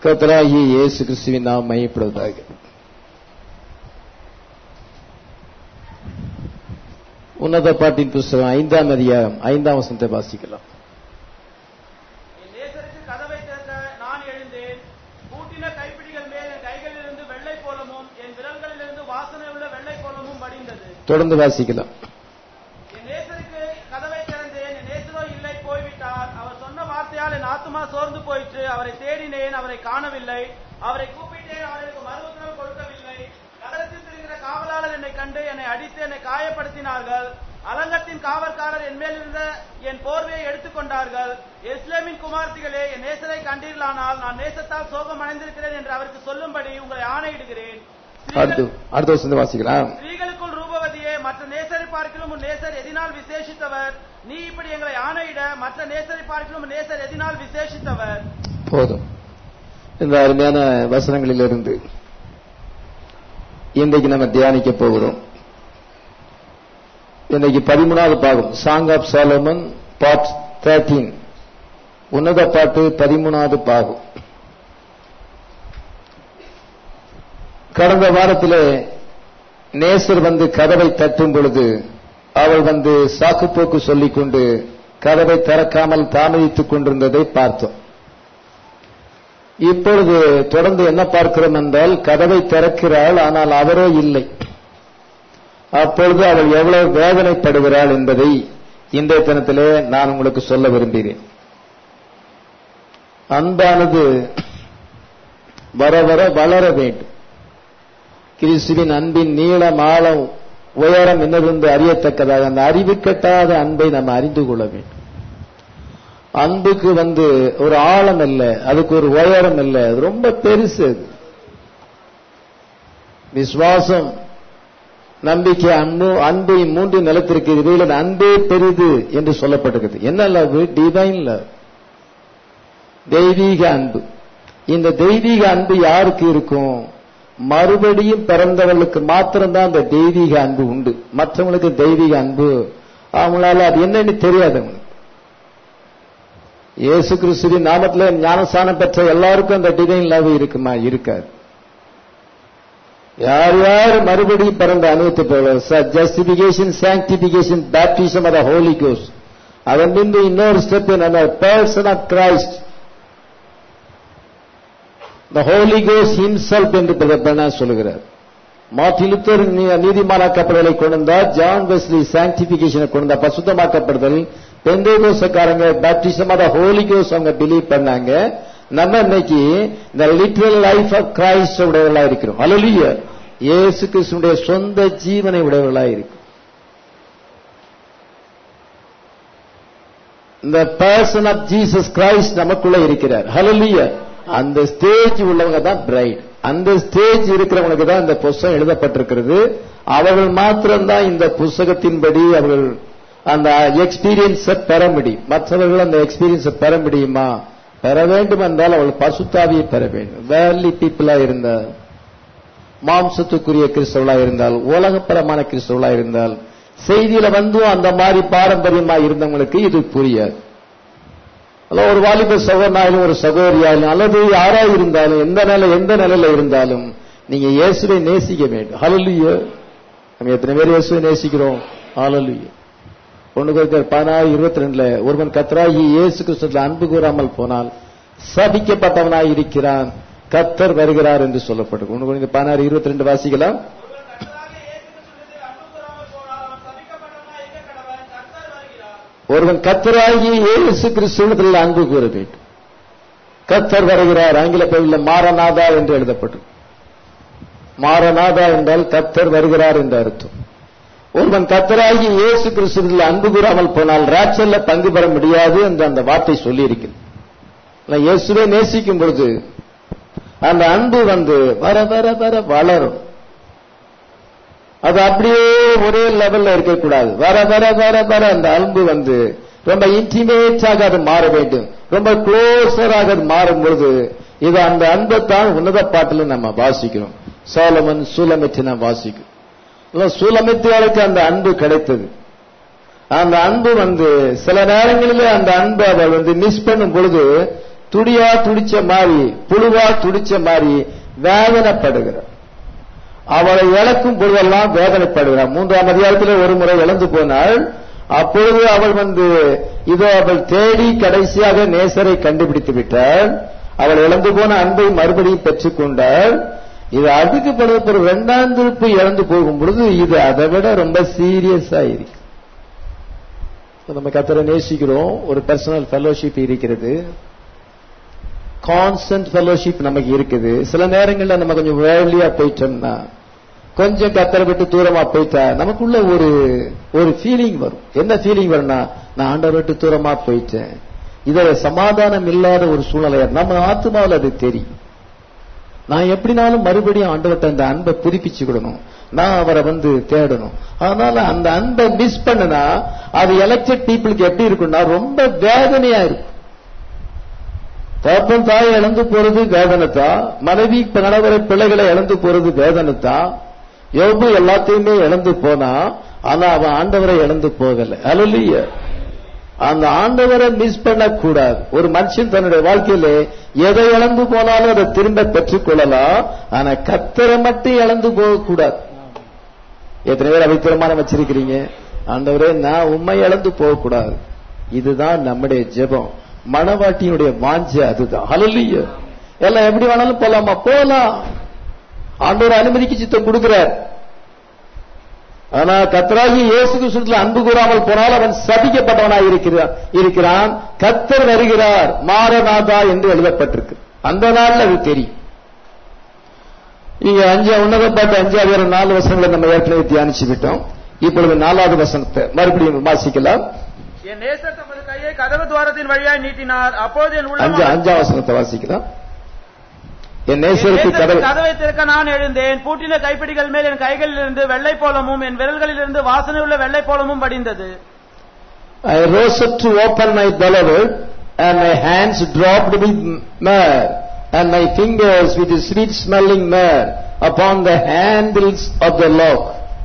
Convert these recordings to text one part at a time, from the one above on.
கர்த்தராகிய இயேசு கிறிஸ்துவின் நாம் மையப்படுவதாக உன்னத பாட்டின் புஸ்தகம் ஐந்தாம் அதிகாரம் ஐந்தாம் வசனத்தை வாசிக்கலாம் என் நேசருக்கு கதவை திறக்க நான் எழுந்தேன் பூட்டின கைப்பிடிகள் மேல் என் கைகளிலிருந்து வெள்ளை கோலமும் என் விரல்களிலிருந்து வாசனை உள்ள வெள்ளை கோலமும் வடிந்தது தொடர்ந்து வாசிக்கலாம் என் நேசருக்கு கதவை திறந்தேன் என் நேசரோ இல்லை போய்விட்டார் அவர் சொன்ன வார்த்தையால் என் ஆத்துமா சோர்ந்து போயிற்று அவரை தேடினேன் அவரை காணவில்லை அவரை கூப்பிட்டேன் அவர் எனக்கு மறு உத்தரவு கொடுக்கவில்லை நகரத்தில் திரிகிற காவலாளர் என்னை கண்டு என்னை அடித்து என்னை காயப்படுத்தினார்கள் அலங்கத்தின் காவற்காரர் என் மேல் இருந்த என் போர்வையை எடுத்துக்கொண்டார்கள் எஸ்லேமின் குமார்த்திகளே என் நேசரை கண்டீர்களானால் நான் நேசத்தால் சோகம் அடைந்திருக்கிறேன் என்று அவருக்கு சொல்லும்படி உங்களை ஆணையிடுகிறேன் அடுத்து அடுத்த வசனத்தை வாசிக்கலாம் ஸ்திரீகளுக்குள் ரூபவதியே மற்ற நேசரை பார்க்கிலும் உன் நேசர் எதினால் விசேஷித்தவர் நீ இப்படி எங்களை ஆணையிட மற்ற நேசரை பார்க்கிலும் உன் நேசர் எதினால் விசேஷித்தவர் போதும் இந்த அருமையான வசனங்களிலிருந்து இன்றைக்கு நம்ம தியானிக்க போகிறோம் இன்னைக்கு பதிமூணாவது பாகம் song of Solomon part thirteen உன்னத பாட்டு பதிமூணாவது பாகம் கடந்த வாரத்திலே நேசர் வந்து கதவை தட்டும் பொழுது அவள் வந்து சாக்குப்போக்கு சொல்லிக் கொண்டு கதவை திறக்காமல் தாமதித்துக் கொண்டிருந்ததை பார்த்தோம் இப்பொழுது தொடர்ந்து என்ன பார்க்கிறோம் என்றால் கதவை திறக்கிறாள் ஆனால் அவரோ இல்லை அப்பொழுது அவள் எவ்வளவு வேதனைப்படுகிறாள் என்பதை இன்றைய தினத்திலே நான் உங்களுக்கு சொல்ல விரும்புகிறேன் அன்பானது வர வர வளர வேண்டும் கிறிஸ்துவின் அன்பின் நீளம் ஆழம் உயரம் என்னவென்று அறியத்தக்கதாக அந்த அறிவு கட்டாத அன்பை நாம் அறிந்து கொள்ள வேண்டும் அன்புக்கு வந்து ஒரு ஆழம் இல்லை அதுக்கு ஒரு உயரம் இல்லை அது ரொம்ப பெருசு அது விசுவாசம் நம்பிக்கை அன்பு அன்பு மூன்று நிலத்திற்கு இவையில் அன்பே பெரிது என்று சொல்லப்பட்டிருக்கிறது என்ன லவ் டிவைன் லவ் தெய்வீக அன்பு இந்த தெய்வீக அன்பு யாருக்கு இருக்கும் மறுபடியும் பிறந்தவர்களுக்கு மாத்திரம்தான் அந்த தெய்வீக அன்பு உண்டு மற்றவங்களுக்கு தெய்வீக அன்பு அவங்களால அது என்னன்னு தெரியாது அவங்களுக்கு இயேசு கிறிஸ்துவின் நாமத்துல ஞானஸ்தானம் பெற்ற எல்லாருக்கும் அந்த டிவைன் லவ் இருக்குமா இருக்காது யார் யார் மறுபடியும் பிறந்த அனுபவத்தை போல justification sanctification baptism of holy கோஸ் அதன் பின்பு இன்னொரு ஸ்டெப் என்ன person of Christ the Holi கோஸ் ஹிம்செல்ஃப் என்று பிரதப்பன சொல்லுகிறார் மார்டின் லுத்தர் நீதிமானாக்கப்படுதலை கொண்டு வந்தார் ஜான் வெஸ்லி சாங்டிபிகேஷனை கொண்டு வந்தார் பசுத்தமாக்கப்படுதல் பெந்தேகோசக்காரங்க பேப்டிசம் ஆஃப் ஹோலி கோஸ் அவங்க பிலீவ் பண்ணாங்க நம்ம இன்னைக்கு இந்த லிட்ரல் லைஃப் ஆஃப் கிரைஸ்ட் உடையவர்களா இருக்கிறோம் அலலிய இயேசு கிறிஸ்துடைய சொந்த ஜீவனை உடையவர்களா இருக்கும் இந்த பர்சன் ஆஃப் ஜீசஸ் கிரைஸ்ட் நமக்குள்ள இருக்கிறார் ஹலலிய அந்த ஸ்டேஜ் உள்ளவங்க தான் பிரைட் அந்த ஸ்டேஜ் இருக்கிறவங்களுக்கு தான் இந்த புஸ்தகம் எழுதப்பட்டிருக்கிறது அவர்கள் மாத்திரம்தான் இந்த புஸ்தகத்தின்படி அவர்கள் அந்த எக்ஸ்பீரியன்ஸை பெற முடியும் மற்றவர்கள் அந்த எக்ஸ்பீரியன்ஸை பெற முடியுமா பெற வேண்டும் என்றால் அவள் பசுத்தாவியை பெற வேண்டும் வேர்லி பீப்புளா இருந்தால் மாம்சத்துக்குரிய கிறிஸ்தவளா இருந்தால் உலகப்பரமான கிறிஸ்தவளா இருந்தால் செய்தியில வந்தும் அந்த மாதிரி பாரம்பரியமா இருந்தவங்களுக்கு இது புரியாது அல்ல ஒரு வாலிப சகோதரனாலும் ஒரு சகோதரியாலும் அல்லது யாரா இருந்தாலும் எந்த நிலை எந்த நிலையில இருந்தாலும் நீங்க இயேசுவை நேசிக்க வேண்டும் ஹலலுய நம்ம எத்தனை பேர் இயேசுவை நேசிக்கிறோம் ஹலலுய ஒன்று கொடுக்கிற பதினாறு இருபத்தி ரெண்டுல ஒருவன் கத்தராகி இயேசு கிறிஸ்துல அன்பு கூறாமல் போனால் சபிக்கப்பட்டவனாய் இருக்கிறான் கத்தர் வருகிறார் என்று சொல்லப்படும் ஒன்று கொடுங்க பதினாறு இருபத்தி ரெண்டு வாசிக்கலாம் ஒருவன் கர்த்தராகிய இயேசு கிறிஸ்துவிடத்தில் அன்பு கூறாமல் போனால் அவன் சபிக்கப்பட்டவனாய் இருக்க கடவன் கர்த்தர் வருகிறார் ஒருவன் கத்தராகி இயேசு கிறிஸ்துவத்தில் அன்பு கூற வேண்டும் கத்தர் வருகிறார் ஆங்கில பகுதியில் மாரநாதா என்று எழுதப்பட்டது மாரநாதா என்றால் கத்தர் வருகிறார் என்று அர்த்தம் ஒருவன் கத்தராகி இயேசு கிறிஸ்துவில் அன்பு கூறாமல் போனால் ராட்சல்ல பங்கு பெற முடியாது என்று அந்த வார்த்தை சொல்லி இருக்கிறது இயேசுவை நேசிக்கும் பொழுது அந்த அன்பு வந்து வர வர வர வளரும் அது அப்படியே ஒரே லெவல்ல இருக்கக்கூடாது வர வர வர வர அந்த அன்பு வந்து ரொம்ப இன்டிமேட்டாக அது மாற வேண்டும் ரொம்ப க்ளோஸராக அது மாறும் பொழுது இது அந்த அன்பை தான் உன்னத பாட்டில் நம்ம வாசிக்கிறோம் சோலமன் சூலமிட்டு நாம் வாசிக்கிறோம் சூலமித்தியாளுக்கு அந்த அன்பு கிடைத்தது அந்த அன்பு வந்து சில நேரங்களிலே அந்த அன்பு அவள் வந்து மிஸ் பண்ணும் பொழுது துடியா துடிச்ச மாதிரி புழுவா துடிச்ச மாதிரி வேதனைப்படுகிறார் அவளை இழக்கும் பொழுதெல்லாம் வேதனைப்படுகிறார் மூன்றாம் அதிகாரத்தில் ஒரு முறை இழந்து போனாள் அப்பொழுது அவள் வந்து இதோ அவள் தேடி கடைசியாக நேசரை கண்டுபிடித்து விட்டாள் அவள் இழந்து போன அன்பை மறுபடியும் பெற்றுக் கொண்டாள் இது அதுக்கு பிறகு ஒரு இரண்டாம் திருப்பு இழந்து போகும் பொழுது இது அதை விட ரொம்ப சீரியஸா இருக்கு இப்ப நம்ம கத்தரை நேசிக்கிறோம் ஒரு பர்சனல் ஃபெலோஷிப் இருக்கிறது கான்ஸ்டன்ட் ஃபெலோஷிப் நமக்கு இருக்குது சில நேரங்கள்ல நம்ம கொஞ்சம் வேலியா போயிட்டோம்னா கொஞ்சம் கத்தரை விட்டு தூரமா போயிட்டா நமக்குள்ள ஒரு ஒரு ஃபீலிங் வரும் என்ன ஃபீலிங் வரும்னா நான் ஆண்டவரை விட்டு தூரமா போயிட்டேன் இத சமாதானம் இல்லாத ஒரு சூழ்நிலை நம்ம ஆத்மாவில் அது தெரியும் நான் எப்படினாலும் மறுபடியும் ஆண்டவர்கிட்ட அந்த அன்பை புதுப்பிச்சுக்கிடணும் நான் அவரை வந்து தேடணும் அதனால அந்த அன்பை மிஸ் பண்ணனா அது எலெக்டட் பீப்புளுக்கு எப்படி இருக்கும்னா ரொம்ப வேதனையா இருக்கும் தகப்பன் தாயை இழந்து போறது வேதனை தான் மனைவி கணவரை பிள்ளைகளை இழந்து போறது வேதனை தான் யோபு எல்லாத்தையுமே இழந்து போனா ஆனா அவன் ஆண்டவரை இழந்து போகல அலலிய அந்த ஆண்டவரை மிஸ் பண்ணக்கூடாது ஒரு மனுஷன் தன்னுடைய வாழ்க்கையில எதை இழந்து போனாலும் அதை திரும்ப பெற்றுக் கொள்ளலாம் ஆனா கத்தரை மட்டும் இழந்து போகக்கூடாது எத்தனை பேர் அவை தீர்மானம் வச்சிருக்கிறீங்க ஆண்டவரே நான் உண்மை இழந்து போகக்கூடாது இதுதான் நம்முடைய ஜெபம் மனவாட்டியினுடைய வாஞ்ச அதுதான் ஹலல்லிய எல்லாம் எப்படி வேணாலும் போலாமா போலாம் ஆண்டவர் அனுமதிக்கு சித்தம் கொடுக்கிறார் ஆனா கத்தராகி இயேசு கிறிஸ்துல அன்பு கூறாமல் போனால் அவன் சபிக்கப்பட்டவனாய் இருக்கிறான் இருக்கிறான் கத்தர் வருகிறார் மாரநாதா என்று எழுதப்பட்டிருக்கு அந்த நாள்ல அது தெரியும் இங்க அஞ்சு உன்னத பாட்டு அஞ்சாவது நாலு வசனங்களை நம்ம ஏற்கனவே தியானிச்சு விட்டோம் இப்பொழுது நாலாவது வசனத்தை மறுபடியும் வாசிக்கலாம் என் நேசர் தமது கையை கதவு துவாரத்தின் வழியாய் நீட்டினார் அப்போது என் அஞ்சு உள்ளம் அஞ்சாம் வசனத்தை வாசிக்கலாம் என் என் நேசருக்கு நேசருக்கு கதவை கதவை திறக்க நான் எழுந்தேன் பூட்டின கைப்பிடிகள் மேல் என் கைகளிலிருந்து வெள்ளை போலமும் என் விரல்களிலிருந்து வாசனை உள்ள வெள்ளை போலமும் படிந்தது I rose up to open my beloved, and my hands dropped with myrrh, and my fingers with the sweet smelling myrrh upon the handles of the lock.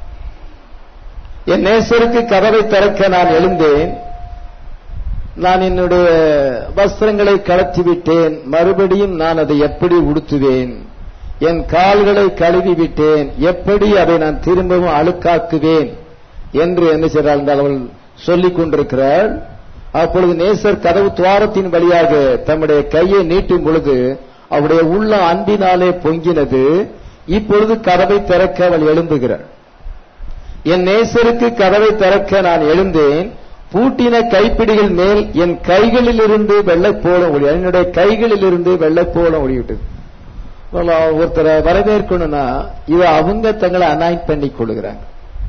என் நேசருக்கு கதவை திறக்க நான் எழுந்தேன் நான் என்னுடைய வஸ்திரங்களை கலத்தி விட்டேன் மறுபடியும் நான் அதை எப்படி உடுத்துவேன் என் கால்களை கழுவி விட்டேன் எப்படி அதை நான் திரும்பவும் அழுக்காக்குவேன் என்று என்ன செய்கிறாள் என்றால் அவள் சொல்லிக் கொண்டிருக்கிறாள் அப்பொழுது நேசர் கதவு துவாரத்தின் வழியாக தம்முடைய கையை நீட்டும் பொழுது அவருடைய உள்ள அன்பினாலே பொங்கினது இப்பொழுது கதவை திறக்க அவள் எழும்புகிறாள் என் நேசருக்கு கதவை திறக்க நான் எழுந்தேன் பூட்டின கைப்பிடிகள் மேல் என் கைகளிலிருந்து வெள்ளை போல ஒளி என்னுடைய கைகளிலிருந்து வெள்ளை போல ஒளிவிட்டது முதல்ல ஒருத்தரை வரவேற்கணும்னா இவ அவங்க தங்களை அனாயின் பண்ணி கொள்ளுகிறாங்க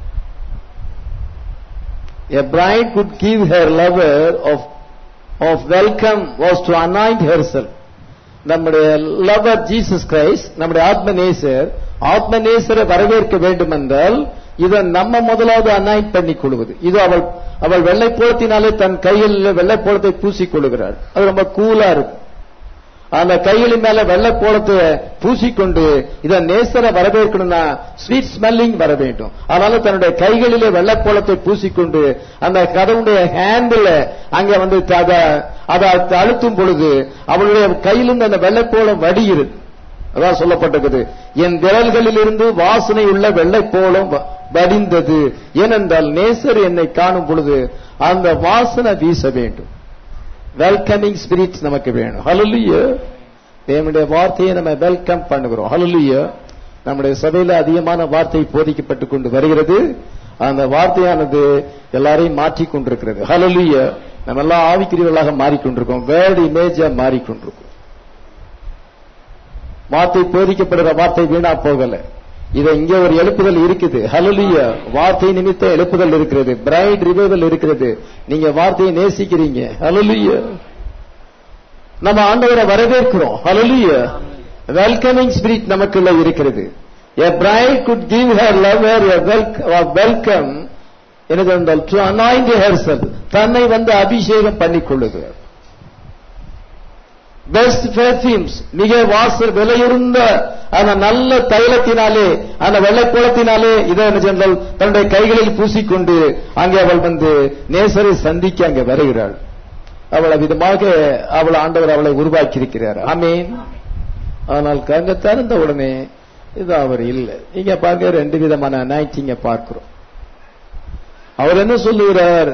A bride could give her lover of of welcome was to anoint herself. நம்முடைய லவர் ஜீசஸ் கிரைஸ்ட் நம்முடைய ஆத்ம நேசர் ஆத்ம நேசரை வரவேற்க வேண்டும் என்றால் இதை நம்ம முதலாவது அனாயின் பண்ணி கொள்வது இது அவள் அவள் வெள்ளைப்போளத்தினாலே தன் கையில் வெள்ளைப்போளத்தை பூசிக் கொள்கிறாள் அது ரொம்ப கூலா இருக்கும் அந்த கைகளின் மேல வெள்ளைப்போளத்தை பூசிக்கொண்டு இத நேசரை வரவேற்கணும்னா ஸ்வீட் ஸ்மெல்லிங் வர வேண்டும் அதனால தன்னுடைய கைகளிலே வெள்ளைப்போளத்தை பூசிக்கொண்டு அந்த கதவுடைய ஹேண்டில் அங்க வந்து அத அதை அழுத்தும் பொழுது அவளுடைய கையிலிருந்து அந்த வெள்ளைப்போளம் வடிகிறது அதான் சொல்லப்பட்டிருக்குது என் விரல்களிலிருந்து வாசனை உள்ள வெள்ளைப்போளம் வ- வடிந்தது ஏனென்றால் நேசர் என்னை காணும் பொழுது அந்த வாசனை வீச வேண்டும் வெல்கமிங் ஸ்பிரிட் நமக்கு வேணும் ஹalleluya தேவனுடைய வார்த்தையை நம்ம வெல்கம் பண்ணுகிறோம் ஹalleluya நம்முடைய சபையில அதிகமான வார்த்தை போதிக்கப்பட்டு கொண்டு வருகிறது அந்த வார்த்தையானது எல்லாரையும் மாற்றிக் கொண்டிருக்கிறது ஹalleluya நம்ம எல்லாம் ஆவிக்குரியவர்களாக மாறிக்கொண்டிருக்கோம் வேர்டு இமேஜா மாறிக்கொண்டிருக்கோம் வார்த்தை போதிக்கப்படுகிற வார்த்தை வீணா போகல இத இங்க ஒரு எழுப்புதல் இருக்குது ஹalleluya வார்த்தை நிமித்த எழுப்புதல் இருக்கிறது பிரைட் ரிவைவல் இருக்கிறது நீங்க வார்த்தையை நேசிக்கிறீங்க ஹalleluya நம்ம ஆண்டவரை வரவேற்கிறோம் ஹalleluya வெல்கமிங் ஸ்பிரிட் நமக்குள்ள இருக்கிறது a bride could give her lover a welc- a welcome எனது என்றால் to anoint herself தன்னை வந்து அபிஷேகம் பண்ணிக் கொள்ளுகிறார் பெஸ்ட் பெர்ஃபியூம்ஸ் மிக வாசல் விலையுறந்த அந்த நல்ல தைலத்தினாலே அந்த வெள்ளைப்போளத்தினாலே இதை என்ன சென்றால் தன்னுடைய கைகளில் பூசிக்கொண்டு அங்கே அவள் வந்து நேசரை சந்திக்க அங்கே வருகிறாள் அவளை விதமாக அவள் ஆண்டவர் அவளை உருவாக்கி இருக்கிறார் ஆமீன் ஆனால் கங்க திறந்த உடனே இது அவர் இல்லை இங்க பாருங்க ரெண்டு விதமான அனாய்டிங்க பார்க்கிறோம் அவர் என்ன சொல்லுகிறார்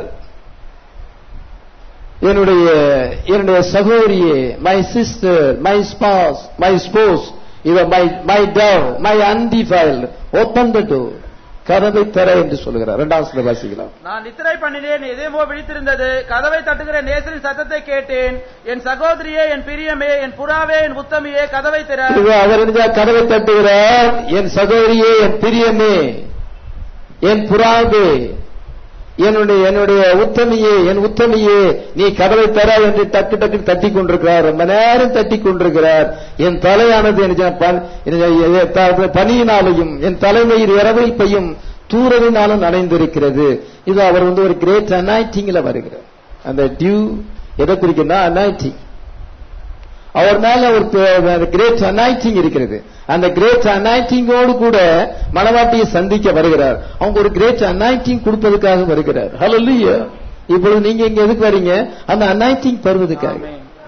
என்னுடைய என்னுடைய சகோதரியே my sister my spouse my spouse இவ my my dove my undefiled open the door கதவை தர என்று சொல்லுகிறார் இரண்டாம் சில வாசிக்கலாம் நான் நித்திரை பண்ணினேன் எதேமோ விழித்திருந்தது கதவை தட்டுகிற நேசரின் சத்தத்தை கேட்டேன் என் சகோதரியே என் பிரியமே என் புறாவே என் உத்தமியே கதவை திற இது அவர் என்ன கதவை தட்டுகிறார் என் சகோதரியே என் பிரியமே என் புறாவே என்னுடைய என்னுடைய உத்தமியே என் உத்தமியே நீ கதவை தர என்று டக்கு டக்கு தட்டி கொண்டிருக்கிறார் ரொம்ப நேரம் தட்டி கொண்டிருக்கிறார் என் தலையானது எனக்கு ப- எனக்கு த- பனியினாலையும் என் தலைமையில் இரவில் பெய்யும் தூரலினாலும் நனைந்திருக்கிறது இது அவர் வந்து ஒரு கிரேட் அனாய்டிங்ல வருகிறார் அந்த டியூ எதை குறிக்குன்னா அனாய்டிங் அவர் மேல ஒரு கிரேட் அனாய்டிங் இருக்கிறது அந்த கிரேட் அனாய்டிங்கோடு கூட மணவாட்டியை சந்திக்க வருகிறார் அவங்க ஒரு கிரேட் அனாய்டிங் கொடுப்பதற்காக வருகிறார் ஹலோ இப்பொழுது நீங்க இங்க எதுக்கு வரீங்க அந்த அனாய்டிங் பெறுவதற்காக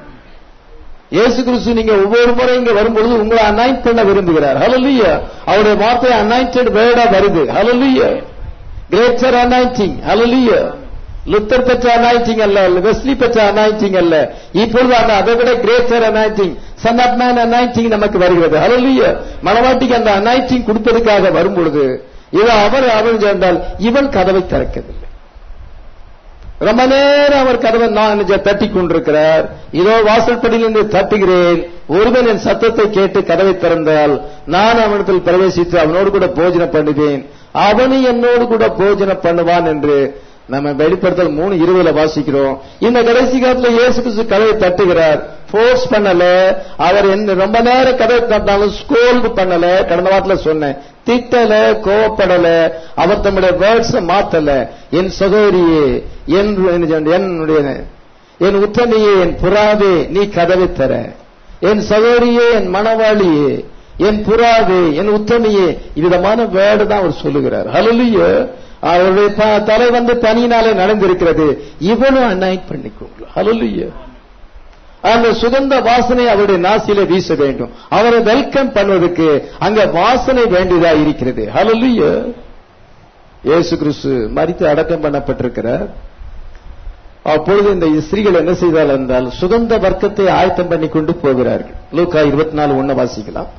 இயேசு கிறிஸ்து நீங்க ஒவ்வொரு முறை இங்க வரும்பொழுது உங்களை அனாயிண்ட் பண்ண விரும்புகிறார் ஹalleluya அவருடைய வார்த்தை அனாயிண்டட் வேர்டா வருது hallelujah greater anointing hallelujah Luther பெற்ற அனாயிண்டிங் அல்ல வெஸ்லி பெற்ற அனாயிண்டிங் அல்ல இப்பொழுது அந்த அதை விட greater anointing son of man anointing நமக்கு வருகிறது ஹalleluya மனவாட்டிக்கு அந்த அனாயிண்டிங் கொடுப்பதற்காக வரும் பொழுது இது அவர் அவன் சேர்ந்தால் இவன் கதவை திறக்கவில்லை ரொம்ப நேரம் அவர் கதவை நான் தட்டி கொண்டிருக்கிறார் இதோ வாசல்படியிலிருந்து தட்டுகிறேன் ஒருவன் என் சத்தத்தை கேட்டு கதவை திறந்தால் நான் அவனிடத்தில் பிரவேசித்து அவனோடு கூட போஜனம் பண்ணுவேன் அவனு என்னோடு கூட போஜனம் பண்ணுவான் என்று நம்ம வெளிப்படுத்தல் மூணு இருபதுல வாசிக்கிறோம் இந்த கடைசி காலத்துல இயேசு கிறிஸ்து கதவை தட்டுகிறார் ஃபோர்ஸ் பண்ணல அவர் என்ன ரொம்ப நேரம் கதவை தட்டினாலும் ஸ்கோல்டு பண்ணல கடந்த வாரத்துல சொன்னேன் திட்டல கோவப்படல அவர் தம்முடைய வேர்ட்ஸ் மாத்தல என் சகோதரியே என் என்னுடைய என் உத்தமையே என் புறாவே நீ கதவை தர என் சகோதரியே என் மணவாளியே என் புறாவே என் உத்தமையே விதமான வேர்டு தான் அவர் சொல்லுகிறார் ஹalleluya அவருடைய ப- தலை வந்து பனியினாலே நடந்திருக்கிறது இவனும் அனாயிட் பண்ணிக்கோங்க ஹalleluya அந்த சுகந்த வாசனை அவருடைய நாசியில வீச வேண்டும் அவரை வெல்கம் பண்ணுவதற்கு அங்க வாசனை வேண்டியதா இருக்கிறது ஹalleluya இயேசு கிறிஸ்து மரித்து அடக்கம் பண்ணப்பட்டிருக்கிறார் அப்பொழுது இந்த ஸ்திரீகள் என்ன செய்தால் என்றால் சுகந்த வர்க்கத்தை ஆயத்தம் பண்ணி கொண்டு போகிறார்கள் லூக்கா இருபத்தி நாலு ஒண்ணு வாசிக்கலாம்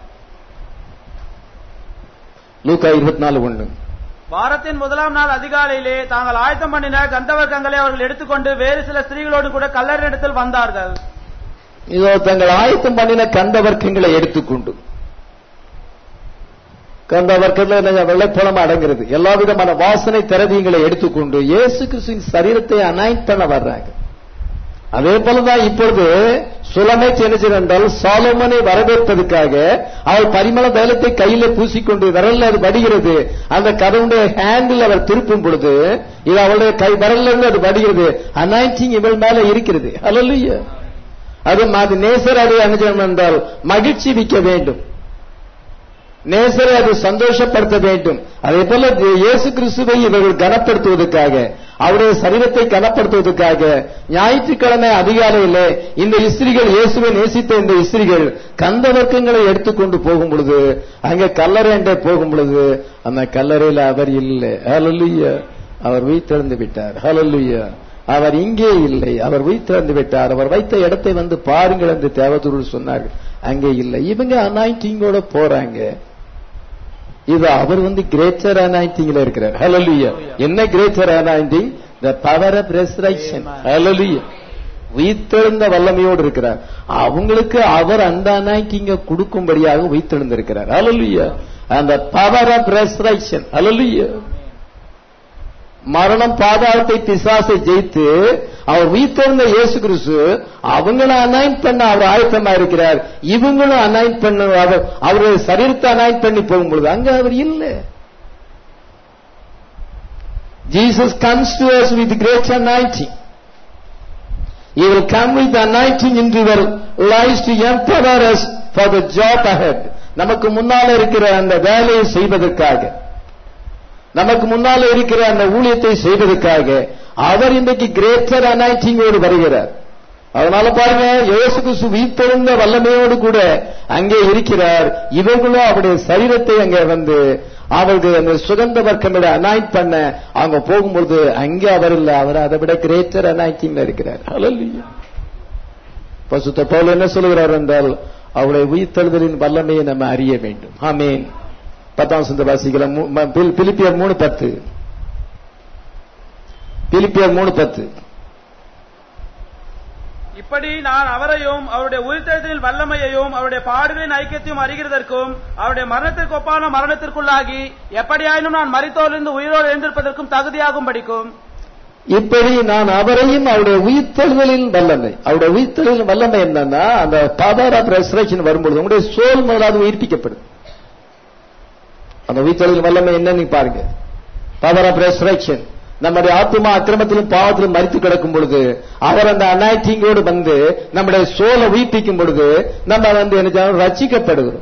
லூக்கா இருபத்தி நாலு ஒண்ணு வாரத்தின் முதலாம் நாள் அதிகாலையிலே தாங்கள் ஆயத்தம் பண்ணின கந்தவர்க்கங்களை அவர்கள் எடுத்துக்கொண்டு வேறு சில ஸ்திரீகளோடு கூட கல்லறிடத்தில் வந்தார்கள் இதோ தங்கள் ஆயத்தம் பண்ணின கந்த வர்க்கங்களை எடுத்துக்கொண்டு கந்த வர்க்கத்துல என்ன வெள்ளைப்பழம் அடங்குறது எல்லா விதமான வாசனை திரவியங்களை எடுத்துக்கொண்டு இயேசு கிறிஸ்துவின் சரீரத்தை அனாய்ட் பண்ண வர்றாங்க அதே போலதான் இப்பொழுது சுலமைச் என்ன செய்தார் என்றால் சாலோமனை வரவேற்பதற்காக அவள் பரிமள தைலத்தை கையில பூசிக்கொண்டு விரல்ல அது வடிகிறது அந்த கதவுடைய ஹேண்டில் அவர் திருப்பும் பொழுது இது அவளுடைய கை விரல்ல இருந்து அது வடிகிறது அனாயிண்டிங் இவள் மேல இருக்கிறது அல்ல அது அது நேசர் அதை அனுஜனம் என்றால் மகிழ்ச்சி விக்க வேண்டும் நேசரை அது சந்தோஷப்படுத்த வேண்டும் அதே போல இயேசு கிறிஸ்துவை இவர்கள் கனப்படுத்துவதற்காக அவருடைய சரீரத்தை கனப்படுத்துவதற்காக ஞாயிற்றுக்கிழமை அதிகாலையிலே இந்த இஸ்திரிகள் இயேசுவை நேசித்த இந்த இஸ்திரிகள் கந்த வர்க்கங்களை எடுத்துக்கொண்டு போகும் பொழுது அங்க கல்லறை என்றே போகும் பொழுது அந்த கல்லறையில் அவர் இல்லை ஹalleluya அவர் உயிர்த்தெழுந்து விட்டார் ஹalleluya அவர் இங்கே இல்லை அவர் உயிர்த்தெழுந்து விட்டார் அவர் வைத்த இடத்தை வந்து பாருங்கள் என்று தேவதூர் சொன்னார்கள் அங்கே இல்லை இவங்க அனாயிண்டிங்கோட போறாங்க இது அவர் வந்து கிரேட்டர் அனாயிண்டிங்ல இருக்கிறார் ஹalleluya என்ன greater anointing the power of resurrection hallelujah உயிர்த்தெழுந்த வல்லமையோடு இருக்கிறார் அவங்களுக்கு அவர் அந்த அனாயிண்டிங்க கொடுக்கும்படியாக உயிர்த்தெழுந்திருக்கிறார் ஹalleluya அந்த பவர் ஆஃப் ரெசரக்ஷன் ஹalleluya மரணம் பாதாளத்தை பிசாசை ஜெயித்து அவர் உயிர்த்தெழுந்த இயேசு கிறிஸ்து அவங்கள அனாயின் பண்ண அவர் ஆயத்தமா இருக்கிறார் இவங்களும் அனாயின் பண்ண அவர் அவருடைய சரீரத்தை அனாயின் பண்ணி போகும் பொழுது அங்க அவர் இல்லை Jesus comes to us with great anointing. He will come with anointing into our lives to empower us for the job ahead. நமக்கு முன்னால இருக்கிற அந்த வேலையை செய்வதற்காக நமக்கு முன்னால இருக்கிற அந்த ஊழியத்தை செய்வதற்காக அவர் இன்றைக்கு கிரேட்டர் அனாயிட்டிங்கோடு வருகிறார் அதனால பாருங்க இயேசு கிறிஸ்து உயிர்த்தெழுந்த வல்லமையோடு கூட அங்கே இருக்கிறார் இவங்களும் அவருடைய சரீரத்தை அங்கே வந்து அவருக்கு அந்த சுகந்த வர்க்கமிட அனாய்ட் பண்ண அவங்க போகும்பொழுது அங்கே அவர் இல்ல அவர் அதை விட கிரேட்டர் அனாய்டிங்ல இருக்கிறார் ஹalleluya பசுத்த பவுல் என்ன சொல்லுகிறார் என்றால் அவருடைய உயிர்த்தெழுதலின் வல்லமையை நம்ம அறிய வேண்டும் ஆமீன் பத்தாம் சந்த வாசிக்கலாம் மூ- ம- பில்- பிலிப்பியர் மூணு பத்து பிலிப்பியர் மூணு பத்து இப்படி நான் அவரையும் அவருடைய உயிர்த்தெழுதலின் வல்லமையையும் அவருடைய பாடுகளின் ஐக்கியத்தையும் அறிகிறதற்கும் அவருடைய மரணத்திற்கு ஒப்பான மரணத்திற்குள்ளாகி எப்படியாயினும் நான் மரித்தோரிலிருந்து உயிரோடு எழுந்திருப்பதற்கும் தகுதியாகும் படிக்கும் இப்படி நான் அவரையும் அவருடைய உயிர்த்தெழுதலின் வல்லமை அவருடைய உயிர்த்தெழுதலின் வல்லமை என்னன்னா அந்த பவர் ஆஃப் ரெசரேஷன் வரும்பொழுது உங்களுடைய சோல் முதலாவது உயிர்ப்பிக்கப்படுது அந்த உயிர்த்தெழுதலின் வல்லமை என்னன்னு பாருங்க பவர் ஆஃப் ரெசரேஷன் நம்முடைய ஆத்மா அக்கிரமத்திலும் பாவத்திலும் மறித்து கிடக்கும் பொழுது அவர் அந்த அனாய்டிங்கோடு வந்து நம்முடைய சோலை உயிர்ப்பிக்கும் பொழுது நம்ம வந்து என்ன செய்யணும்? ரட்சிக்கப்படுகிறோம்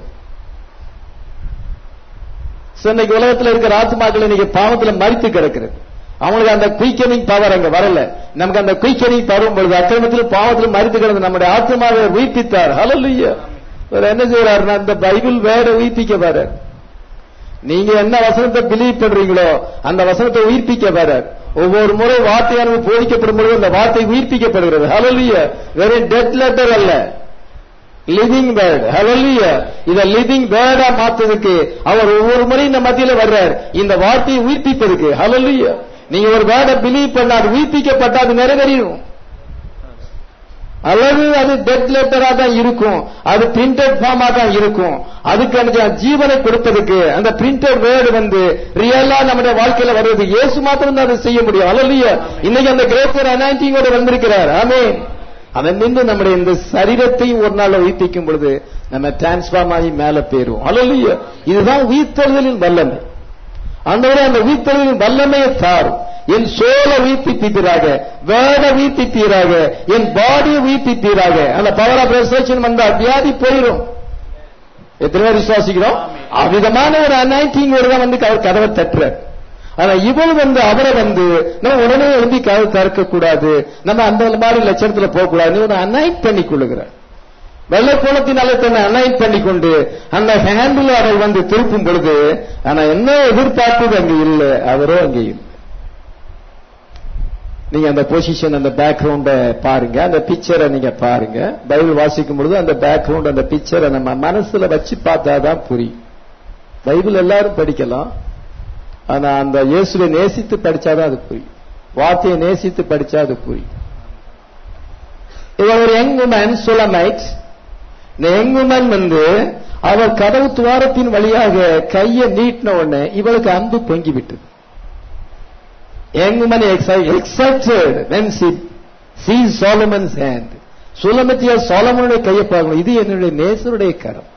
So, இன்னைக்கு உலகத்துல இருக்கிற ஆத்மாக்கள் இன்னைக்கு பாவத்துல மறித்து கிடக்கிறது அவங்களுக்கு அந்த குயிக்கனிங் பவர் அங்க வரல நமக்கு அந்த குயிக்கனிங் வரும் பொழுது அக்கிரமத்திலும் பாவத்திலும் மறித்து கிடந்து நம்முடைய ஆத்மாவை உயிர்ப்பித்தார் ஹalleluya வேற என்ன செய்யறாருன்னா அந்த பைபிள் வேற உயிர்ப்பிக்க வர நீங்க என்ன வசனத்தை பிலீவ் பண்றீங்களோ அந்த வசனத்தை உயிர்ப்பிக்க வர ஒவ்வொரு முறை வார்த்தையானது போதிக்கப்படும் பொழுது அந்த வார்த்தை உயிர்ப்பிக்கப்படுகிறது ஹalleluya வெறும் டெத் லெட்டர் அல்ல லிவிங் வேர்ட் ஹalleluya இத லிவிங் வேர்டா மாத்ததுக்கு அவர் ஒவ்வொரு முறையும் இந்த மத்தியில வர்றார் இந்த வார்த்தையை உயிர்ப்பிப்பதுக்கு ஹalleluya நீங்க ஒரு வேர்டை பிலீவ் பண்ணா அது உயிர்ப்பிக்கப்பட்டா அது நிறைவேறிடும் அல்லது அது டெத் லெட்டரா தான் இருக்கும் அது பிரிண்டட் ஃபார்மா தான் இருக்கும் அதுக்கு அந்த ஜீவனை கொடுப்பதுக்கு அந்த பிரிண்டட் வேர்டு வந்து ரியலா நம்முடைய வாழ்க்கையில வருவது இயேசு மாத்திரம் தான் அதை செய்ய முடியும் அல்லையா இன்னைக்கு அந்த கிரேட்டர் அனாயிட்டிங்கோட வந்திருக்கிறார் ஆமென் அவன் நின்று நம்முடைய இந்த சரீரத்தை ஒரு நாள் உயிர்ப்பிக்கும் பொழுது நம்ம டிரான்ஸ்பார்ம் ஆகி மேல போயிருவோம் அல்லையா இதுதான் உயிர்த்தெழுதலின் வல்லமை ஆண்டவரே அந்த உயிர்த்தெழுதலின் வல்லமையை தாரும் என் சோலை உயிர்ப்பித்தீராக வேட உயிர்ப்பித்தீராக என் பாடியை உயிர்ப்பித்தீராக அந்த பவர் ஆஃப் ரெசர்ச்சன் வந்தால் வியாதி போயிடும் எத்தனை பேர் விசுவாசிக்கிறோம் அவ்விதமான ஒரு அனாயிட்டிங் தான் வந்து அவர் கதவை தட்டுறார் ஆனா இவள் வந்து அவரை வந்து நம்ம உடனே எழுதி கதவு திறக்க கூடாது நம்ம அந்த மாதிரி லட்சணத்துல போக கூடாது ஒரு அனாயிட் பண்ணி கொள்ளுகிறார் வெள்ளை கோலத்தினால தன்னை அனாயிட் பண்ணி கொண்டு அந்த ஹேண்டில் அவள் வந்து திருப்பும் பொழுது ஆனா என்ன எதிர்பார்த்தது அங்க இல்லை அவரோ அங்கே இல்லை நீங்க அந்த பொசிஷன் அந்த பேக்ரவுண்ட பாருங்க அந்த பிக்சரை நீங்க பாருங்க பைபிள் வாசிக்கும் பொழுது அந்த பேக்ரவுண்ட் அந்த பிக்சரை நம்ம மனசுல வச்சு பார்த்தாதான் புரியும் பைபிள் எல்லாரும் படிக்கலாம் ஆனா அந்த இயேசுவை நேசித்து படிச்சாதான் அது புரியும் வார்த்தையை நேசித்து படிச்சா அது புரியும் இவன் ஒரு யங் உமன் சுலமைட் இந்த யங் உமன் வந்து அவர் கதவு துவாரத்தின் வழியாக கையை நீட்டின உடனே இவளுக்கு அன்பு பொங்கி விட்டது young woman excited when she sees Solomon's hand சுலமத்தியா சோலமனுடைய கையை பார்க்கணும் இது என்னுடைய நேசருடைய கரம்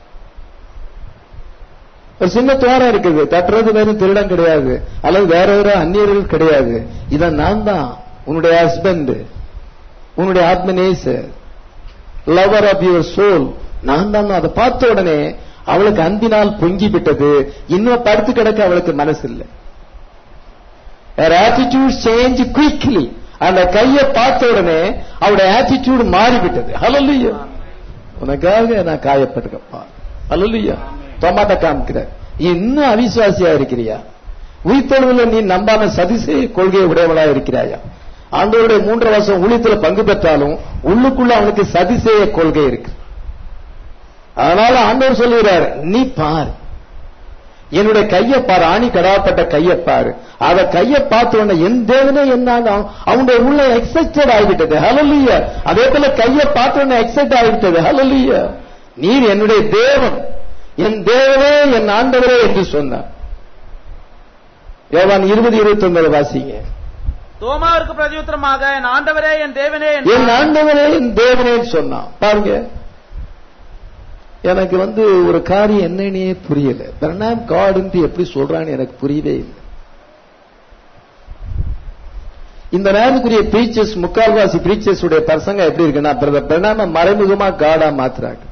ஒரு சின்ன துவாரம் இருக்குது தட்டுறது வேற திருடம் கிடையாது அல்லது வேற வேற அந்நியர்கள் கிடையாது இதான் நான் தான் உன்னுடைய ஹஸ்பண்ட் உன்னுடைய ஆத்ம நேசர் லவர் ஆஃப் யுவர் சோல் நான் தான் அதை பார்த்த உடனே அவளுக்கு அன்பினால் பொங்கி விட்டது இன்னும் படுத்து கிடக்க அவளுக்கு மனசு இல்லை her attitude change quickly அந்த கையை பார்த்த உடனே அவருடைய ஆட்டிடியூட் மாறிவிட்டது ஹalleluya உனக்காக நான் காயப்பட்டிருக்கப்பா ஹalleluya தொமாட்ட காமிக்கிற இன்னும் அவிசுவாசியா இருக்கிறியா உயிர்த்தெழுவில் நீ நம்பாம சதிசெய் கொள்கையை உடையவளா இருக்கிறாயா ஆண்டவருடைய மூன்றரை வருஷம் ஊழியத்துல பங்கு பெற்றாலும் உள்ளுக்குள்ள அவனுக்கு சதிசெய்ய கொள்கை இருக்கு அதனால ஆண்டவர் சொல்லுகிறார் நீ பார் என்னுடைய கையை பாரு ஆணி கடாப்பட்ட கையை பாரு அத கையை பார்த்த உடனே என் தேவனே என்ன அவனுடைய உள்ள எக்ஸைட்டட் ஆகிவிட்டது ஹலலிய அதே போல கையை பார்த்த உடனே எக்ஸைட் ஆகிவிட்டது ஹலலிய நீர் என்னுடைய தேவன் என் தேவனே என் ஆண்டவரே என்று சொன்னார் யோவான் இருபது இருபத்தி ஒன்பது வாசிங்க தோமாவிற்கு பிரதியுத்தரமாக என் ஆண்டவரே என் தேவனே என் என்றான். ஆண்டவரே என் தேவனே சொன்னான் பாருங்க எனக்கு வந்து ஒரு காரியம் என்னன்னே புரியல பிரணாம் காடுன்ட்டு எப்படி சொல்றான்னு எனக்கு புரியவே இல்லை இந்த நேரத்துக்குரிய பிரீச்சர்ஸ் முக்கால்வாசி பிரீச்சர்ஸ் உடைய பசங்க எப்படி இருக்குன்னா பிரதர் பிரணாம மறைமுகமா காடா மாத்துறாங்க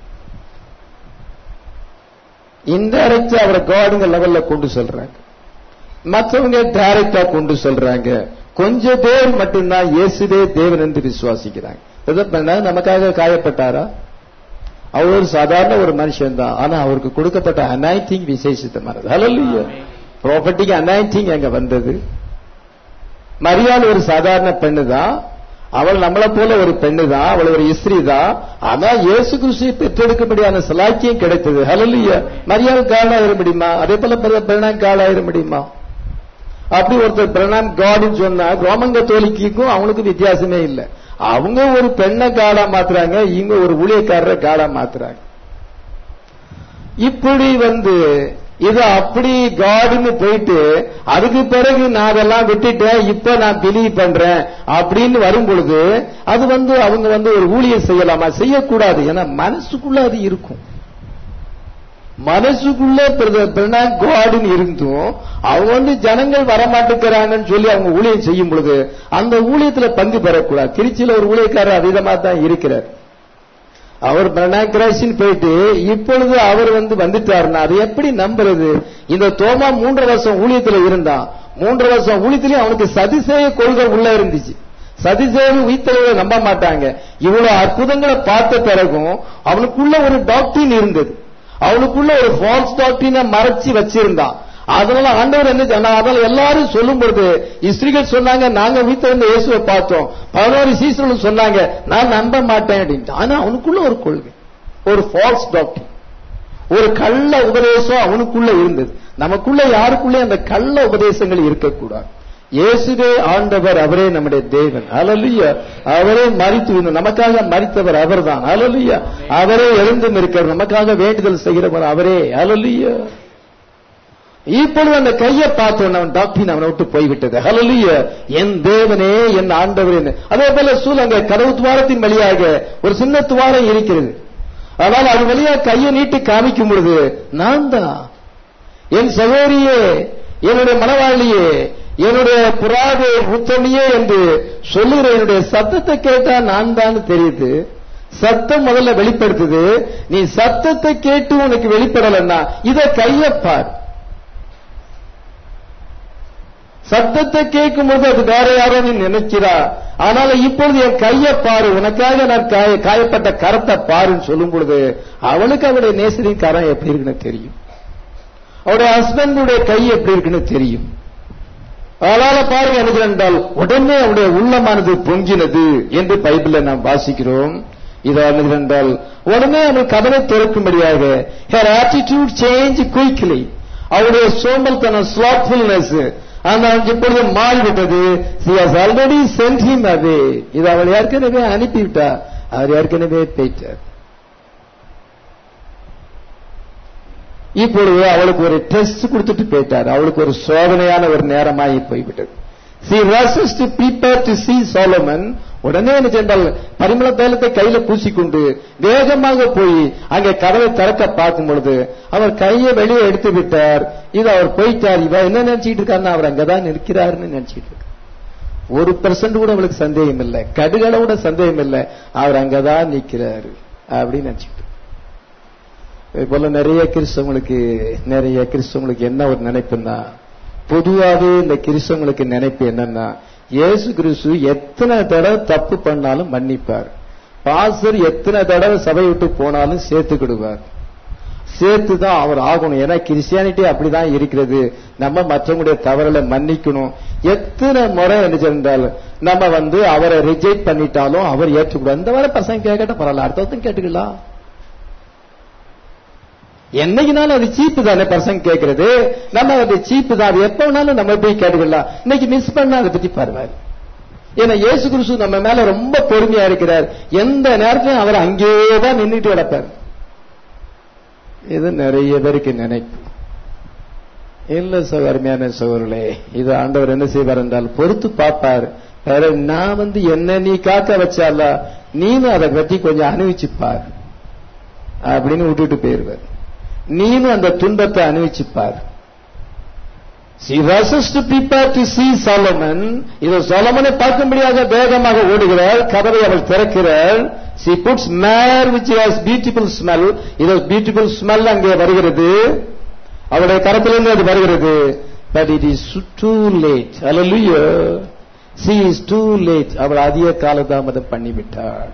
இன்டைரக்டா அவரை காடுங்க லெவல்ல கொண்டு சொல்றாங்க மற்றவங்க டைரக்டா கொண்டு சொல்றாங்க கொஞ்ச பேர் மட்டும்தான் இயேசுவே தேவன் என்று விசுவாசிக்கிறாங்க பிரதர் பிரணாம் நமக்காக காயப்பட்டாரா அவர் ஒரு சாதாரண ஒரு மனுஷன் தான் ஆனா அவருக்கு கொடுக்கப்பட்ட அனாயிட்டிங் விசேஷித்தமானது ஹalleluya ப்ராப்பர்ட்டிக்கு அனாயிட்டிங் அங்க வந்தது மரியாள் ஒரு சாதாரண பெண்ணு தான் அவள் நம்மளை போல ஒரு பெண்ணு தான் அவள் ஒரு இஸ்திரி தான் ஆனா இயேசு கிறிஸ்துவை பெற்றெடுக்கும்படியான சலாக்கியம் கிடைத்தது ஹalleluya மரியாள் காலாயிர முடியுமா அதே போல பிரணாம் காலாயிர முடியுமா அப்படி ஒருத்தர் பிரணாம் காடுன்னு சொன்னா ரோமங்க தோலிக்கும் அவனுக்கு வித்தியாசமே இல்லை அவங்க ஒரு பெண்ணை காடா மாத்துறாங்க இவங்க ஒரு ஊழியக்காரரை காடா மாத்துறாங்க இப்படி வந்து இது அப்படி காடுன்னு போயிட்டு அதுக்கு பிறகு நான் அதெல்லாம் விட்டுட்டேன் இப்ப நான் பிலீவ் பண்றேன் அப்படின்னு வரும் பொழுது அது வந்து அவங்க வந்து ஒரு ஊழியம் செய்யலாமா செய்யக்கூடாது ஏன்னா மனசுக்குள்ள அது இருக்கும் மனசுக்குள்ள காடுன்னு இருந்தும் அவங்க வந்து ஜனங்கள் வரமாட்டேங்கிறாங்கன்னு சொல்லி அவங்க ஊழியம் செய்யும் பொழுது அந்த ஊழியத்துல பங்கு பெறக்கூடாது திருச்சியில ஒரு ஊழியக்காரர் அதிகமா தான் இருக்கிறார் அவர் பிரணாகிராசின்னு போயிட்டு இப்பொழுது அவர் வந்து வந்துட்டாருன்னா அதை எப்படி நம்புறது இந்த தோமா மூன்று வருஷம் ஊழியத்துல இருந்தான் மூன்று வருஷம் ஊழியத்திலேயே அவனுக்கு சதிசேய கொள்கை உள்ள இருந்துச்சு சதிசேவன் உயிர்த்தலைவரை நம்ப மாட்டாங்க இவ்வளவு அற்புதங்களை பார்த்த பிறகும் அவனுக்குள்ள ஒரு டாக்டின் இருந்தது அவனுக்குள்ள ஒரு ஃபால்ஸ் டாக்டினை மறைச்சு வச்சிருந்தான் அதனால ஆண்டவர் என்ன சொன்னா அதனால எல்லாரும் சொல்லும் பொழுது ஸ்திரீகள் சொன்னாங்க நாங்க வீட்டுல இருந்து இயேசுவை பார்த்தோம் பதினோரு சீசனும் சொன்னாங்க நான் நம்ப மாட்டேன் அப்படின்ட்டு ஆனா அவனுக்குள்ள ஒரு கொள்கை ஒரு ஃபால்ஸ் டாக்டின் ஒரு கள்ள உபதேசம் அவனுக்குள்ள இருந்தது நமக்குள்ள யாருக்குள்ளே அந்த கள்ள உபதேசங்கள் இருக்கக்கூடாது இயேசுவே ஆண்டவர் அவரே நம்முடைய தேவன் அலலுயா அவரே மறித்து நமக்காக மறித்தவர் அவர்தான் அலலுயா அவரே எழுந்தும் இருக்கிறவர் நமக்காக வேண்டுதல் செய்கிறவர் அவரே அலலுயா இப்பொழுது அந்த கையை பார்த்தோம் அவன் டாக்டின் அவனை விட்டு போய்விட்டது ஹலலிய என் தேவனே என் ஆண்டவர் அதே போல சூழ் அங்க கதவு துவாரத்தின் வழியாக ஒரு சின்ன துவாரம் இருக்கிறது ஆனால் அது வழியாக கையை நீட்டி காமிக்கும் பொழுது நான் தான் என் சகோதரியே என்னுடைய மனவாளியே என்னுடைய புறாவே உத்தமியே என்று சொல்லுகிற என்னுடைய சத்தத்தை கேட்டா நான் தான் தெரியுது சத்தம் முதல்ல வெளிப்படுத்துது நீ சத்தத்தை கேட்டு உனக்கு வெளிப்படலன்னா இத கையப்பார் சத்தத்தை கேட்கும் போது அது வேற யாரோ நீ நினைக்கிறா ஆனால் இப்பொழுது என் கையை பாரு உனக்காக நான் காயப்பட்ட கரத்தை பாருன்னு சொல்லும் பொழுது அவனுக்கு அவருடைய நேசரின் கரம் எப்படி இருக்குன்னு தெரியும் அவருடைய ஹஸ்பண்டுடைய கை எப்படி இருக்குன்னு தெரியும் அதனால பாருங்க என்ன என்றால் உடனே அவருடைய உள்ளமானது பொங்கினது என்று பைபிள்ல நாம் வாசிக்கிறோம் இது என்றால் உடனே அவர் கதவை திறக்கும்படியாக ஹர் ஆட்டிடியூட் சேஞ்ச் குயிக்லி அவருடைய சோம்பல்தனம் ஸ்லாட்ஃபுல்னஸ் அந்த இப்பொழுது மாறிவிட்டது she has already sent him away இது அவள் ஏற்கனவே அனுப்பிவிட்டா அவர் ஏற்கனவே போயிட்டார் இப்பொழுது அவளுக்கு ஒரு டெஸ்ட் கொடுத்துட்டு போயிட்டார் அவளுக்கு ஒரு சோதனையான ஒரு நேரமாகி போய்விட்டது she rushes to prepare to see Solomon உடனே என்ன சென்றால் பரிமள தைலத்தை கையில பூசிக்கொண்டு வேகமாக போய் அங்கே கதவை திறக்க பார்க்கும் பொழுது அவர் கையை வெளியே எடுத்து விட்டார் இது அவர் போயிட்டார் இவ என்ன நினைச்சிட்டு இருக்காருன்னா அவர் அங்கதான் நிற்கிறாருன்னு நினைச்சிட்டு இருக்கார் ஒரு பெர்சன்ட் கூட அவளுக்கு சந்தேகம் இல்லை கடுகளோட சந்தேகம் இல்லை அவர் அங்கதான் நிற்கிறாரு அப்படின்னு நினைச்சிட்டு போல நிறைய கிறிஸ்தவங்களுக்கு நிறைய கிறிஸ்தவங்களுக்கு என்ன ஒரு நினைப்புன்னா பொதுவாகவே இந்த கிறிஸ்தவங்களுக்கு நினைப்பு என்னன்னா இயேசு கிறிஸ்து எத்தனை தடவை தப்பு பண்ணாலும் மன்னிப்பார் பாசர் எத்தனை தடவை சபை விட்டு போனாலும் சேர்த்துக்கிடுவார் சேர்த்து தான் அவர் ஆகணும் ஏன்னா கிறிஸ்டியானிட்டி அப்படிதான் இருக்கிறது நம்ம மற்றவங்களுடைய தவறுகளை மன்னிக்கணும் எத்தனை முறை என்ன சென்றாலும் நம்ம வந்து அவரை ரிஜெக்ட் பண்ணிட்டாலும் அவர் ஏற்றுக்கூடாது இந்த வரை பசங்க கேட்கட்ட பரவாயில்ல அடுத்தவங்க கேட்டுக்கலாம் என்னைக்குனாலும் அது சீப்பு தானே பர்சன் கேட்கறது நம்ம அது சீப்பு தான் அது எப்ப வேணாலும் நம்ம போய் கேட்டுக்கலாம் இன்னைக்கு மிஸ் பண்ணா அதை பத்தி பரவாயில்ல ஏன்னா இயேசு கிறிஸ்து நம்ம மேல ரொம்ப பொறுமையா இருக்கிறார் எந்த நேரத்திலும் அவர் அங்கேயே தான் நின்றுட்டு கிடப்பார் இது நிறைய பேருக்கு நினைப்பு இல்ல சகோதரமையான சகோதரர்களே இது ஆண்டவர் என்ன செய்வார் என்றால் பொறுத்து பார்ப்பார் நான் வந்து என்ன நீ காக்க வச்சால நீனும் அதை பத்தி கொஞ்சம் அனுபவிச்சுப்பார் அப்படின்னு விட்டுட்டு போயிருவார் நீனும் அந்த துன்பத்தை அனுபவிச்சுப்பார் She rushes to prepare to see Solomon. இது சோலமனை பார்க்கும்படியாக வேகமாக ஓடுகிறாள் கதவை அவள் திறக்கிறாள் she puts mare which has beautiful smell இது beautiful smell அங்கே வருகிறது அவளுடைய கரத்திலிருந்து அது வருகிறது but it is too late hallelujah she is too late அவள் அதிக காலதாமதம் பண்ணிவிட்டாள்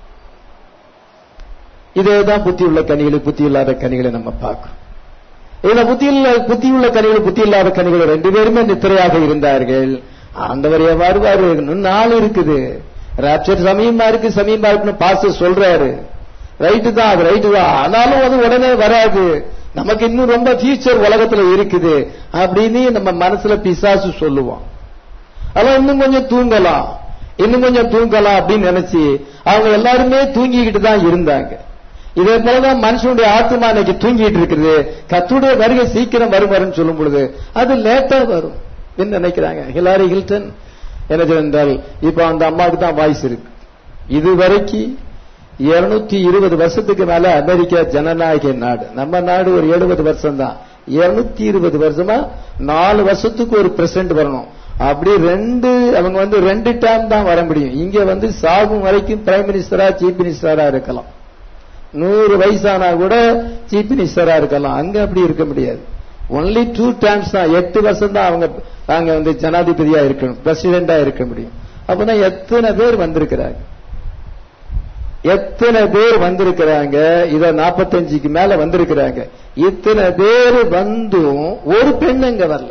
இதே தான் புத்தி உள்ள கனிகள் புத்தி இல்லாத கனிகளை நம்ம பார்க்கிறோம் இதுல புத்தி உள்ள புத்தி உள்ள கனிகள் புத்தி இல்லாத கனிகள் ரெண்டு பேருமே நித்திரையாக இருந்தார்கள் ஆண்டவர் வருவாரு இன்னும் நாள் இருக்குது ராப்சர் சமயமா இருக்கு சமயமா இருக்குன்னு பாச சொல்றாரு ரைட்டு தான் அது ரைட்டு தான் ஆனாலும் அது உடனே வராது நமக்கு இன்னும் ரொம்ப ஃபியூச்சர் உலகத்துல இருக்குது அப்படின்னு நம்ம மனசுல பிசாசு சொல்லுவோம் அதான் இன்னும் கொஞ்சம் தூங்கலாம் இன்னும் கொஞ்சம் தூங்கலாம் அப்படின்னு நினைச்சு அவங்க எல்லாருமே தூங்கிக்கிட்டு தான் இருந்தாங்க இதே போலதான் மனுஷனுடைய ஆத்மா இன்னைக்கு தூங்கிட்டு இருக்குது கத்துடைய வருகை சீக்கிரம் வரும் வரும்னு சொல்லும் பொழுது அது லேட்டா வரும் என்ன நினைக்கிறாங்க ஹிலாரி ஹில்டன் என்ன என்றால் இப்ப அந்த அம்மாவுக்கு தான் வாய்ஸ் இருக்கு இது வரைக்கும் இருநூத்தி இருபது வருஷத்துக்கு மேல அமெரிக்கா ஜனநாயக நாடு நம்ம நாடு ஒரு எழுபது வருஷம் தான் இருநூத்தி இருபது வருஷமா நாலு வருஷத்துக்கு ஒரு பிரசிடண்ட் வரணும் அப்படி ரெண்டு அவங்க வந்து ரெண்டு டைம் தான் வர முடியும் இங்க வந்து சாகும் வரைக்கும் பிரைம் மினிஸ்டரா சீஃப் மினிஸ்டரா இருக்கலாம் நூறு வயசானா கூட சீஃப் மினிஸ்டரா இருக்கலாம் அங்க அப்படி இருக்க முடியாது ஒன்லி டூ டைம்ஸ் தான் எட்டு வருஷம் தான் அவங்க அங்க வந்து ஜனாதிபதியா இருக்கணும் பிரசிடென்டா இருக்க முடியும் அப்பதான் எத்தனை பேர் வந்திருக்கிறாங்க எத்தனை பேர் வந்திருக்கிறாங்க இத நாற்பத்தஞ்சுக்கு மேல வந்திருக்கிறாங்க இத்தனை பேர் வந்தும் ஒரு பெண் அங்க வரல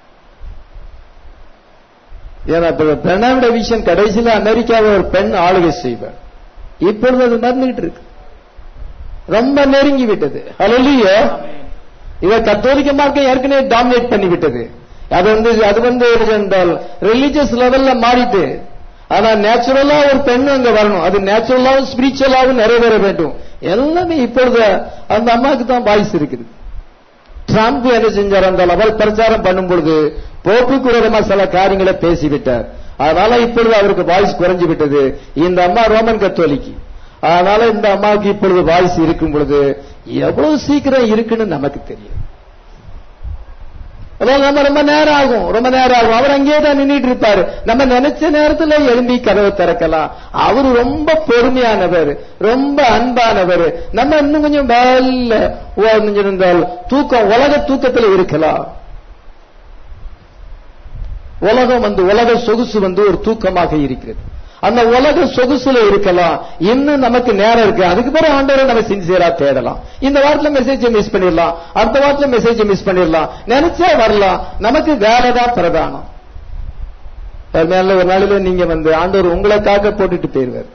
ஏன்னா பெண்ணாவிட விஷயம் கடைசியில அமெரிக்காவை ஒரு பெண் ஆளுகை செய்வார் இப்பொழுது அது நடந்துகிட்டு இருக்கு ரொம்ப நெருங்கி விட்டது அலலிய இத கத்தோலிக்க மார்க்கம் ஏற்கனவே டாமினேட் பண்ணி விட்டது அது வந்து அது வந்து என்றால் ரிலீஜியஸ் லெவல்ல மாறிட்டு ஆனா நேச்சுரலா ஒரு பெண் அங்க வரணும் அது நேச்சுரலாவும் ஸ்பிரிச்சுவலாவும் நிறைவேற வேண்டும் எல்லாமே இப்பொழுது அந்த அம்மாவுக்கு தான் வாய்ஸ் இருக்குது ட்ரம்ப் என்ன செஞ்சார் அந்த லெவல் பிரச்சாரம் பண்ணும் பொழுது போப்புக்கு விரோதமா சில காரியங்களை பேசிவிட்டார் அதனால இப்பொழுது அவருக்கு வாய்ஸ் குறைஞ்சு விட்டது இந்த அம்மா ரோமன் கத்தோலிக்கு அதனால இந்த அம்மாவுக்கு இப்பொழுது வாய்ஸ் இருக்கும் பொழுது எவ்வளவு சீக்கிரம் இருக்குன்னு நமக்கு தெரியும் அதாவது நம்ம ரொம்ப நேரம் ஆகும் ரொம்ப நேரம் ஆகும் அவர் அங்கேயே தான் நின்றுட்டு இருப்பாரு நம்ம நினைச்ச நேரத்துல எழும்பி கதவை திறக்கலாம் அவரு ரொம்ப பொறுமையானவர் ரொம்ப அன்பானவர் நம்ம இன்னும் கொஞ்சம் வேல இருந்தால் தூக்கம் உலக தூக்கத்துல இருக்கலாம் உலகம் வந்து உலக சொகுசு வந்து ஒரு தூக்கமாக இருக்கிறது அந்த உலக சொகுசுல இருக்கலாம் இன்னும் நமக்கு நேரம் இருக்கு அதுக்கு பிறகு ஆண்டவரை நம்ம சின்சியரா தேடலாம் இந்த வாரத்துல மெசேஜ் மிஸ் பண்ணிடலாம் அடுத்த வாரத்துல மெசேஜ் மிஸ் பண்ணிடலாம் நினைச்சா வரலாம் நமக்கு வேலைதான் பிரதானம் மேல ஒரு நாளில நீங்க வந்து ஆண்டவர் உங்களுக்காக போட்டுட்டு போயிருவார்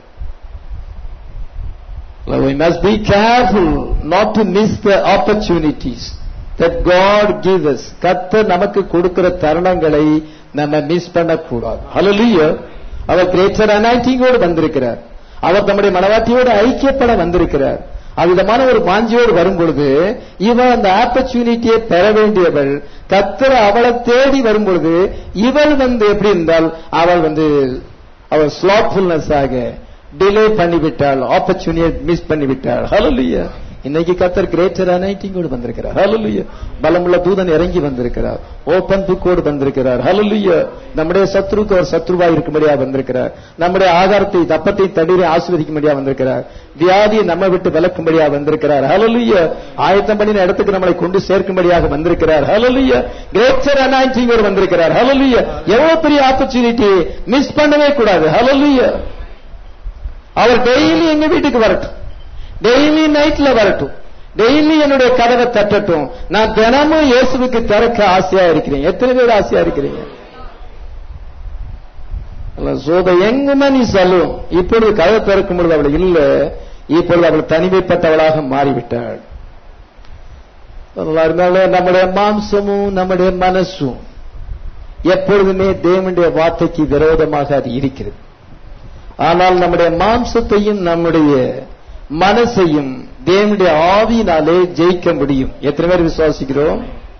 We must be careful not to miss the opportunities that God gives us. கர்த்தர் நமக்கு கொடுக்கிற தருணங்களை நம்ம மிஸ் பண்ணக்கூடாது Hallelujah. அவர் கிரேட்டர் அனாய்டிங்கோடு வந்திருக்கிறார் அவர் தம்முடைய மனவாட்டியோடு ஐக்கியப்பட வந்திருக்கிறார் அவ்விதமான ஒரு வாஞ்சியோடு வரும் பொழுது இவள் அந்த ஆப்பர்ச்சுனிட்டியை பெற வேண்டியவள் கத்திர அவளை தேடி வரும் பொழுது இவள் வந்து எப்படி இருந்தால் அவள் வந்து அவள் ஸ்லாட்ஃபுல்னஸ் ஆக டிலே பண்ணிவிட்டாள் ஆப்பர்ச்சுனிட்டியை மிஸ் பண்ணிவிட்டாள் ஹலோலியா இன்னைக்கு கத்தர் கிரேட்டர் அனைட்டிங்கோடு வந்திருக்கிறார் ஹலலுய பலமுள்ள தூதன் இறங்கி வந்திருக்கிறார் ஓபன் புக்கோடு வந்திருக்கிறார் ஹலலுய நம்முடைய சத்ருக்கு அவர் சத்ருவா இருக்கும்படியா வந்திருக்கிறார் நம்முடைய ஆதாரத்தை தப்பத்தை தண்ணீரை ஆஸ்வதிக்கும்படியா வந்திருக்கிறார் வியாதியை நம்ம விட்டு விளக்கும்படியா வந்திருக்கிறார் ஹலலுய ஆயத்தம் பண்ணின இடத்துக்கு நம்மளை கொண்டு சேர்க்கும்படியாக வந்திருக்கிறார் ஹலலுய கிரேட்டர் அனாயிட்டிங்கோடு வந்திருக்கிறார் ஹலலுய எவ்வளவு பெரிய ஆப்பர்ச்சுனிட்டி மிஸ் பண்ணவே கூடாது ஹலலுய அவர் டெய்லி எங்க வீட்டுக்கு வரட்டும் டெய்லி நைட்ல வரட்டும் டெய்லி என்னுடைய கதவை தட்டட்டும் நான் தினமும் இயேசுவுக்கு திறக்க ஆசையா இருக்கிறேன் எத்தனை பேர் ஆசையா இருக்கிறீங்க சோத எங்குமே நீ சொல்லும் இப்பொழுது கதவை திறக்கும் பொழுது அவள் இல்ல இப்பொழுது அவள் தனிமைப்பட்டவளாக மாறிவிட்டாள் அதனால நம்முடைய மாம்சமும் நம்முடைய மனசும் எப்பொழுதுமே தேவனுடைய வார்த்தைக்கு விரோதமாக அது இருக்கிறது ஆனால் நம்முடைய மாம்சத்தையும் நம்முடைய மனசையும் தேவனுடைய ஆவியினாலே ஜெயிக்க முடியும் எத்தனை பேர் விசுவாசிக்கிறோம்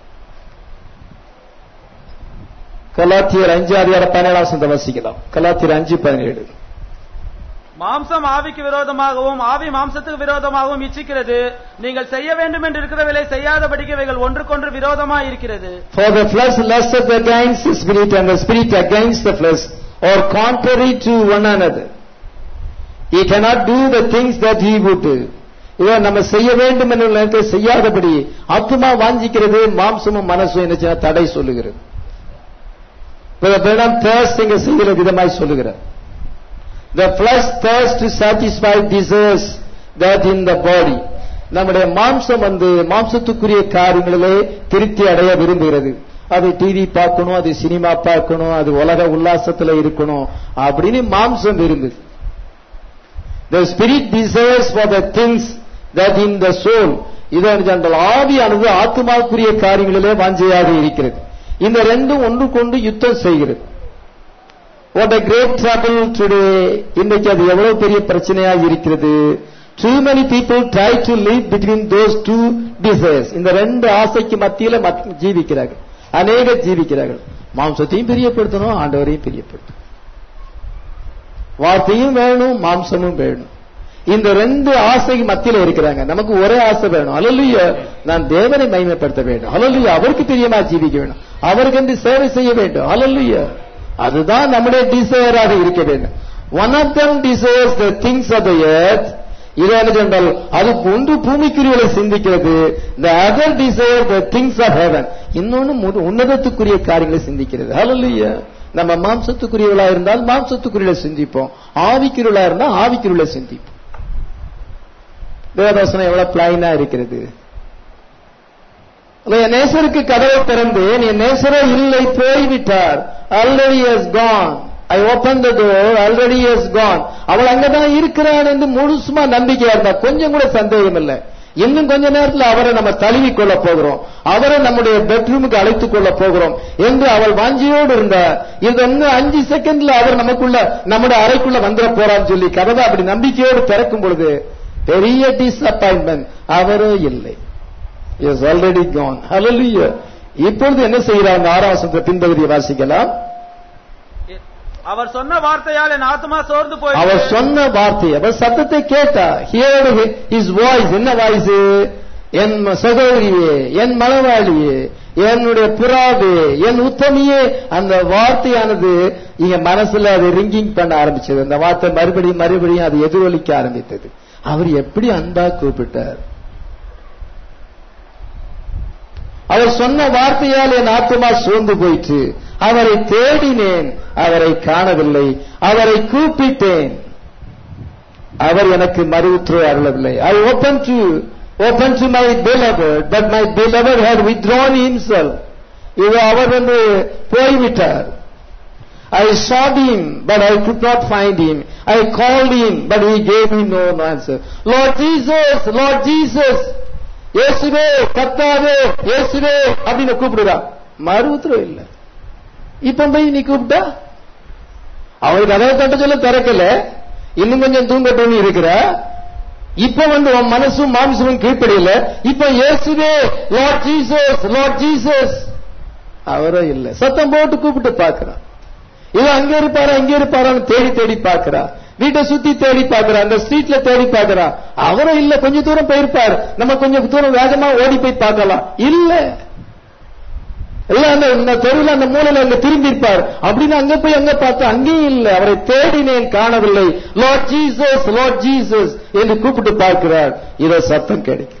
கலாத்தியர் அஞ்சு அதிகார பதினேழாம் சந்த வசிக்கலாம் கலாத்தியர் அஞ்சு பதினேழு மாம்சம் ஆவிக்கு விரோதமாகவும் ஆவி மாம்சத்துக்கு விரோதமாகவும் இச்சிக்கிறது நீங்கள் செய்ய வேண்டும் என்று இருக்கிறவர்களை செய்யாதபடிக்கு இவைகள் ஒன்றுக்கொன்று விரோதமா இருக்கிறது For the flesh lusteth against the spirit and the spirit against the flesh or contrary to one another. He cannot do the things that he would do. இதை நம்ம செய்ய வேண்டும் என்று நினைக்க செய்யாதபடி ஆத்மா வாஞ்சிக்கிறது மாம்சமும் மனசும் என்ன செய்ய தடை சொல்லுகிறது பிரணம் thirst இங்க செய்கிற விதமாய் சொல்லுகிறார் the flesh thirst to satisfy desires that in the body நம்முடைய மாம்சம் வந்து மாம்சத்துக்குரிய காரியங்களிலே திருப்தி அடைய விரும்புகிறது அது டிவி பார்க்கணும் அது சினிமா பார்க்கணும் அது உலக உல்லாசத்துல இருக்கணும் அப்படின்னு மாம்சம் விரும்புது the spirit desires for the things that in the soul இது என்றால் ஆவியானது ஆத்மாவுக்குரிய காரியங்களிலே வாஞ்சையாக இருக்கிறது இந்த ரெண்டும் ஒன்று கொண்டு யுத்தம் செய்கிறது what a great trouble today இன்றைக்கு அது எவ்வளவு பெரிய பிரச்சனையாக இருக்கிறது too many people try to live between those two desires இந்த ரெண்டு ஆசைக்கு மத்தியில மத்- ஜீவிக்கிறார்கள் அநேக ஜீவிக்கிறார்கள் மாம்சத்தையும் பிரியப்படுத்தணும் ஆண்டவரையும் பிரியப்படுத்தணும் வார்த்தையும் வேணும் மாம்சமும் வேணும் இந்த ரெண்டு ஆசை மத்தியில இருக்கிறாங்க நமக்கு ஒரே ஆசை வேணும் அலலுய நான் தேவனை மகிமைப்படுத்த வேண்டும் அலலுய அவருக்கு பிரியமா ஜீவிக்க வேண்டும் அவருக்கு என்று சேவை செய்ய வேண்டும் அலலுய அதுதான் நம்முடைய டிசையராக இருக்க வேண்டும் one of them desires the things of the earth இது என்ன சொன்னால் அது ஒன்று பூமிக்குரியவளை சிந்திக்கிறது the other desire the things of heaven இன்னொன்னு மு- உன்னதத்துக்குரிய காரியங்களை சிந்திக்கிறது ஹalleluya நம்ம மாம்சத்துக்குரியவளா இருந்தால் மாம்சத்துக்குரியவளை சிந்திப்போம் ஆவிக்குரியவளா இருந்தால் ஆவிக்குரியவளை சிந்திப்போம் தேவதர்சனம் எவ்வளவு பிளைனா இருக்கிறது அல்ல, என் நேசருக்கு கதவை திறந்தேன் என் நேசரோ இல்லை போய்விட்டார் already is gone I open the door already is gone அவள் அங்கதான் இருக்கிறான் என்று முழுசுமா நம்பிக்கையா இருந்தா கொஞ்சம் கூட சந்தேகம் இல்லை இன்னும் கொஞ்ச நேரத்தில் அவரை நம்ம தழுவி கொள்ள போகிறோம் அவரை நம்முடைய பெட்ரூமுக்கு அழைத்துக் கொள்ள போகிறோம் என்று அவள் வாஞ்சியோடு இருந்தா இது இன்னும் அஞ்சு செகண்ட்ல அவர் நமக்குள்ள நம்முடைய அறைக்குள்ள வந்துட போறான்னு சொல்லி கதவை அப்படி நம்பிக்கையோடு திறக்கும் பொழுது பெரிய டிசப்பாயின்மெண்ட் அவரோ இல்லை இஸ் ஆல்ரெடி கான் ஹalleluya இப்பொழுது என்ன செய்கிறாங்க ஆறாம் வசனத்தை பின்பகுதியை வாசிக்கலாம் அவர் சொன்ன வார்த்தையால் என் ஆத்மா சோர்ந்து போய் அவர் சொன்ன வார்த்தை அவர் சத்தத்தை கேட்டா ஹியர் இஸ் வாய்ஸ் என்ன வாய்ஸ் என் சகோதரியே என் மனவாளியே என்னுடைய புறாவே என் உத்தமியே அந்த வார்த்தையானது இங்க மனசுல அது ரிங்கிங் பண்ண ஆரம்பிச்சது அந்த வார்த்தை மறுபடியும் மறுபடியும் அது எதிரொலிக்க ஆரம்பித்தது அவர் எப்படி அன்பா கூப்பிட்டார் அவர் சொன்ன வார்த்தையால் என் ஆத்மா சோர்ந்து போயிற்று அவரை தேடினேன் அவரை காணவில்லை அவரை கூப்பிட்டேன் அவர் எனக்கு மறுவுற்று அருளவில்லை I open to open to my beloved but my beloved had withdrawn himself இது அவர் வந்து போய்விட்டார் I sought him, but I could not find him. I called him, but he gave me no answer. Lord Jesus, Lord Jesus, இயேசுவே கர்த்தாவே இயேசுவே அப்படின்னு கூப்பிடுறா மறுவுத்திரம் இல்ல இப்ப போய் நீ கூப்பிட்டா அவருக்கு கதவை தட்ட சொல்ல திறக்கல இன்னும் கொஞ்சம் தூங்கட்டும்னு இருக்கிற இப்ப வந்து உன் மனசும் மாம்சமும் கீழ்ப்படியல இப்ப இயேசுவே லார்ட் ஜீசஸ் லார்ட் ஜீசஸ் அவரும் இல்ல சத்தம் போட்டு கூப்பிட்டு பாக்குறான் இது அங்க இருப்பாரா இங்க இருப்பாரான்னு தேடி தேடி பாக்குறா வீட்டை சுத்தி தேடி பாக்குறா அந்த ஸ்ட்ரீட்ல தேடி பாக்குறா அவரும் இல்ல கொஞ்ச தூரம் போயிருப்பார் நம்ம கொஞ்சம் தூரம் வேகமா ஓடி போய் பார்க்கலாம் இல்ல எல்லாம் அந்த இந்த தெருவில் அந்த மூலையில அங்க திரும்பி இருப்பார் அப்படின்னு அங்க போய் அங்க பார்த்தா அங்கேயும் இல்லை அவரை தேடினேன் காணவில்லை லார்ட் ஜீசஸ் லார்ட் ஜீசஸ் என்று கூப்பிட்டு பார்க்கிறார் இத சத்தம் கிடைக்கும்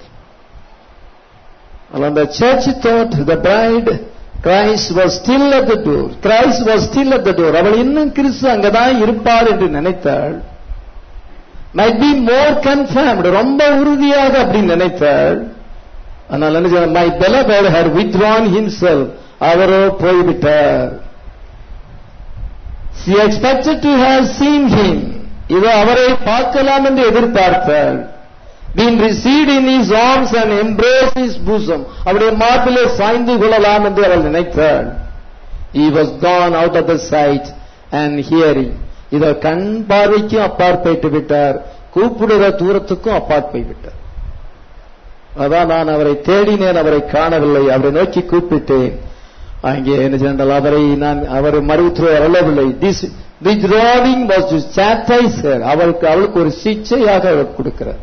அந்த church thought the bride Christ was still at the door Christ was still at the door அவள் இன்னும் கிறிஸ்து அங்கதான் இருப்பாள் என்று நினைத்தாள் மைட் பி மோர் கன்ஃபர்ம்டு ரொம்ப உறுதியாக அப்படி நினைத்தாள் ஆனால் என்ன செய்ய my beloved had withdrawn himself அவரோ போய்விட்டார் she expected to have seen him இது அவரை பார்க்கலாம் என்று எதிர்பார்த்தாள் been received in his arms and embrace his bosom அவருடைய மார்பிலே சாய்ந்து கொள்ளலாம் என்று அவள் நினைத்தாள் he was gone out of the sight and hearing இத கண் பார்வைக்கும் அப்பாற் போயிட்டு விட்டார் கூப்பிடுற தூரத்துக்கும் அப்பாற் போய்விட்டார் அதான் நான் அவரை தேடினேன் அவரை காணவில்லை அவரை நோக்கி கூப்பிட்டேன் அங்கே என்ன சொன்னால் அவரை நான் அவர் மறுத்து வரவில்லை this withdrawing was to chastise her அவளுக்கு அவளுக்கு ஒரு சிக்ஷையாக அவர் கொடுக்கிறார்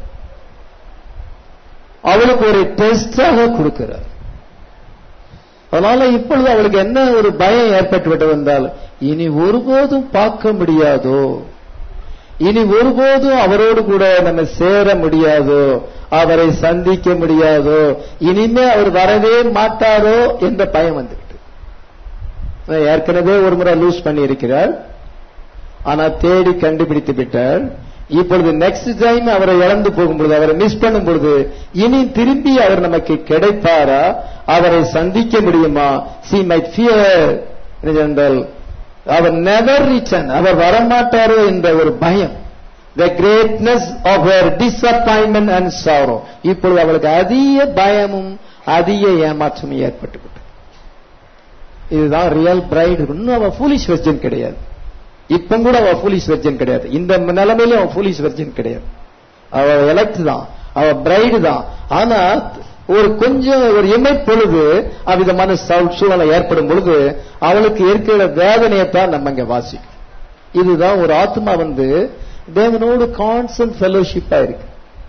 அவளுக்கு ஒரு டெஸ்டாக கொடுக்கிறார் அதனால இப்பொழுது அவளுக்கு என்ன ஒரு பயம் ஏற்பட்டு விட்டது என்றால் இனி ஒருபோதும் பார்க்க முடியாதோ இனி ஒருபோதும் அவரோடு கூட நம்ம சேர முடியாதோ அவரை சந்திக்க முடியாதோ இனிமே அவர் வரவே மாட்டாரோ என்ற பயம் வந்துவிட்டு ஏற்கனவே ஒரு முறை லூஸ் பண்ணி இருக்கிறார் ஆனா தேடி கண்டுபிடித்து விட்டார் இப்பொழுது நெக்ஸ்ட் டைம் அவரை இழந்து போகும்பொழுது அவரை மிஸ் பண்ணும் பொழுது இனி திரும்பி அவர் நமக்கு கிடைப்பாரா அவரை சந்திக்க முடியுமா சி மை ஃபியர் என்றால் அவர் நெவர் ரிட்டர்ன் அவர் வரமாட்டாரோ என்ற ஒரு பயம் the greatness of her disappointment and sorrow இப்பொழுது அவளுக்கு அதிக பயமும் அதிக ஏமாற்றமும் ஏற்பட்டு விட்டது. இதுதான் ரியல் பிரைடு இன்னும் அவ ஃபூலிஷ் வெர்ஜன் கிடையாது இப்ப கூட அவ ஃபூலிஷ் வெர்ஜன் கிடையாது இந்த நிலைமையிலும் அவ ஃபூலிஷ் வெர்ஜன் கிடையாது அவ எலக்ட் தான் அவ பிரைடு தான் ஆனா ஒரு கொஞ்சம் ஒரு இமை பொழுது அவ்விதமான சூ- சூழ்நிலை ஏற்படும் பொழுது அவளுக்கு இருக்கிற வேதனையைத்தான் நம்ம இங்க வாசிக்கும் இதுதான் ஒரு ஆத்மா வந்து தேவனோடு கான்சன்ட் ஃபெலோஷிப்பா இருக்கு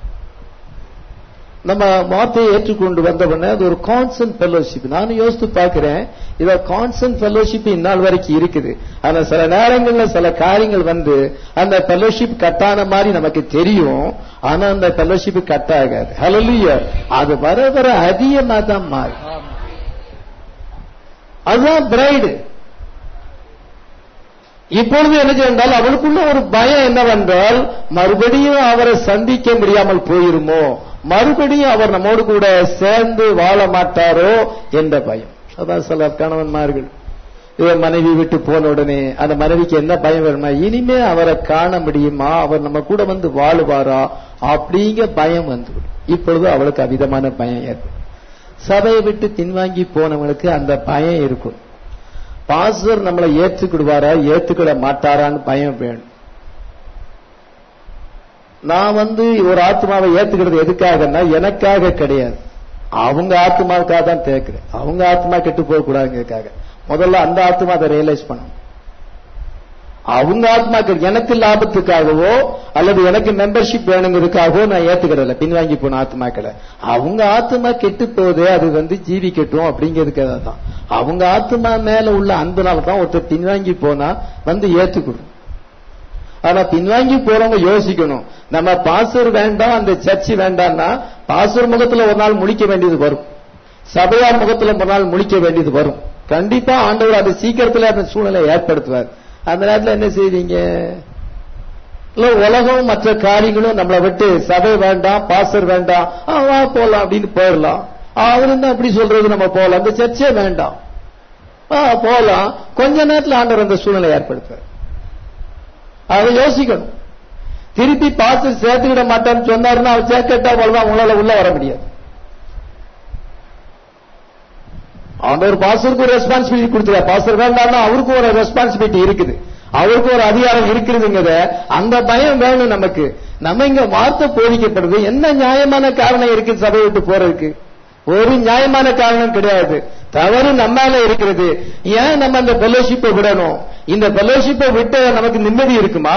நம்ம வார்த்தையை ஏற்றுக்கொண்டு வந்தவொடனே அது ஒரு கான்சன்ட் ஃபெலோஷிப் நானும் யோசித்து பார்க்கிறேன் இத கான்சன்ட் ஃபெலோஷிப் இந்நாள் வரைக்கும் இருக்குது ஆனா சில நேரங்கள்ல சில காரியங்கள் வந்து அந்த ஃபெலோஷிப் கட்டான மாதிரி நமக்கு தெரியும் ஆனா அந்த ஃபெலோஷிப் கட் ஆகாது ஹalleluya அது வர வர அதிகமா தான் மாறும் அதுதான் பிரைடு இப்பொழுது என்ன செய்தால் அவளுக்குள்ள ஒரு பயம் என்னவென்றால் மறுபடியும் அவரை சந்திக்க முடியாமல் போயிருமோ மறுபடியும் அவர் நம்மோடு கூட சேர்ந்து வாழ மாட்டாரோ என்ற பயம் அதான் சில கணவன்மார்கள் இவர் மனைவி விட்டு போன உடனே அந்த மனைவிக்கு என்ன பயம் வருமா இனிமே அவரை காண முடியுமா அவர் நம்ம கூட வந்து வாழுவாரா அப்படிங்க பயம் வந்துவிடும் இப்பொழுது அவளுக்கு அவிதமான பயம் ஏற்படும் சபையை விட்டு பின்வாங்கி போனவங்களுக்கு அந்த பயம் இருக்கும் பாஸ்டர் நம்மளை ஏற்றுக்கிடுவாரா ஏத்துக்கிட மாட்டாரான்னு பயம் வேணும் நான் வந்து ஒரு ஆத்மாவை ஏத்துக்கிறது எதுக்காகன்னா எனக்காக கிடையாது அவங்க ஆத்மாவுக்காக தான் தேக்கிறேன் அவங்க ஆத்மா கெட்டு போக கூடாதுங்கிறதுக்காக முதல்ல அந்த ஆத்மா அதை ரியலைஸ் பண்ணணும் அவங்க ஆத்மாக்கள் எனக்கு லாபத்துக்காகவோ அல்லது எனக்கு மெம்பர்ஷிப் வேணுங்கிறதுக்காகவோ நான் ஏத்துக்கிறதில்ல பின்வாங்கி போன ஆத்மாக்களை அவங்க ஆத்மா கெட்டு போகுது அது வந்து ஜீவிக்கட்டும் அப்படிங்கிறதுக்காக தான் அவங்க ஆத்மா மேல உள்ள அன்புனால தான் ஒருத்தர் பின்வாங்கி போனா வந்து ஏத்துக்கணும் ஆனா பின்வாங்கி போறவங்க யோசிக்கணும் நம்ம பாசர் வேண்டாம் அந்த சர்ச்சு வேண்டாம்னா பாசர் முகத்துல ஒரு நாள் முழிக்க வேண்டியது வரும் சபையார் முகத்துல ஒரு நாள் முழிக்க வேண்டியது வரும் கண்டிப்பா ஆண்டவர் அது சீக்கிரத்துல அந்த சூழ்நிலை ஏற்படுத்துவார் அந்த நேரத்துல என்ன செய்வீங்க இல்ல உலகம் மற்ற காரியங்களும் நம்மளை விட்டு சபை வேண்டாம் பாசர் வேண்டாம் ஆ, வா போலாம் அப்படின்னு போயிடலாம் அவரு தான் அப்படி சொல்றது நம்ம போலாம் அந்த சர்ச்சே வேண்டாம் ஆ, போலாம் கொஞ்ச நேரத்துல ஆண்டவர் அந்த சூழ்நிலை ஏற்படுத்துவார் அதை யோசிக்கணும் திருப்பி பார்த்து சேர்த்துக்கிட மாட்டேன்னு சொன்னாருன்னா அவர் சேர்க்கட்டா போலதான் உங்களால உள்ள வர முடியாது ஆண்டவர் பாஸ்டருக்கு ஒரு ரெஸ்பான்சிபிலிட்டி கொடுத்துருக்கார் பாஸ்டர் வேண்டாம்னா அவருக்கும் ஒரு ரெஸ்பான்சிபிலிட்டி இருக்குது அவருக்கு ஒரு அதிகாரம் இருக்குதுங்கிறத அந்த பயம் வேணும் நமக்கு நம்ம இங்க வார்த்தை போதிக்கப்படுது என்ன நியாயமான காரணம் இருக்கு சபை விட்டு போறதுக்கு ஒரு நியாயமான காரணம் கிடையாது தவறு நம்மால இருக்கிறது ஏன் நம்ம அந்த ஃபெலோஷிப்பை விடணும் இந்த ஃபெலோஷிப்பை விட்டு நமக்கு நிம்மதி இருக்குமா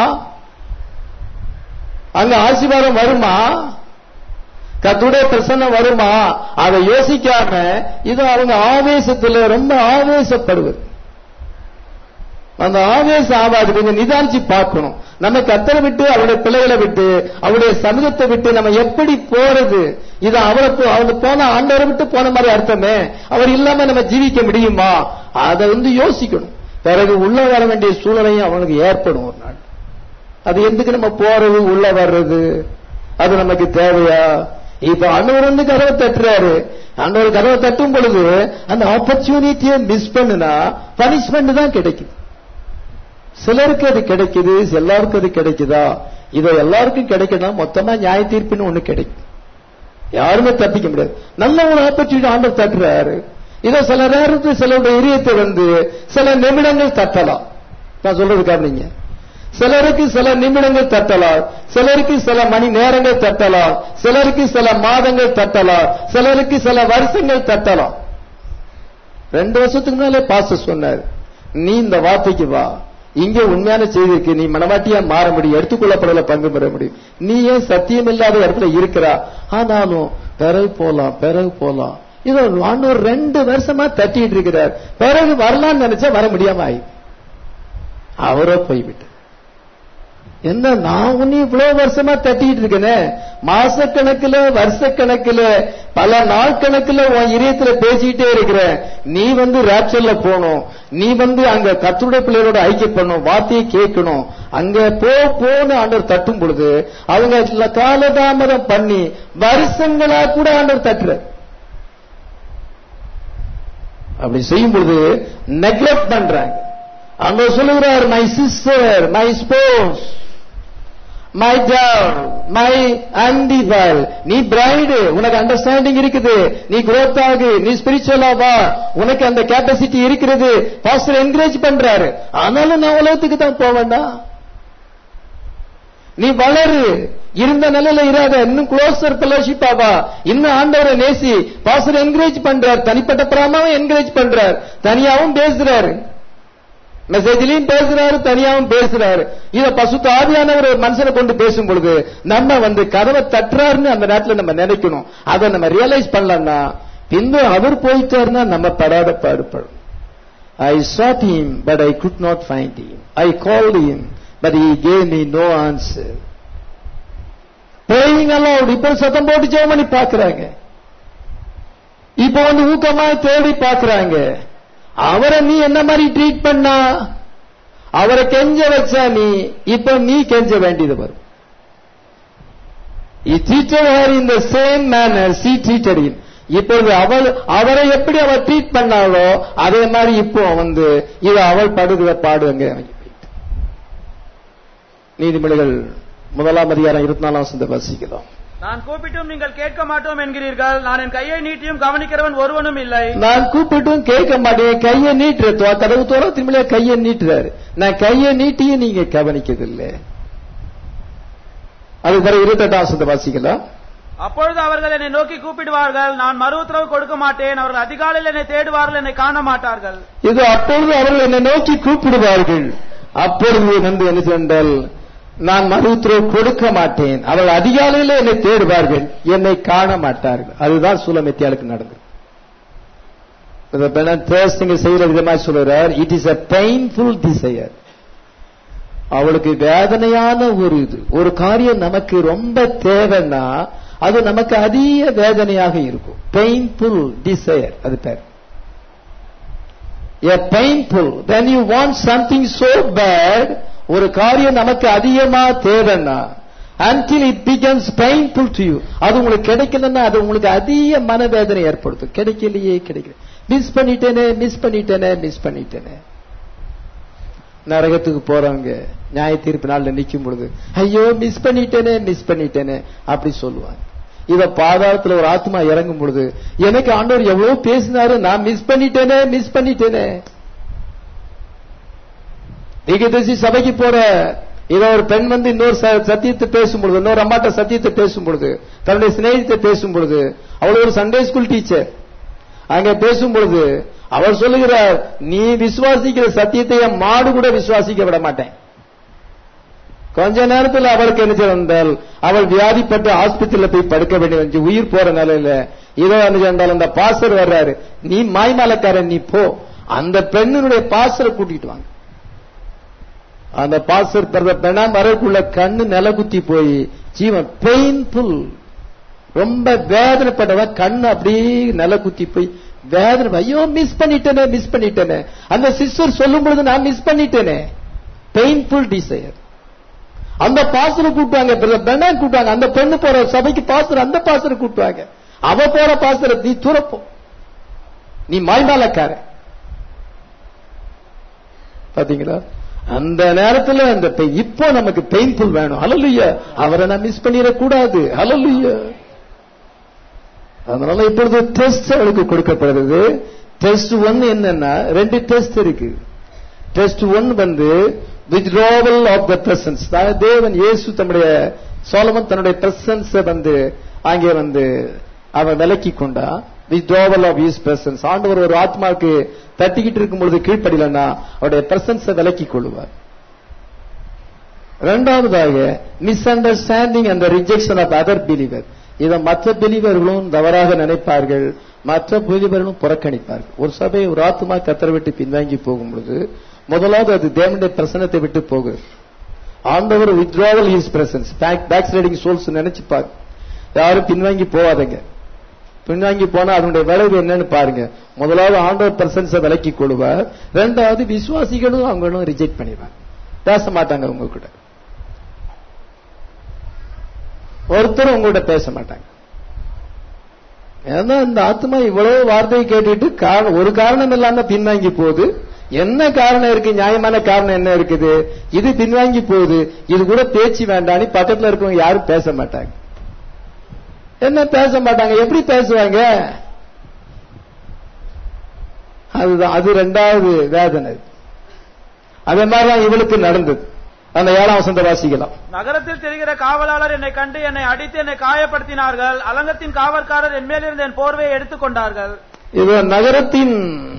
அங்க ஆசீர்வாதம் வருமா கத்துடைய பிரசன்னம் வருமா அதை யோசிக்காம இது அவங்க ஆவேசத்துல ரொம்ப ஆவேசப்படுவது அந்த ஆவேசம் ஆகாது கொஞ்சம் நிதானிச்சு பார்க்கணும் நம்ம கத்தரை விட்டு அவருடைய பிள்ளைகளை விட்டு அவருடைய சமூகத்தை விட்டு நம்ம எப்படி போறது இது அவரை போ- அவங்க போன ஆண்டவரை விட்டு போன மாதிரி அர்த்தமே அவர் இல்லாம நம்ம ஜீவிக்க முடியுமா அதை வந்து யோசிக்கணும் பிறகு உள்ள வர வேண்டிய சூழ்நிலையும் அவனுக்கு ஏற்படும் ஒரு நாள் அது எதுக்கு நம்ம போறது உள்ள வர்றது அது நமக்கு தேவையா இப்ப அண்ணவர் வந்து கதவை தட்டுறாரு அண்ணவர் கதவை தட்டும் பொழுது அந்த ஆப்பர்ச்சுனிட்டியை மிஸ் பண்ணுனா பனிஷ்மெண்ட் தான் கிடைக்குது சிலருக்கு அது கிடைக்குது எல்லாருக்கும் அது கிடைக்குதா இதை எல்லாருக்கும் கிடைக்கணும் மொத்தமா நியாய தீர்ப்புன்னு ஒண்ணு கிடைக்கும் யாருமே தப்பிக்க முடியாது நல்ல ஒரு ஆப்பர்ச்சுனிட்டி ஆண்டவர் தட்டுறாரு இதை சில நேரத்தில் சிலருடைய இதயத்தை வந்து சில நிமிடங்கள் தட்டலாம் நான் சொல்றது கவனிங்க சிலருக்கு சில நிமிடங்கள் தட்டலாம் சிலருக்கு சில மணி நேரங்கள் தட்டலாம் சிலருக்கு சில மாதங்கள் தட்டலாம் சிலருக்கு சில வருஷங்கள் தட்டலாம் ரெண்டு வருஷத்துக்கு முன்னாலே பாச சொன்னார் நீ இந்த வார்த்தைக்கு வா இங்கே உண்மையான செய்தி இருக்கு நீ மனவாட்டியா மாற முடியும் எடுத்துக்கொள்ளப்படல பங்கு பெற முடியும் நீ ஏன் சத்தியம் இல்லாத இடத்துல இருக்கிறா ஆனாலும் பிறகு போலாம் பிறகு போலாம் இது ஆண்டவர் ரெண்டு வருஷமா தட்டிட்டு இருக்கிறார் பிறகு வரலாம்னு நினைச்சா வர முடியாம ஆயி அவரோ போய்விட்டு என்ன நான் உன்னை இவ்வளவு வருஷமா தட்டிட்டு இருக்கேனே மாசக்கணக்குல வருஷக்கணக்குல பல நாள் கணக்குல உன் இதயத்துல பேசிக்கிட்டே இருக்கிற நீ வந்து ரேப்சர்ல போகணும் நீ வந்து அங்க கத்துடைய பிள்ளைகளோட ஐக்கியப்படணும் வார்த்தையை கேட்கணும் அங்க போ போன்னு ஆண்டவர் தட்டும் பொழுது அவங்க காலதாமதம் பண்ணி வருஷங்களா கூட ஆண்டவர் தட்டுற அப்படி செய்யும் பொழுது நெக்லெக்ட் பண்றாங்க அங்க சொல்லுகிறார் my sister my spouse my jar my undefiled நீ பிரைடு உனக்கு அண்டர்ஸ்டாண்டிங் இருக்குது நீ growth ஆகு நீ ஸ்பிரிச்சுவலா வா உனக்கு அந்த கேப்பசிட்டி இருக்கிறது பாஸ்டர் என்கரேஜ் பண்றாரு ஆனாலும் நான் உலகத்துக்கு தான் போவேண்டா நீ வளரு இருந்த நிலையில இராத இன்னும் க்ளோசர் ஃபெலோஷிப் ஆவா இன்னும் ஆண்டவரை நேசி பாஸ்டர் என்கரேஜ் பண்றார் தனிப்பட்ட பிராமாவும் என்கரேஜ் பண்றார் தனியாவும் பேசுறாரு மெசேஜ்லயும் பேசுறாரு தனியாவும் பேசுறாரு இத பசுத்த ஆவியானவர் ஒரு மனுஷனை கொண்டு பேசும் பொழுது நம்ம வந்து கதவை தட்டுறாருன்னு அந்த நேரத்துல நம்ம நினைக்கணும் அதை நம்ம ரியலைஸ் பண்ணலன்னா பின்பு அவர் போயிட்டாருன்னா நம்ம படாத பாடுபடும் ஐ sought him but I could not find him I called him but he gave me no answer praying aloud இப்போ சத்தம் போட்டு ஜெபம் பண்ணி பாக்குறாங்க இப்போ வந்து ஊக்கமா தேடி பாக்குறாங்க அவரை நீ என்ன மாதிரி ட்ரீட் பண்ணா அவரை கெஞ்ச வச்சா நீ இப்ப நீ கெஞ்ச வேண்டியது வரும் He treated her in the same manner she treated him. இப்பொழுது அவள் அவரை எப்படி அவள் ட்ரீட் பண்ணாளோ அதே மாதிரி இப்போ வந்து இது அவள் படுகிற பாடு அங்கே நீதிமொழிகள் முதலாம் அதிகாரம் இருபத்தி நாலாம் வசந்த வசிக்கிறோம் நான் கூப்பிட்டும் நீங்கள் கேட்க மாட்டோம் என்கிறீர்கள் நான் என் கையை நீட்டியும் கவனிக்கிறவன் ஒருவனும் இல்லை நான் கூப்பிட்டும் கேட்க மாட்டேன் கையை நீட்டுற தொ- கதவு தோற திரும்பில கையை நீட்டுறாரு நான் கையை நீட்டியும் நீங்க கவனிக்கதில்லை அது பிறகு இருபத்தெட்டாம் வசந்த வாசிக்கலாம் அப்பொழுது அவர்கள் என்னை நோக்கி கூப்பிடுவார்கள் நான் மறு உத்தரவு கொடுக்க மாட்டேன் அவர்கள் அதிகாலையில் என்னை தேடுவார்கள் என்னை காண மாட்டார்கள் இது அப்பொழுது அவர்கள் என்னை நோக்கி கூப்பிடுவார்கள் அப்பொழுது வந்து என்ன சென்றால் நான் மறு உத்தரவு கொடுக்க மாட்டேன் அவர்கள் அதிகாலையில் என்னை தேடுவார்கள் என்னை காண மாட்டார்கள் அதுதான் சூலமெத்தியாளுக்கு நடந்தது தேர்ஸ்டிங்க செய்யற விதமா சொல்றார் it is a painful desire அவளுக்கு வேதனையான ஒரு இது ஒரு காரியம் நமக்கு ரொம்ப தேவைன்னா அது நமக்கு அதிக வேதனையாக இருக்கும் பெயின்ஃபுல் டிசையர் அது பேர் a painful when you want something so bad ஒரு காரியம் நமக்கு அதிகமா தேவைன்னா until it becomes painful to you அது உங்களுக்கு கிடைக்கலன்னா அது உங்களுக்கு அதிக மனவேதனை ஏற்படுத்தும் கிடைக்கலையே கிடைக்கல மிஸ் பண்ணிட்டேனே மிஸ் பண்ணிட்டேனே மிஸ் பண்ணிட்டேனே நரகத்துக்கு போறவங்க நியாய தீர்ப்பு நாள்ல நிக்கும் பொழுது ஐயோ மிஸ் பண்ணிட்டேனே மிஸ் பண்ணிட்டேனே அப்படி சொல்லுவாங்க இத பாதாளத்துல ஒரு ஆத்மா இறங்கும் பொழுது எனக்கு ஆண்டவர் எவ்வளவு பேசினாரு நான் மிஸ் பண்ணிட்டேனே மிஸ் பண்ணிட்டேனே தீகதரிசி சபைக்கு போற இத ஒரு பெண் வந்து இன்னொரு ச- சத்தியத்தை பேசும் பொழுது இன்னொரு அம்மாட்ட சத்தியத்தை பேசும் பொழுது தன்னுடைய சிநேகித்தை பேசும் பொழுது அவள் ஒரு சண்டே ஸ்கூல் டீச்சர் அங்க பேசும் பொழுது அவர் சொல்லுகிறார் நீ விசுவாசிக்கிற சத்தியத்தை என் மாடு கூட விசுவாசிக்க விட மாட்டேன் கொஞ்ச நேரத்தில் அவளுக்கு என்ன செய்ய வந்தால் அவள் வியாதிப்பட்டு ஆஸ்பத்திரியில போய் படுக்க வேண்டிய வந்து உயிர் போற நிலையில இதோ என்ன சென்றால் அந்த பாசர் வர்றாரு நீ மாய்மாலக்காரன் நீ போ அந்த பெண்ணினுடைய பாசரை கூட்டிட்டு வாங்க அந்த பாசர் பிறந்த பெண்ணா வரக்குள்ள கண்ணு நில குத்தி போய் ஜீவன் பெயின்ஃபுல் ரொம்ப வேதனைப்பட்டவன் கண்ணு அப்படியே நில குத்தி போய் வேதனை ஐயோ மிஸ் பண்ணிட்டேனே மிஸ் பண்ணிட்டேனே அந்த சிஸ்டர் சொல்லும் பொழுது நான் மிஸ் பண்ணிட்டேனே பெயின்ஃபுல் டிசையர் அந்த பாசரை கூட்டுவாங்க பெண்ணா கூட்டுவாங்க அந்த பெண்ணு போற சபைக்கு பாசர் அந்த பாசரை கூட்டுவாங்க அவ போற பாசரை நீ துறப்போ நீ மாய்மாலக்கார பாத்தீங்களா அந்த நேரத்துல அந்த பெ- இப்போ நமக்கு பெயின்ஃபுல் வேணும் ஹalleluya அவரை நான் மிஸ் பண்ணிட கூடாது ஹalleluya அதனால இப்பொழுது டெஸ்ட் அவளுக்கு கொடுக்கப்படுறது டெஸ்ட் ஒன் என்னன்னா ரெண்டு டெஸ்ட் இருக்கு டெஸ்ட் ஒன் வந்து withdrawal ஆஃப் த பிரசன்ஸ் தேவன் இயேசு தம்முடைய சோலமன் தன்னுடைய பிரசன்ஸ் வந்து அங்கே வந்து அவன் விலக்கி கொண்டா withdrawal ஆஃப் his presence ஆண்டவர் ஒரு ஆத்மாவுக்கு தட்டிக்கிட்டு இருக்கும் பொழுது கீழ்ப்படிலன்னா அவருடைய பிரசன்ஸை விலக்கி கொள்ளுவார் இரண்டாவதாக மிஸ் அண்டர்ஸ்டாண்டிங் அந்த ரிஜெக்ஷன் ஆஃப் அதர் பிலீவர் இதை மற்ற பிலீவர்களும் தவறாக நினைப்பார்கள் மற்ற பிலீவர்களும் புறக்கணிப்பார்கள் ஒரு சபை ஒரு ஆத்மா கத்தரை விட்டு பின்வாங்கி போகும் பொழுது முதலாவது அது தேவனுடைய பிரசனத்தை விட்டு போகுது ஆண்டவர் withdrawal is presence backsliding souls நினைச்சு பாரு யாரும் பின்வாங்கி போவாதங்க பின்வாங்கி போனா அதனுடைய விளைவு என்னன்னு பாருங்க முதலாவது ஆண்டவர் பிரசன்ஸை விலக்கி கொள்வார் ரெண்டாவது விசுவாசிகளும் அவங்களும் ரிஜெக்ட் பண்ணிடுவாங்க பேச மாட்டாங்க உங்க கூட ஒருத்தரும் உங்கள்கிட்ட பேச மாட்டாங்க ஏன்னா இந்த ஆத்மா இவ்வளவு வார்த்தையை கேட்டுட்டு காரணம் ஒரு காரணம் இல்லாம பின்வாங்கி போகுது என்ன காரணம் இருக்கு நியாயமான காரணம் என்ன இருக்குது இது பின்வாங்கி போகுது இது கூட பேச்சு வேண்டான்னு பக்கத்துல இருக்கவங்க யாரும் பேச மாட்டாங்க என்ன பேச மாட்டாங்க எப்படி பேசுவாங்க அதுதான் அது ரெண்டாவது வேதனை அதே மாதிரிதான் இவளுக்கு நடந்தது அந்த ஏழாம் வசந்த வாசிக்கலாம் நகரத்தில் தெரிகிற காவலாளர் என்னை கண்டு என்னை அடித்து என்னை காயப்படுத்தினார்கள் அலங்கத்தின் காவற்காரர் என் மேலிருந்து என் போர்வையை எடுத்துக் கொண்டார்கள் இது நகரத்தின்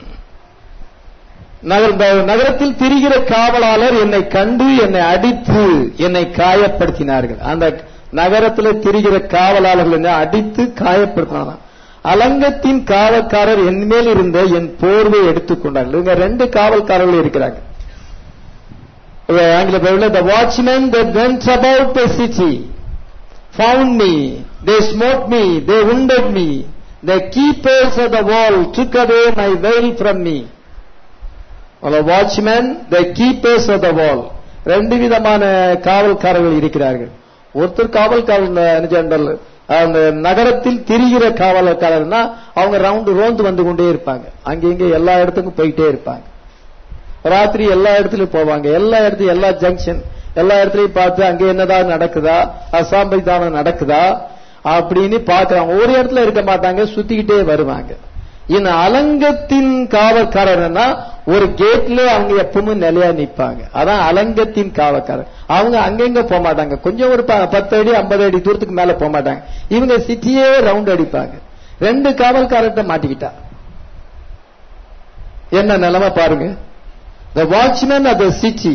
நகர- இந்த நகரத்தில் திரிகிற காவலாளர் என்னை கண்டு என்னை அடித்து என்னை காயப்படுத்தினார்கள் அந்த நகரத்தில் திரிகிற காவலாளர்கள் என்னை அடித்து காயப்படுத்தினாங்க அலங்கத்தின் காவல்காரர் என் மேல் இருந்த என் போர்வை எடுத்துக்கொண்டார்கள் இங்க ரெண்டு காவல்காரர்கள் இருக்கிறாங்க இது ஆங்கில பைபிள்ல the watchmen that went about the city found me they smote me they wounded me the keepers of the wall took away my veil from me the watchmen the keepers of the wall ரெண்டு விதமான காவல்காரர்கள் இருக்கிறார்கள் ஒருத்தர் காவல்காரர் என்ன சொன்னால், அந்த நகரத்தில் திரிகிற காவல்காரர்னா அவங்க round ரோந்து வந்து கொண்டே இருப்பாங்க அங்க இங்க எல்லா இடத்துக்கும் போயிட்டே இருப்பாங்க ராத்திரி எல்லா இடத்துலயும் போவாங்க எல்லா இடத்துலயும் எல்லா ஜங்ஷன் எல்லா இடத்துலயும் பார்த்து அங்க என்னதான் நடக்குதா அசாம்பிதானம் நடக்குதா அப்படின்னு பாக்குறாங்க ஒரு இடத்துல இருக்க மாட்டாங்க சுத்திக்கிட்டே வருவாங்க இந்த அலங்கத்தின் காவல்காரர்னா ஒரு கேட்ல அவங்க எப்பவும் நிலையா நிப்பாங்க அதான் அலங்கத்தின் காவல்காரர் அவங்க அங்கங்க போக மாட்டாங்க கொஞ்சம் ஒரு ப- பத்து அடி ஐம்பது அடி தூரத்துக்கு மேல போக மாட்டாங்க இவங்க சிட்டியே ரவுண்ட் அடிப்பாங்க ரெண்டு காவல்காரர்கிட்ட மாட்டிக்கிட்டா என்ன நிலைமை பாருங்க The watchman of the city.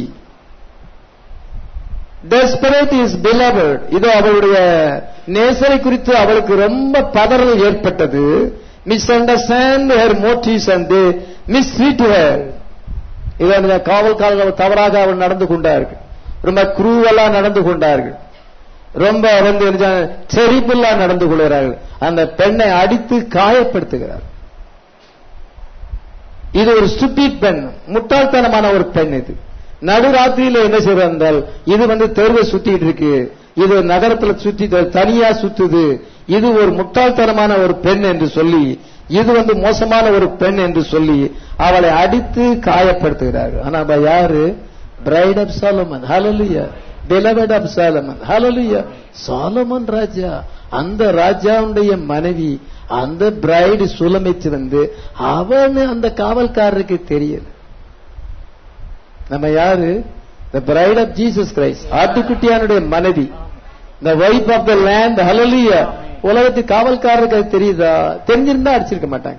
Desperate is beloved. இது அவளுடைய நேசரை குறித்து அவளுக்கு ரொம்ப பதறல் ஏற்பட்டது misunderstand her motives and misread her இது அந்த காவல்காரர்கள் தவறாக அவள் நடந்து கொண்டார்கள் ரொம்ப குரூவலா நடந்து கொண்டார்கள் ரொம்ப வந்து செரிபில்லா நடந்து கொள்கிறார்கள் அந்த பெண்ணை அடித்து காயப்படுத்துகிறார் இது ஒரு ஸ்டூபிட் பெண் முட்டாள்தனமான ஒரு பெண் இது நடுராத்திரியில என்ன செய்யறது என்றால் இது வந்து தெருவை சுத்திட்டு இருக்கு இது நகரத்துல சுத்தி தனியா சுத்துது இது ஒரு முட்டாள்தனமான ஒரு பெண் என்று சொல்லி இது வந்து மோசமான ஒரு பெண் என்று சொல்லி அவளை அடித்து காயப்படுத்துகிறார்கள் ஆனா அவ யாரு bride of Solomon hallelujah beloved of Solomon hallelujah Solomon ராஜா அந்த ராஜாவுடைய மனைவி அந்த பிரைடு சுலமிச்சு வந்து அவன் அந்த காவல்காரருக்கு தெரியல நம்ம யாரு the bride of Jesus Christ ஆட்டுக்குட்டியானுடைய மனைவி the wife of the land hallelujah உலகத்து காவல்காரருக்கு அது தெரியுதா தெரிஞ்சிருந்தா அடிச்சிருக்க மாட்டாங்க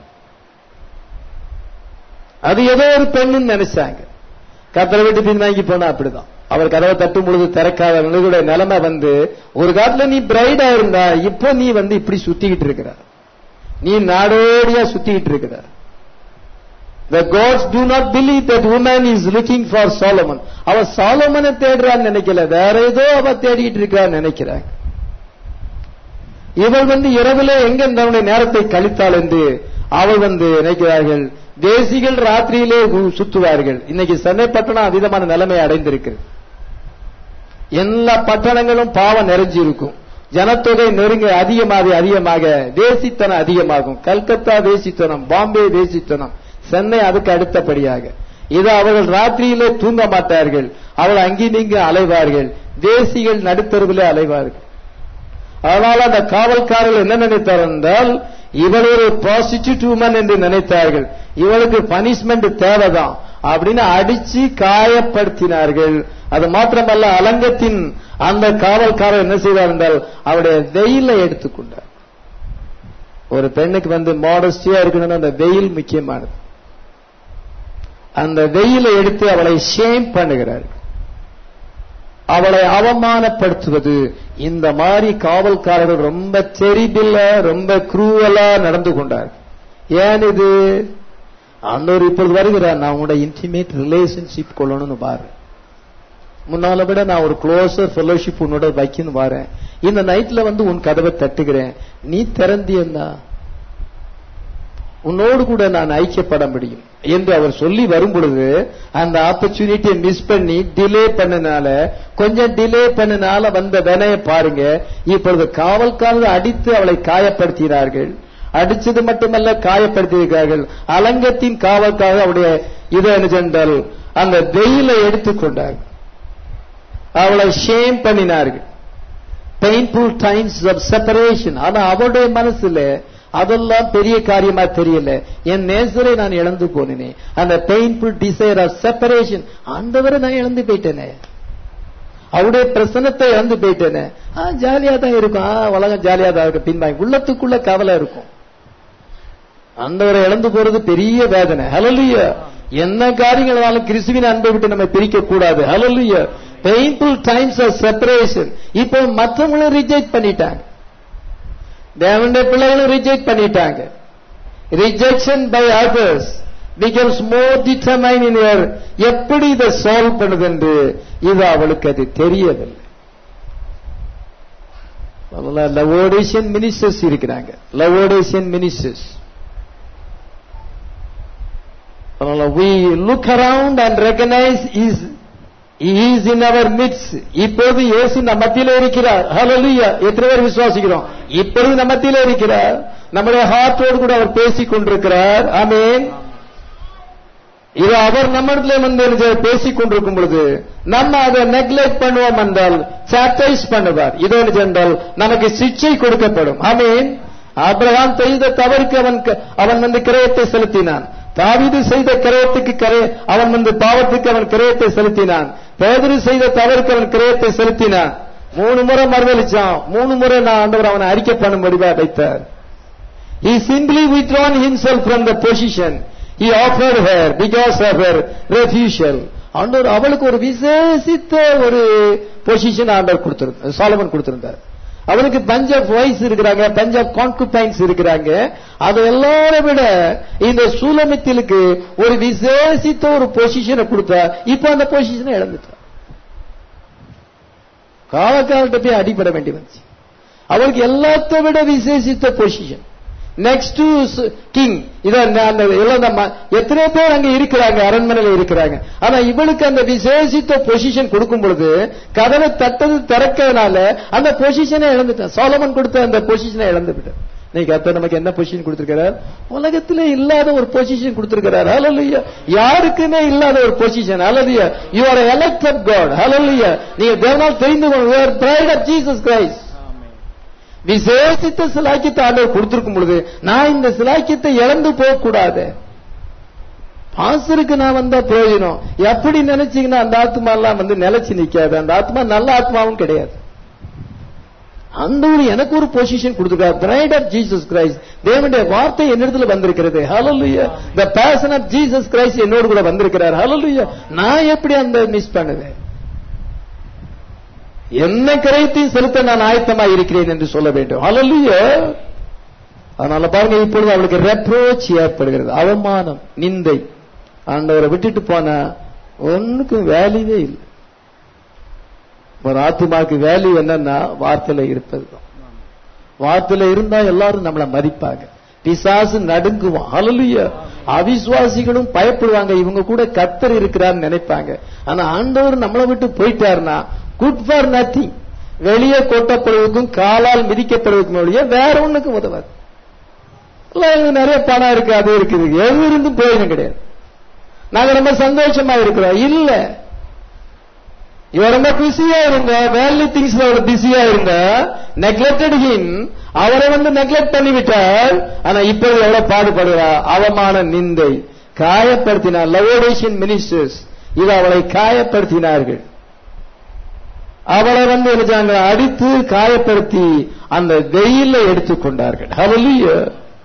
அது ஏதோ ஒரு பெண்ணுன்னு நினைச்சாங்க கத்தரை விட்டு பின்வாங்கி போனா அப்படிதான் அவர் கதவை தட்டும் பொழுது திறக்காதவங்களுடைய நிலைமை வந்து ஒரு காலத்துல நீ பிரைடா இருந்தா இப்போ நீ வந்து இப்படி சுத்திக்கிட்டு இருக்கிற நீ நாடோடியா சுத்திக்கிட்டு இருக்கிற The gods do not believe that woman is looking for Solomon. அவ சாலமனை தேடுறான்னு நினைக்கல வேற ஏதோ அவ தேடிட்டு இருக்கான்னு நினைக்கிறாங்க இவள் வந்து இரவுல எங்க தன்னுடைய நேரத்தை கழித்தாள் என்று அவள் வந்து நினைக்கிறார்கள் தேசிகள் ராத்திரியிலே உ- சுத்துவார்கள் இன்னைக்கு சென்னை பட்டணம் அதிகமான நிலைமை அடைந்திருக்கிறது எல்லா பட்டணங்களும் பாவம் நிறைஞ்சு இருக்கும் ஜனத்தொகை நெருங்க அதிகமாக அதிகமாக தேசித்தனம் அதிகமாகும் கல்கத்தா தேசித்தனம் பாம்பே தேசித்தனம் சென்னை அதுக்கு அடுத்தபடியாக இது அவர்கள் ராத்திரியிலே தூங்க மாட்டார்கள் அவள் அங்கி நீங்க அலைவார்கள் தேசிகள் நடுத்தருவிலே அலைவார்கள் அதனால அந்த காவல்காரர்கள் என்ன நினைத்தார் என்றால் இவள் ஒரு ப்ராஸ்டிடியூட் உமன் என்று நினைத்தார்கள் இவளுக்கு பனிஷ்மெண்ட் தேவைதான் அப்படின்னு அடிச்சு காயப்படுத்தினார்கள் அது மாத்திரமல்ல அலங்கத்தின் அந்த காவல்காரர் என்ன செய்தார் என்றால் அவருடைய வெயிலை எடுத்துக்கொண்டார் ஒரு பெண்ணுக்கு வந்து மாடஸ்டியா இருக்கணும்னா அந்த வெயில் முக்கியமானது அந்த வெயிலை எடுத்து அவளை ஷேம் பண்ணுகிறார் அவளை அவமானப்படுத்துவது இந்த மாதிரி காவல்காரர்கள் ரொம்ப தெரிபில்ல ரொம்ப குரூவலா நடந்து கொண்டார் ஏன் இது ஆண்டவர் இப்பொழுது வருகிறார் நான் உங்களோட இன்டிமேட் ரிலேஷன்ஷிப் கொள்ளணும்னு பாரு முன்னால விட நான் ஒரு க்ளோசர் ஃபெலோஷிப் உன்னோட வைக்கணும் வரேன் இந்த நைட்ல வந்து உன் கதவை தட்டுகிறேன் நீ திறந்தியன்னா உன்னோடு கூட நான் ஐக்கியப்பட முடியும் என்று அவர் சொல்லி வரும் பொழுது அந்த ஆப்பர்ச்சுனிட்டியை மிஸ் பண்ணி டிலே பண்ணனால கொஞ்சம் டிலே பண்ணனால வந்த வினைய பாருங்க இப்பொழுது காவல்காரர் அடித்து அவளை காயப்படுத்தினார்கள் அடிச்சது மட்டுமல்ல காயப்படுத்தியிருக்கிறார்கள் அலங்கத்தின் காவல்காக அவருடைய இதை என்ன சென்றால் அந்த வெயில எடுத்துக்கொண்டார்கள் அவளை ஷேம் பண்ணினார்கள் பெயின்ஃபுல் டைம்ஸ் ஆஃப் செப்பரேஷன் ஆனா அவருடைய மனசுல அதெல்லாம் பெரிய காரியமா தெரியல என் நேசரை நான் இழந்து போனேனே அந்த பெயின்ஃபுல் டிசைர் ஆஃப் செப்பரேஷன் ஆண்டவரை நான் இழந்து போயிட்டேனே அவருடைய பிரசனத்தை இழந்து போயிட்டேனே ஆ ஜாலியா தான் இருக்கும் ஆ உலகம் ஜாலியா தான் இருக்கும் பின்பாங்க உள்ளத்துக்குள்ள கவலை இருக்கும் ஆண்டவரை இழந்து போறது பெரிய வேதனை ஹலலுயா என்ன காரியங்களாலும் கிறிஸ்துவின் அன்பை விட்டு நம்ம பிரிக்க கூடாது hallelujah painful times of separation இப்போ மற்றவங்களும் ரிஜெக்ட் பண்ணிட்டாங்க தேவனுடைய பிள்ளைகளும் ரிஜெக்ட் பண்ணிட்டாங்க rejection by others becomes more determine in your எப்படி இதை சால்வ் பண்ணுது என்று இது அவளுக்கு அது தெரியவில்லை லவோடேஷியன் மினிஸ்டர்ஸ் இருக்கிறாங்க Laodicean ministers we look around and recognize is he is in our midst இப்போது இயேசு நம்ம மத்தியில இருக்கிறார் ஹalleluya எத்தனை பேர் விசுவாசிக்கிறோம் இப்பொழுது நம்ம மத்தியில இருக்கிறார் நம்முடைய ஹார்ட்டோடு கூட அவர் பேசிக் கொண்டிருக்கிறார் ஆமென் இது அவர் நம்மிடத்துல வந்து பேசிக் கொண்டிருக்கும் பொழுது நம்ம அதை நெக்லெக்ட் பண்ணுவோம் என்றால் சாட்டைஸ் பண்ணுவார் இது என்றால் நமக்கு சிக்ஷை கொடுக்கப்படும் ஆமீன் ஆபிரகாம் செய்த தவறுக்கு அவன் அவன் வந்து கிரயத்தை செலுத்தினான் தாவிது செய்த கிரயத்துக்கு கரை அவன் வந்து பாவத்துக்கு அவன் கிரயத்தை செலுத்தினான் பேதரு செய்த தவறுக்கு அவன் கிரயத்தை செலுத்தினான் மூணு முறை மறுதளிச்சான் மூணு முறை நான் ஆண்டவர் அவனை அறிக்கை பண்ணும்படிவா வைத்தார் He simply withdrawn himself from the position. He offered her because of her refusal. ஆண்டவர் அவளுக்கு ஒரு விசேஷித்த ஒரு பொசிஷன் ஆண்டவர் கொடுத்திருந்தார் சாலமன் கொடுத்திருந்தார் அவனுக்கு பஞ்ச் ஆஃப் வைஸ் இருக்கிறாங்க பஞ்ச் ஆஃப் கான்குபைன்ஸ் இருக்கிறாங்க அது எல்லாரை விட இந்த சூலமித்திலுக்கு ஒரு விசேஷித்த ஒரு பொசிஷனை கொடுத்தா இப்ப அந்த பொசிஷனை இழந்துட்டான் காலக்காலத்தை போய் அடிபட வேண்டி வந்துச்சு அவருக்கு எல்லாத்தை விட விசேஷித்த பொசிஷன் நெக்ஸ்ட் கிங் இதான் அந்த எத்தனை பேர் அங்க இருக்கிறாங்க அரண்மனையில் இருக்கிறாங்க ஆனா இவளுக்கு அந்த விசேஷித்த பொசிஷன் கொடுக்கும் பொழுது கதவை தட்டது திறக்கிறதுனால அந்த பொசிஷனை இழந்துட்டான் சோலமன் கொடுத்த அந்த பொசிஷனை இழந்து விட்டான் இன்னைக்கு அத்த நமக்கு என்ன பொசிஷன் கொடுத்திருக்கிறார் உலகத்திலே இல்லாத ஒரு பொசிஷன் கொடுத்திருக்கிறார் ஹalleluya யாருக்குமே இல்லாத ஒரு position hallelujah you are elected god hallelujah நீங்க தேவனால் தெரிந்து கொள்ள you are bride of jesus christ விசேஷித்த சிலாக்கியத்தை ஆண்டவர் கொடுத்திருக்கும் பொழுது நான் இந்த சிலாக்கியத்தை இழந்து போக கூடாது பாசருக்கு நான் வந்தா பிரயோஜனம் எப்படி நினைச்சீங்கன்னா அந்த ஆத்மா எல்லாம் வந்து நிலைச்சு நிக்காது அந்த ஆத்மா நல்ல ஆத்மாவும் கிடையாது அந்த ஒரு எனக்கு ஒரு பொசிஷன் கொடுத்திருக்கார் பிரைட் ஆஃப் ஜீசஸ் கிரைஸ்ட் தேவனுடைய வார்த்தை என்னிடத்துல வந்திருக்கிறது ஹalleluya the person of jesus christ என்னோடு கூட வந்திருக்கிறார் ஹalleluya நான் எப்படி அந்த மிஸ் பண்ணுவேன் என்ன கிரயத்தையும் செலுத்த நான் ஆயத்தமா இருக்கிறேன் என்று சொல்ல வேண்டும் ஹalleluya அதனால பாருங்க இப்பொழுது அவளுக்கு ரெப்ரோச் ஏற்படுகிறது அவமானம் நிந்தை ஆண்டவரை விட்டுட்டு போனா ஒன்னுக்கும் வேல்யூவே இல்லை ஒரு ஆத்துமாக்கு வேல்யூ என்னன்னா வார்த்தையில இருப்பது வார்த்தையில இருந்தா எல்லாரும் நம்மளை மதிப்பாங்க பிசாசு நடுங்குவான் ஹalleluya அவிசுவாசிகளும் பயப்படுவாங்க இவங்க கூட கத்தர் இருக்கிறார்னு நினைப்பாங்க ஆனா ஆண்டவர் நம்மளை விட்டு போயிட்டாருன்னா குட் ஃபார் நத்திங் வெளியே கொட்டப்படுவதற்கும் காலால் மிதிக்கப்படுவதற்கும் ஒழிய வேற ஒண்ணுக்கும் உதவாது நிறைய பணம் இருக்கு அது இருக்குது எது இருந்தும் பிரயோஜனம் கிடையாது நாங்க ரொம்ப சந்தோஷமா இருக்கிறோம் இல்ல இவ ரொம்ப பிஸியா இருங்க வேல்யூ திங்ஸ்ல ஒரு பிஸியா இருங்க நெக்லெக்டட் ஹிம் அவரை வந்து நெக்லெக்ட் பண்ணிவிட்டார் ஆனா இப்பொழுது எவ்வளவு பாடுபடுறா அவமான நிந்தை காயப்படுத்தினார் லவோடேஷியன் மினிஸ்டர்ஸ் இது அவளை காயப்படுத்தினார்கள் அவளை வந்து என்ன அடித்து காயப்படுத்தி அந்த வெயில எடுத்துக்கொண்டார்கள் ஹalleluya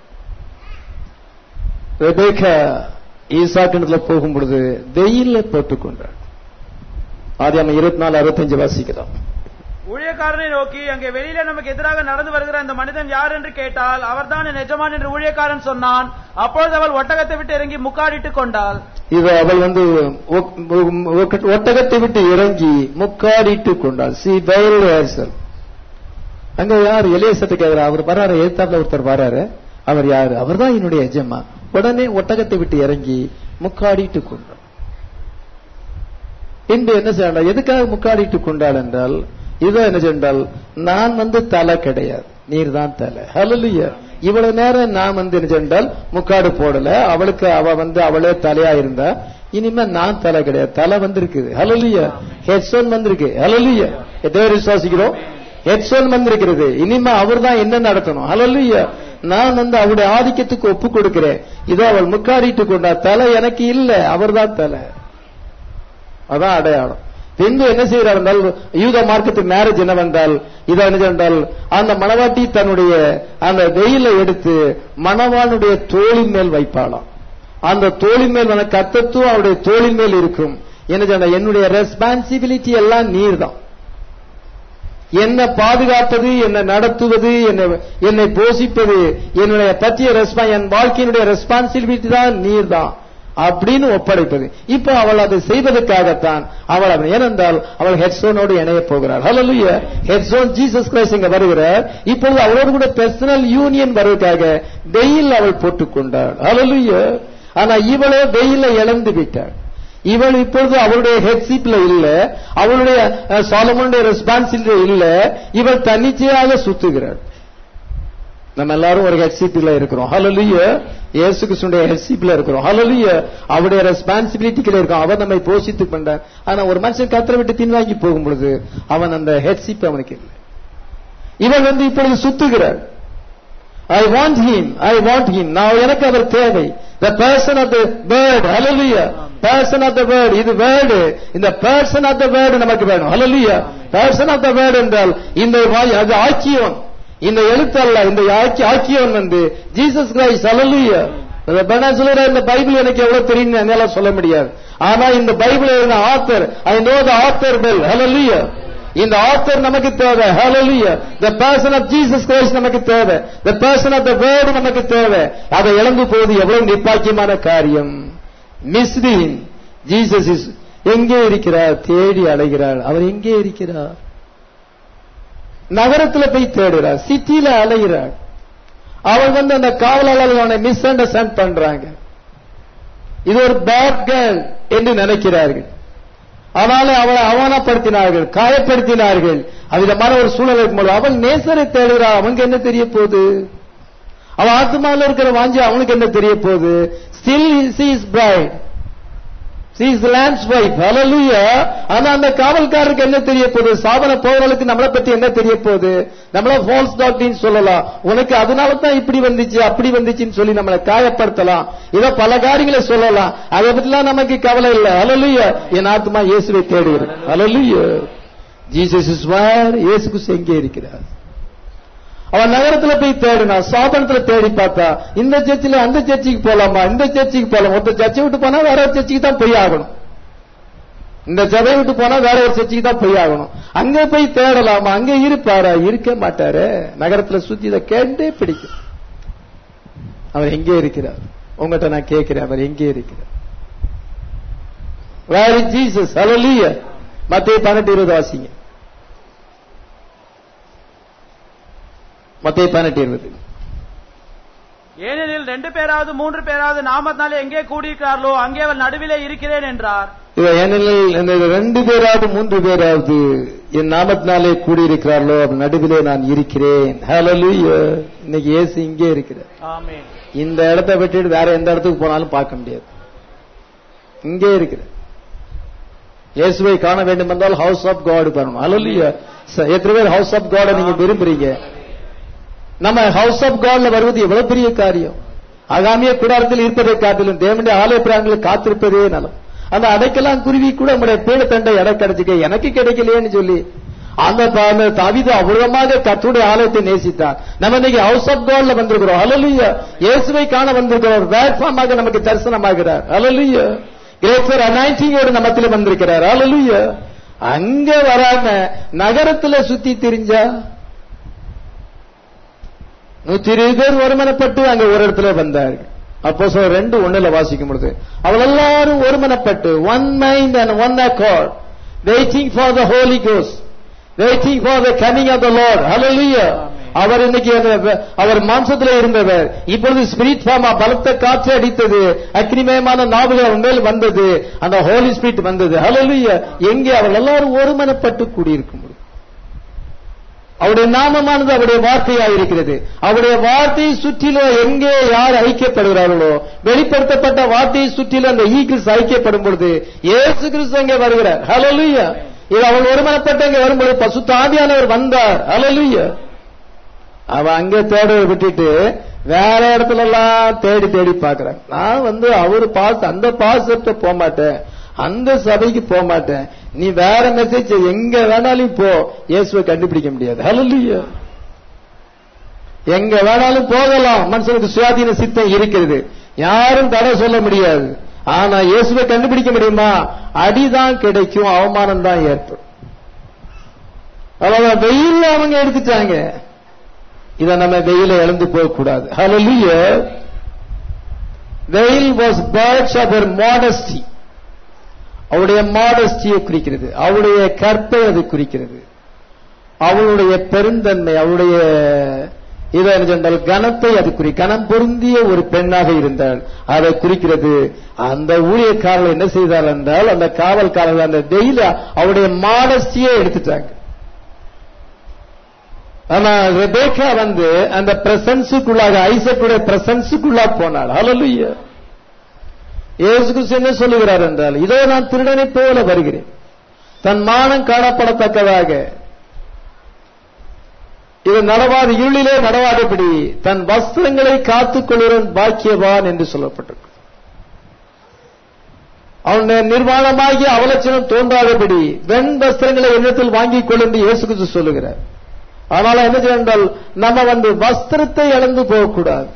ரெபேக்கா ஈசாக்கினத்துல போகும் பொழுது வெயில போட்டுக்கொண்டார் ஆதி நம்ம இருபத்தி நாலு அறுபத்தஞ்சு வாசிக்கலாம் ஊழியக்காரனை நோக்கி அங்கே வெளியில நமக்கு எதிராக நடந்து வருகிற அந்த மனிதன் யார் என்று கேட்டால் அவர்தான் என் எஜமான் என்று ஊழியக்காரன் சொன்னான் அப்பொழுது அவள் ஒட்டகத்தை விட்டு இறங்கி முக்காடிட்டுக் கொண்டாள் இது அவள் வந்து ஒ- ஒ- ஒட்டகத்தை விட்டு இறங்கி முக்காடிட்டு கொண்டாள் சி பயில் ஹேர்சல் அங்க யார் எலியசத்தை கேக்குறா அவர் வராரு எதிர்த்தாப்புல ஒருத்தர் வராரு அவர் யாரு அவர்தான் என்னுடைய எஜமா உடனே ஒட்டகத்தை விட்டு இறங்கி முக்காடிட்டு கொண்டாள் பின்பு என்ன செய்யலாம் எதுக்காக முக்காடிட்டு கொண்டாள் என்றால் இதோ என்ன சென்றால் நான் வந்து தலை கிடையாது நீர் தான் தலை ஹalleluya இவ்வளவு நேரம் நான் வந்து என்ன சென்றால் முக்காடு போடல அவளுக்கு அவ வந்து அவளே தலையா இருந்தா இனிமே நான் தலை கிடையாது தலை வந்திருக்குது ஹalleluya ஹெட்சோன் வந்திருக்கு ஹalleluya எத்தனை பேர் விசுவாசிக்கிறோம் ஹெட்சோன் வந்திருக்கிறது இனிமே அவர் தான் என்ன நடத்தணும் ஹalleluya நான் வந்து அவருடைய ஆதிக்கத்துக்கு ஒப்பு கொடுக்கிறேன் இதோ அவள் முக்காடிட்டு கொண்டா தலை எனக்கு இல்ல அவர்தான் தலை அதான் அடையாளம் பின்பு என்ன செய்கிறார் என்றால் யூத மார்க்கத்து மேரேஜ் என்னவென்றால் இதை என்ன என்றால் அந்த மணவாட்டி தன்னுடைய அந்த வெயிலை எடுத்து மணவானுடைய தோளின் மேல் வைப்பாளாம் அந்த தோளின் மேல் வந்து கத்தத்துவம் அவருடைய தோளின் மேல் இருக்கும் என்ன சொன்ன என்னுடைய ரெஸ்பான்சிபிலிட்டி எல்லாம் நீர் தான் என்னை பாதுகாப்பது என்னை நடத்துவது என்னை என்னை போஷிப்பது என்னுடைய பற்றிய ரெஸ்பா என் வாழ்க்கையினுடைய ரெஸ்பான்சிபிலிட்டி தான் நீர் தான் அப்படின்னு ஒப்படைப்பது இப்போ அவள் அதை செய்வதற்காகத்தான் அவள் அவன் ஏனென்றால் அவள் ஹெட்ஸோனோடு இணைய போகிறாள் ஹalleluya ஹெட்ஸோன் ஜீசஸ் கிரைஸ்ட் இங்க வருகிறார் இப்பொழுது அவளோடு கூட பர்சனல் யூனியன் வருவதற்காக வெயில் அவள் போட்டுக்கொண்டாள் ஹalleluya ஆனா இவளே வெயில இழந்து விட்டாள் இவள் இப்பொழுது அவளுடைய ஹெட்ஷிப்ல இல்ல அவளுடைய அஹ், சாலமோனுடைய ரெஸ்பான்சிபிலிட்டி இல்ல இவள் தன்னிச்சையாக சுத்துகிறாள் நம்ம எல்லாரும் ஒரு ஹெட்ஷிப்ல இருக்கிறோம் ஹalleluya இயேசு கிறிஸ்துடைய ஹெட்ஷிப்ல இருக்கிறோம் ஹalleluya அவருடைய ரெஸ்பான்சிபிலிட்டிக்குள்ள இருக்கோம் அவர் நம்மை போஷித்து பண்றார் ஆனா ஒரு மனுஷன் கத்தரை விட்டு பின்வாங்கி போகும் பொழுது அவன் அந்த ஹெட்ஷிப் அவனுக்கு இல்லை இவன் வந்து இப்பொழுது சுத்துகிறாள் I want him I want him நான் எனக்கு அவர் தேவை the person of the word hallelujah person of the word இது வேர்டு இந்த பர்சன் ஆஃப் த வேர்டு நமக்கு வேணும் hallelujah person of the word என்றால் இந்த வாய் அது ஆக்கியவன் இந்த எழுத்தல்ல இந்த ஆக்கி ஆக்கியவன் வந்து ஜீசஸ் கிரைஸ்ட் ஹalleluya நான் சொல்ற இந்த பைபிள் எனக்கு எவ்வளவு தெரியும் என்னால சொல்ல முடியாது ஆனா இந்த பைபிள் எழுதின author I know the author well hallelujah இந்த ஆத்தர் நமக்கு தேவை ஹalleluya the person of jesus christ நமக்கு தேவை the person of the word நமக்கு தேவை அதை இழந்து போவது எவ்வளவு நிர்பாக்கியமான காரியம் மிஸ்ரீன் ஜீசஸ் இஸ் எங்கே இருக்கிறார் தேடி அலைகிறார் அவர் எங்கே இருக்கிறார் நகரத்துல போய் தேடுறார் சிட்டியில அலைகிறார் அவள் வந்து அந்த காவலாளர்கள் அவனை மிஸ் அண்டர்ஸ்டாண்ட் பண்றாங்க இது ஒரு பேட் கேர்ள் என்று நினைக்கிறார்கள் அதனால அவளை அவமானப்படுத்தினார்கள் காயப்படுத்தினார்கள் அவ்விதமான ஒரு சூழல் இருக்கும்போது அவள் நேசரை தேடுகிறாள் அவனுக்கு என்ன தெரிய போகுது அவன் ஆத்மாவில் இருக்கிற வாஞ்சி அவனுக்கு என்ன தெரிய போகுது still she is bride she is land's wife hallelujah ஆனா அந்த காவல்காரருக்கு என்ன தெரிய போகுது சாவன போகிறவளுக்கு நம்மளை பத்தி என்ன தெரிய போகுது நம்மள ஃபால்ஸ் டாக்டின் சொல்லலாம் உனக்கு அதனால தான் இப்படி வந்துச்சு அப்படி வந்துச்சுன்னு சொல்லி நம்மளை காயப்படுத்தலாம் இத பல காரியங்களை சொல்லலாம் அதை பத்திலாம் நமக்கு கவலை இல்லை ஹalleluya என் ஆத்மா இயேசுவை தேடுகிறது ஹalleluya ஜீசஸ் இஸ் வேர் இயேசு கிறிஸ்து எங்கே இருக்கிறார் அவன் நகரத்துல போய் தேடினா சாபனத்துல தேடி பார்த்தா இந்த சர்ச்சில் அந்த சர்ச்சுக்கு போலாமா இந்த சர்ச்சுக்கு போலாம் ஒருத்த சர்ச்சை விட்டு போனா வேற ஒரு சர்ச்சுக்கு தான் போய் ஆகணும் இந்த சபையை விட்டு போனா வேற ஒரு சர்ச்சுக்கு தான் போய் ஆகணும் அங்க போய் தேடலாமா அங்க இருப்பாரா இருக்க மாட்டாரு நகரத்துல சுத்தி இதை கேட்டே பிடிக்கும் அவர் எங்கே இருக்கிறார் உங்ககிட்ட நான் கேட்கிறேன் அவர் எங்கே இருக்கிறார் வேற ஜீசஸ் ஹalleluya மத்தேயு 18 இருபது வாசிங்க மத்தேயு 18 இருபது ஏனெனில் ரெண்டு பேராவது மூன்று பேராவது நாமத்தினாலே எங்கே கூடியிருக்கிறார்களோ அங்கே அவள் நடுவிலே இருக்கிறேன் என்றார் இவ ஏனெனில் இந்த ரெண்டு பேராவது மூன்று பேராவது என் நாமத்தினாலே கூடியிருக்கிறார்களோ அவன் நடுவிலே நான் இருக்கிறேன் ஹalleluya இன்னைக்கு இயேசு இங்கே இருக்கிறார் ஆமென் இந்த இடத்தை விட்டுட்டு வேற எந்த இடத்துக்கு போனாலும் பார்க்க முடியாது இங்கே இருக்கிறார் இயேசுவை காண வேண்டும் என்றால் ஹவுஸ் ஆஃப் காட் பண்ணணும் ஹalleluya ச- எத்தனை பேர் ஹவுஸ் ஆஃப் காட நீங்க விரும்புறீங்க நம்ம ஹவுஸ் ஆஃப் காட்ல வருவது எவ்வளவு பெரிய காரியம் ஆகாமிய கூடாரத்தில் இருப்பதை காட்டிலும் தேவனுடைய ஆலய பிராங்களில் காத்திருப்பதே நலம் அந்த அடைக்கெல்லாம் குருவி கூட நம்முடைய பேடு தண்டை எடை கிடைச்சிக்க எனக்கு கிடைக்கலையேன்னு சொல்லி அந்த ப- அந்த தவித அவ்வளவாக கத்துடைய ஆலயத்தை நேசித்தார் நம்ம இன்னைக்கு ஹவுஸ் ஆஃப் காட்ல வந்திருக்கிறோம் ஹalleluya இயேசுவை காண வந்திருக்கிறோம் பிளாட்ஃபார்மாக நமக்கு தரிசனமாகிறார் ஹalleluya கிரேட்டர் அனாயிண்டிங்கோடு நம்மத்தில் வந்திருக்கிறார் ஹalleluya அங்க வராம நகரத்துல சுத்தி திரிஞ்சா நூத்தி இருபது பேர் ஒருமனப்பட்டு அங்க ஒரு இடத்துல வந்தார்கள் அப்போ சொல்ல ரெண்டு ஒண்ணுல வாசிக்கும் பொழுது அவள் எல்லாரும் ஒருமனப்பட்டு one mind and one accord waiting for the Holi கோஸ் waiting for the coming of the Lord hallelujah அவர் இன்னைக்கு அந்த- அவர் மாம்சத்தில் இருந்தவர் இப்பொழுது ஸ்பிரிட் ஃபார்மா பலத்த காற்று அடித்தது அக்னிமயமான நாவுகள் அவன் மேல் வந்தது அந்த ஹோலி ஸ்பிரிட் வந்தது ஹalleluya எங்கே அவர்கள் எல்லாரும் ஒருமனப்பட்டு கூடியிருக்கும் பொழுது அவருடைய நாமமானது அவருடைய வார்த்தையாக இருக்கிறது அவருடைய வார்த்தையை சுற்றிலும் எங்கே யார் ஐக்கியப்படுகிறார்களோ வெளிப்படுத்தப்பட்ட வார்த்தையை சுற்றிலும் அந்த ஈகிள்ஸ் ஐக்கியப்படும் பொழுது இயேசு கிறிஸ்து அங்கே வருகிறார் ஹalleluya இது அவள் ஒருமனப்பட்டு அங்கே வரும்பொழுது பசுத்த ஆவியானவர் வந்தார் ஹalleluya அவ அங்க தேட விட்டுட்டு வேற இடத்துல எல்லாம் தேடி தேடி பாக்குறான் நான் வந்து அவரு பாஸ் அந்த பாசத்தை போக மாட்டேன் அந்த சபைக்கு போக மாட்டேன் நீ வேற மெசேஜ் எங்க வேணாலும் போ இயேசுவை கண்டுபிடிக்க முடியாது ஹalleluya எங்க வேணாலும் போகலாம் மனுஷனுக்கு சுயாதீன சித்தம் இருக்கிறது யாரும் தடை சொல்ல முடியாது ஆனா இயேசுவை கண்டுபிடிக்க முடியுமா அடிதான் கிடைக்கும் அவமானம் தான் ஏற்படும் அவ்வளவு வெயில் அவங்க எடுத்துட்டாங்க இத நம்ம வெயில இழந்து போக கூடாது hallelujah veil was parts of her modesty அவளுடைய மாடஸ்டியை குறிக்கிறது அவளுடைய கற்பை அது குறிக்கிறது அவளுடைய பெருந்தன்மை அவளுடைய இதை என்றால் கனத்தை அது குறி கனம் பொருந்திய ஒரு பெண்ணாக இருந்தாள் அதை குறிக்கிறது அந்த ஊழியக்காரர்கள் என்ன செய்தார் என்றால் அந்த காவல்காரர்கள் அந்த வெயில அவருடைய மாடஸ்டியே எடுத்துட்டாங்க ஆனா ரெபேக்கா வந்து அந்த பிரசன்ஸுக்குள்ளாக ஐசக்குடைய பிரசன்ஸுக்குள்ளாக போனாள் ஹalleluya இயேசு கிறிஸ்து என்ன சொல்லுகிறார் என்றால் இதோ நான் திருடனை போல வருகிறேன் தன் மானம் காணப்படத்தக்கதாக இது நடவாது இருளிலே நடவாதபடி தன் வஸ்திரங்களை காத்துக் கொள்கிறவன் பாக்கியவான் என்று சொல்லப்பட்டிருக்கு அவனுடைய நிர்வாணமாகி அவலட்சணம் தோன்றாதபடி வெண் வஸ்திரங்களை என்னத்தில் வாங்கிக் கொள் என்று இயேசு கிறிஸ்து சொல்லுகிறார் ஆனால் என்ன செய்ய என்றால் நம்ம வந்து வஸ்திரத்தை இழந்து போகக்கூடாது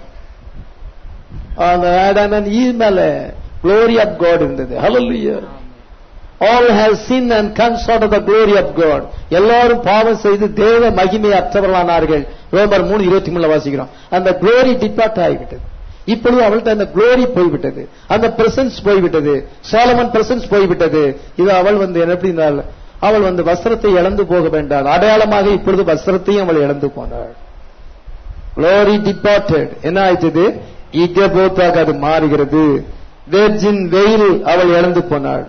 அந்த ஆடம் அண்ட் ஈவ் மேல glory of God இருந்தது hallelujah all have sinned and come short of the glory of God எல்லாரும் பாவம் செய்து தேவ மகிமை அற்றவர்களானார்கள் ரோமர் மூணு இருபத்தி மூணுல வாசிக்கிறோம் அந்த glory டிபார்ட் ஆகிவிட்டது இப்பொழுது அவள்கிட்ட அந்த glory போய்விட்டது அந்த பிரசன்ஸ் போய்விட்டது சாலமன் பிரசன்ஸ் போய்விட்டது இது அவள் வந்து என்ன எப்படினால் அவள் வந்து வஸ்திரத்தை இழந்து போக வேண்டாள் அடையாளமாக இப்பொழுது வஸ்திரத்தையும் அவள் இழந்து போனாள் glory departed என்ன ஆயிட்டது இகபோத்தாக அது மாறுகிறது வெர்ஜின் வெயில் அவள் இழந்து போனாள்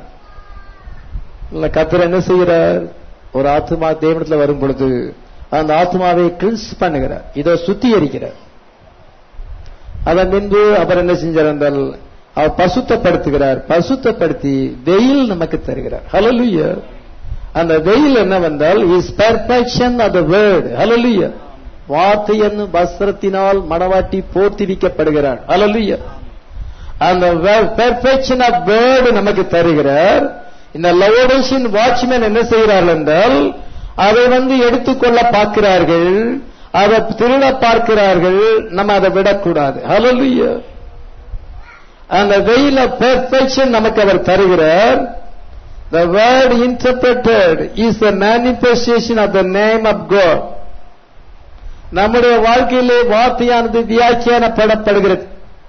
இல்ல கத்தர் என்ன செய்கிறார் ஒரு ஆத்மா தேவனத்துல வரும் பொழுது அந்த ஆத்மாவை கிளின்ஸ் பண்ணுகிறார் இதை சுத்திகரிக்கிறார் அதன் பின்பு அவர் என்ன செஞ்சார் என்றால் அவர் பசுத்தப்படுத்துகிறார் பசுத்தப்படுத்தி வெயில் நமக்கு தருகிறார் ஹalleluya அந்த வெயில் என்னவென்றால் is perfection of the word hallelujah வார்த்தை என்னும் வஸ்திரத்தினால் மணவாட்டி போர்த்திரிக்கப்படுகிறார் ஹalleluya அந்த பெர்ஃபெக்ஷன் ஆஃப் வேர்டு நமக்கு தருகிறார் இந்த லவோடேஷன் வாட்ச்மேன் என்ன செய்கிறார்கள் என்றால் அதை வந்து எடுத்துக்கொள்ள பார்க்கிறார்கள் அதை திருட பார்க்கிறார்கள் நம்ம அதை விடக்கூடாது ஹalleluya அந்த வெயில் ஆஃப் பெர்ஃபெக்ஷன் நமக்கு அவர் தருகிறார் The word interpreted is the manifestation of the name of God. நம்முடைய வாழ்க்கையிலே வார்த்தையானது வியாக்கியானப்படப்படுகிறது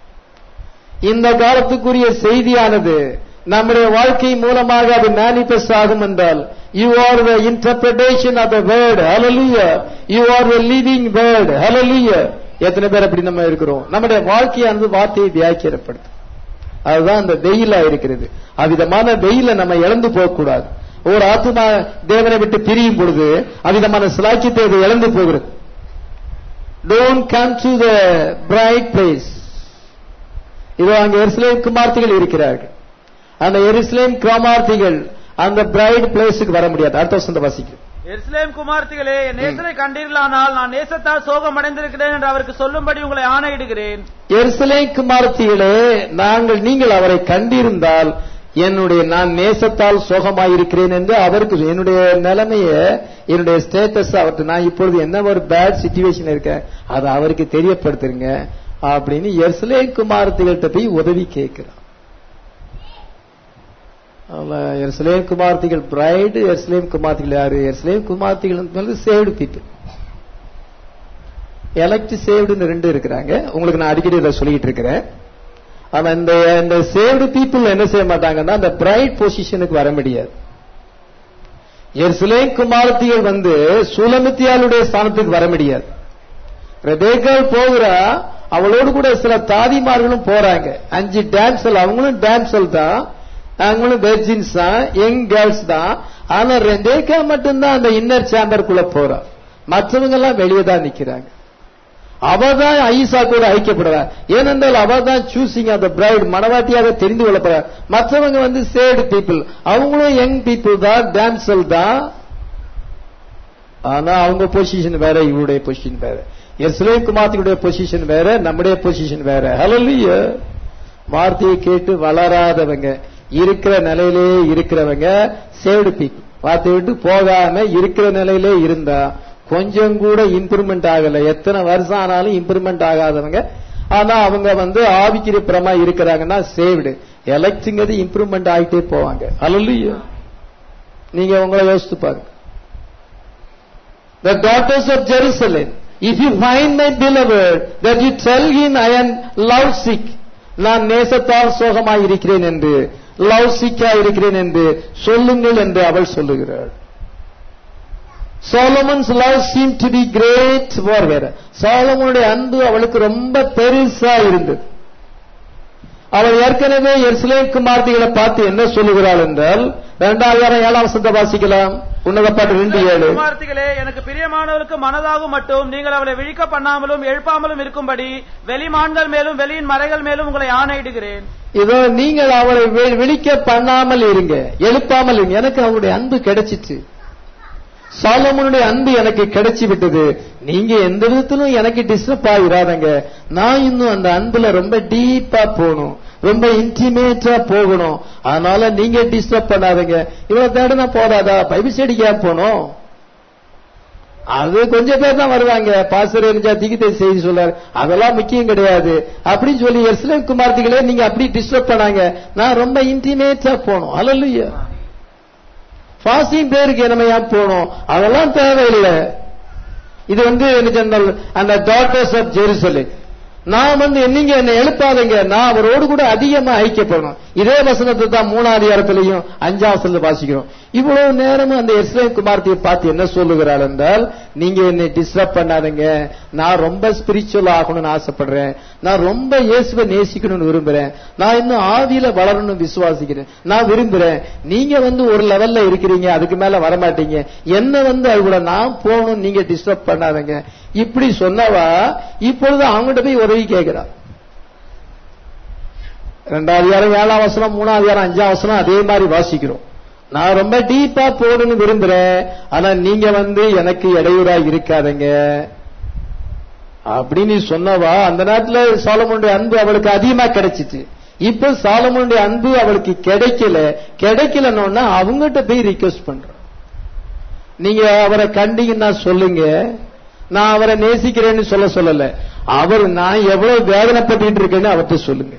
இந்த காலத்துக்குரிய செய்தியானது நம்முடைய வாழ்க்கை மூலமாக அது மேனிபெஸ்ட் ஆகும் என்றால் you are the interpretation of the word hallelujah you are the living word hallelujah எத்தனை பேர் அப்படி நம்ம இருக்கிறோம் நம்முடைய வாழ்க்கையானது வார்த்தையை வியாக்கியப்படுத்தும் அதுதான் அந்த வெயிலா இருக்கிறது அவ்விதமான வெயில நம்ம இழந்து போகக்கூடாது ஒரு ஆத்மா தேவனை விட்டு பிரியும் பொழுது அவ்விதமான சிலாக்கியத்தை அது இழந்து போகிறது don't come to the bride place இதோ அங்க எருசலேம் குமார்த்திகள் இருக்கிறார்கள் அந்த எருசலேம் குமார்த்திகள் அந்த பிரைட் பிளேஸுக்கு வர முடியாது அடுத்த வருஷம் வாசிக்கும் எருசலேம் குமார்த்திகளே என் நேசரை கண்டீர்களானால் நான் நேசத்தால் சோகம் அடைந்திருக்கிறேன் என்று அவருக்கு சொல்லும்படி உங்களை ஆணையிடுகிறேன் எருசலேம் குமாரத்திகளே நாங்கள் நீங்கள் அவரை கண்டிருந்தால் என்னுடைய நான் நேசத்தால் சோகமாயிருக்கிறேன் என்று அவருக்கு என்னுடைய நிலைமைய என்னுடைய ஸ்டேட்டஸ் அவர்கிட்ட நான் இப்பொழுது என்ன ஒரு பேட் சுச்சுவேஷன் இருக்கேன் அதை அவருக்கு தெரியப்படுத்துருங்க அப்படின்னு எருசலேம் குமாரத்திகள்கிட்ட போய் உதவி கேட்கிறான் எருசலேம் குமார்த்திகள் பிரைடு எருசலேம் குமார்த்திகள் யாரு எருசலேம் குமார்த்திகள் சேவ்டு பீப்புள் எலக்ட் சேவ்டுன்னு ரெண்டு இருக்கிறாங்க உங்களுக்கு நான் அடிக்கடி இதை சொல்லிட்டு இருக்கிறேன் ஆனா இந்த இந்த சேவ்டு பீப்புள் என்ன செய்ய மாட்டாங்கன்னா அந்த பிரைட் பொசிஷனுக்கு வர முடியாது எருசலேம் குமாரத்திகள் வந்து சுலமித்தியாளுடைய ஸ்தானத்துக்கு வர முடியாது ரெபேக்கால் போகிறா அவளோடு கூட சில தாதிமார்களும் போறாங்க அஞ்சு டான்சல் அவங்களும் டான்சல் தான் அவங்களும் வெர்ஜின்ஸ் தான் யங் கேர்ள்ஸ் தான் ஆனா ரெண்டேக்கா மட்டும்தான் அந்த இன்னர் சேம்பருக்குள்ள போறா மற்றவங்க எல்லாம் வெளியே தான் நிக்கிறாங்க அவ தான் ஐசா கூட ஐக்கியப்படுறார் ஏனென்றால் அவ தான் சூசிங் அந்த பிரைட் மனவாட்டியாக தெரிந்து கொள்ளப்படுறார் மற்றவங்க வந்து சேடு பீப்புள் அவங்களும் யங் பீப்புள் தான் டான்சல் தான் ஆனா அவங்க பொசிஷன் வேற இவருடைய பொசிஷன் வேற எஸ்லேம் குமார்த்தியுடைய பொசிஷன் வேற நம்முடைய பொசிஷன் வேற ஹலல்லிய வார்த்தையை கேட்டு வளராதவங்க இருக்கிற நிலையிலே இருக்கிறவங்க சேவ்டு பீப்புள் வார்த்தையை விட்டு போகாம இருக்கிற நிலையிலே இருந்தா கொஞ்சம் கூட இம்ப்ரூவ்மெண்ட் ஆகல எத்தனை வருஷம் ஆனாலும் இம்ப்ரூவ்மெண்ட் ஆகாதவங்க ஆனா அவங்க வந்து ஆவிக்கிரப்புறமா இருக்கிறாங்கன்னா சேவ்டு எலக்ட்ங்கிறது இம்ப்ரூவ்மெண்ட் ஆகிட்டே போவாங்க அல்ல நீங்க உங்களை யோசித்து பாருங்க The daughters of Jerusalem, if you find my beloved, that you tell him I am love sick, நான் நேசத்தால் சோகமாய் இருக்கிறேன் என்று லவ் சிக்கா இருக்கிறேன் என்று சொல்லுங்கள் என்று அவள் சொல்லுகிறாள் Solomon's love seem to be great for வேற சோலமனுடைய அன்பு அவளுக்கு ரொம்ப பெருசா இருந்தது அவள் ஏற்கனவே எருசலேம் குமார்த்திகளை பார்த்து என்ன சொல்லுகிறாள் என்றால் இரண்டாயிரம் ஏழாம் சந்த வாசிக்கலாம் உன்னதப்பாட்டு ரெண்டு ஏழு குமார்த்திகளே எனக்கு பிரியமானவருக்கு மனதாகும் மட்டும் நீங்கள் அவளை விழிக்க பண்ணாமலும் எழுப்பாமலும் இருக்கும்படி வெளிமான்கள் மேலும் வெளியின் மறைகள் மேலும் உங்களை ஆணையிடுகிறேன் இதோ நீங்கள் அவளை வெ- விழிக்க பண்ணாமல் இருங்க எழுப்பாமல் இருங்க எனக்கு அவருடைய அன்பு கிடைச்சிச்சு சாலமோனுடைய அன்பு எனக்கு கிடைச்சி விட்டது நீங்க எந்த விதத்திலும் எனக்கு டிஸ்டர்ப் ஆகிராதங்க நான் இன்னும் அந்த அன்புல ரொம்ப டீப்பா போகணும் ரொம்ப இன்டிமேட்டா போகணும் அதனால நீங்க டிஸ்டர்ப் பண்ணாதீங்க இவ்வளவு தேடினா போதாதா பைபிள் ஸ்டடிக்கு ஏன் போகணும் அது கொஞ்சம் பேர் தான் வருவாங்க பாஸ்டர் எரிஞ்சா திகித்தை செய்தி சொல்றாரு அதெல்லாம் முக்கியம் கிடையாது அப்படின்னு சொல்லி எஸ்லேம் குமார்த்திகளே நீங்க அப்படி டிஸ்டர்ப் பண்ணாங்க நான் ரொம்ப இன்டிமேட்டா போகணும் அல்லையா ஃபாஸ்டிங் பேருக்கு என்னமையா போகணும் அதெல்லாம் தேவையில்லை இது வந்து என்ன சொன்னால் அந்த டாட்டர்ஸ் ஆஃப் ஜெருசலேம் நான் வந்து நீங்க என்னை எழுப்பாதீங்க நான் அவரோடு கூட அதிகமா ஐக்கியப்படணும் இதே வசனத்தை தான் மூணாவது அதிகாரத்திலையும் அஞ்சாம் வசனத்துல வாசிக்கிறோம் இவ்வளவு நேரமும் அந்த எஸ்லேம் குமார்த்தியை பார்த்து என்ன சொல்லுகிறாள் என்றால் நீங்க என்னை டிஸ்டர்ப் பண்ணாதீங்க நான் ரொம்ப ஸ்பிரிச்சுவல் ஆகணும்னு ஆசைப்படுறேன் நான் ரொம்ப இயேசுவை நேசிக்கணும்னு விரும்புறேன் நான் இன்னும் ஆவியில வளரணும்னு விசுவாசிக்கிறேன் நான் விரும்புறேன் நீங்க வந்து ஒரு லெவல்ல இருக்கிறீங்க அதுக்கு மேல வரமாட்டீங்க என்ன வந்து அது கூட நான் போகணும் நீங்க டிஸ்டர்ப் பண்ணாதீங்க இப்படி சொன்னவா இப்பொழுது அவங்ககிட்ட போய் உதவி கேட்கிறா ரெண்டாவது அதிகாரம் ஏழாம் வசனம் மூணாவது அதிகாரம் அஞ்சாம் வசனம் அதே மாதிரி வாசிக்கிறோம் நான் ரொம்ப டீப்பா போகணும்னு விரும்புறேன் ஆனா நீங்க வந்து எனக்கு இடையூறா இருக்காதீங்க அப்படின்னு சொன்னவா அந்த நேரத்துல சாலமோனுடைய அன்பு அவளுக்கு அதிகமா கிடைச்சிச்சு இப்ப சாலமோனுடைய அன்பு அவளுக்கு கிடைக்கல கிடைக்கலன்னா அவங்ககிட்ட போய் ரிக்வெஸ்ட் பண்றோம் நீங்க அவரை கண்டீங்கன்னா சொல்லுங்க நான் அவரை நேசிக்கிறேன்னு சொல்ல சொல்லல அவர் நான் எவ்வளவு வேதனைப்பட்டு இருக்கேன்னு அவர்கிட்ட சொல்லுங்க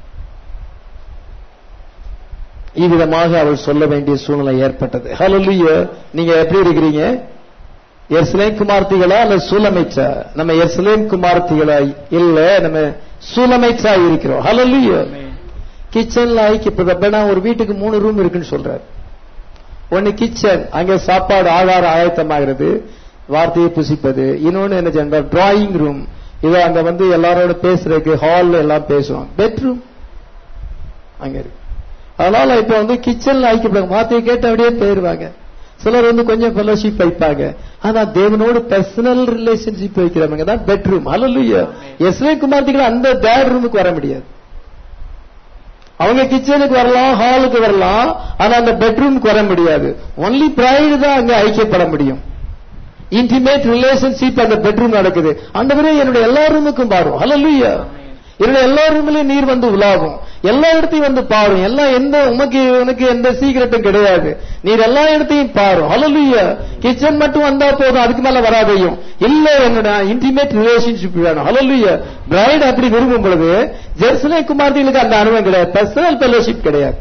இவ்விதமாக அவள் சொல்ல வேண்டிய சூழ்நிலை ஏற்பட்டது ஹalleluya நீங்க எப்படி இருக்கிறீங்க எர்சலேம் குமார்த்திகளா அல்ல சூலமைச்சா நம்ம எர்சலேம் குமார்த்திகளா இல்ல நம்ம சூலமைச்சா இருக்கிறோம் ஹalleluya கிச்சன்ல ஐக்கியப்பட ஒரு வீட்டுக்கு மூணு ரூம் இருக்குன்னு சொல்றாரு ஒன்னு கிச்சன் அங்க சாப்பாடு ஆகாரம் ஆயத்தமாகிறது வார்த்தையை புசிப்பது இன்னொன்னு என்ன சொன்னால் டிராயிங் ரூம் இது அங்க வந்து எல்லாரோட பேசுறதுக்கு ஹால்ல எல்லாம் பேசுவோம் பெட்ரூம் அங்க இருக்கு அதனால இப்ப வந்து கிச்சன்ல ஐக்கியப்படுங்க வார்த்தையை கேட்டு அப்படியே போயிருவாங்க சிலர் வந்து கொஞ்சம் ஃபெலோஷிப் வைப்பாங்க ஆனா தேவனோடு பர்சனல் ரிலேஷன்ஷிப் வைக்கிறவங்க தான் பெட்ரூம் அல்ல எஸ்வே குமார்த்திகள் அந்த பேட் ரூமுக்கு வர முடியாது அவங்க கிச்சனுக்கு வரலாம் ஹாலுக்கு வரலாம் ஆனா அந்த பெட்ரூமுக்கு வர முடியாது ஒன்லி பிரைடு தான் அங்க ஐக்கியப்பட முடியும் இன்டிமேட் ரிலேஷன்ஷிப் அந்த பெட்ரூம் நடக்குது அந்த பிறகு என்னுடைய எல்லா ரூமுக்கும் பாரும் ஹalleluya என்னுடைய எல்லா ரூம்லயும் நீர் வந்து உலாவும் எல்லா இடத்தையும் வந்து பாரும் எல்லாம் எந்த உமக்கு உனக்கு எந்த சீக்கிரட்டும் கிடையாது நீர் எல்லா இடத்தையும் பாரும் ஹalleluya கிச்சன் மட்டும் வந்தா போதும் அதுக்கு மேல வராதையும் இல்ல என்னோட இன்டிமேட் ரிலேஷன்ஷிப் வேணும் ஹalleluya பிரைட் அப்படி விரும்பும் பொழுது ஜெருசலே குமார்த்திகளுக்கு அந்த அனுபவம் கிடையாது பர்சனல் ஃபெலோஷிப் கிடையாது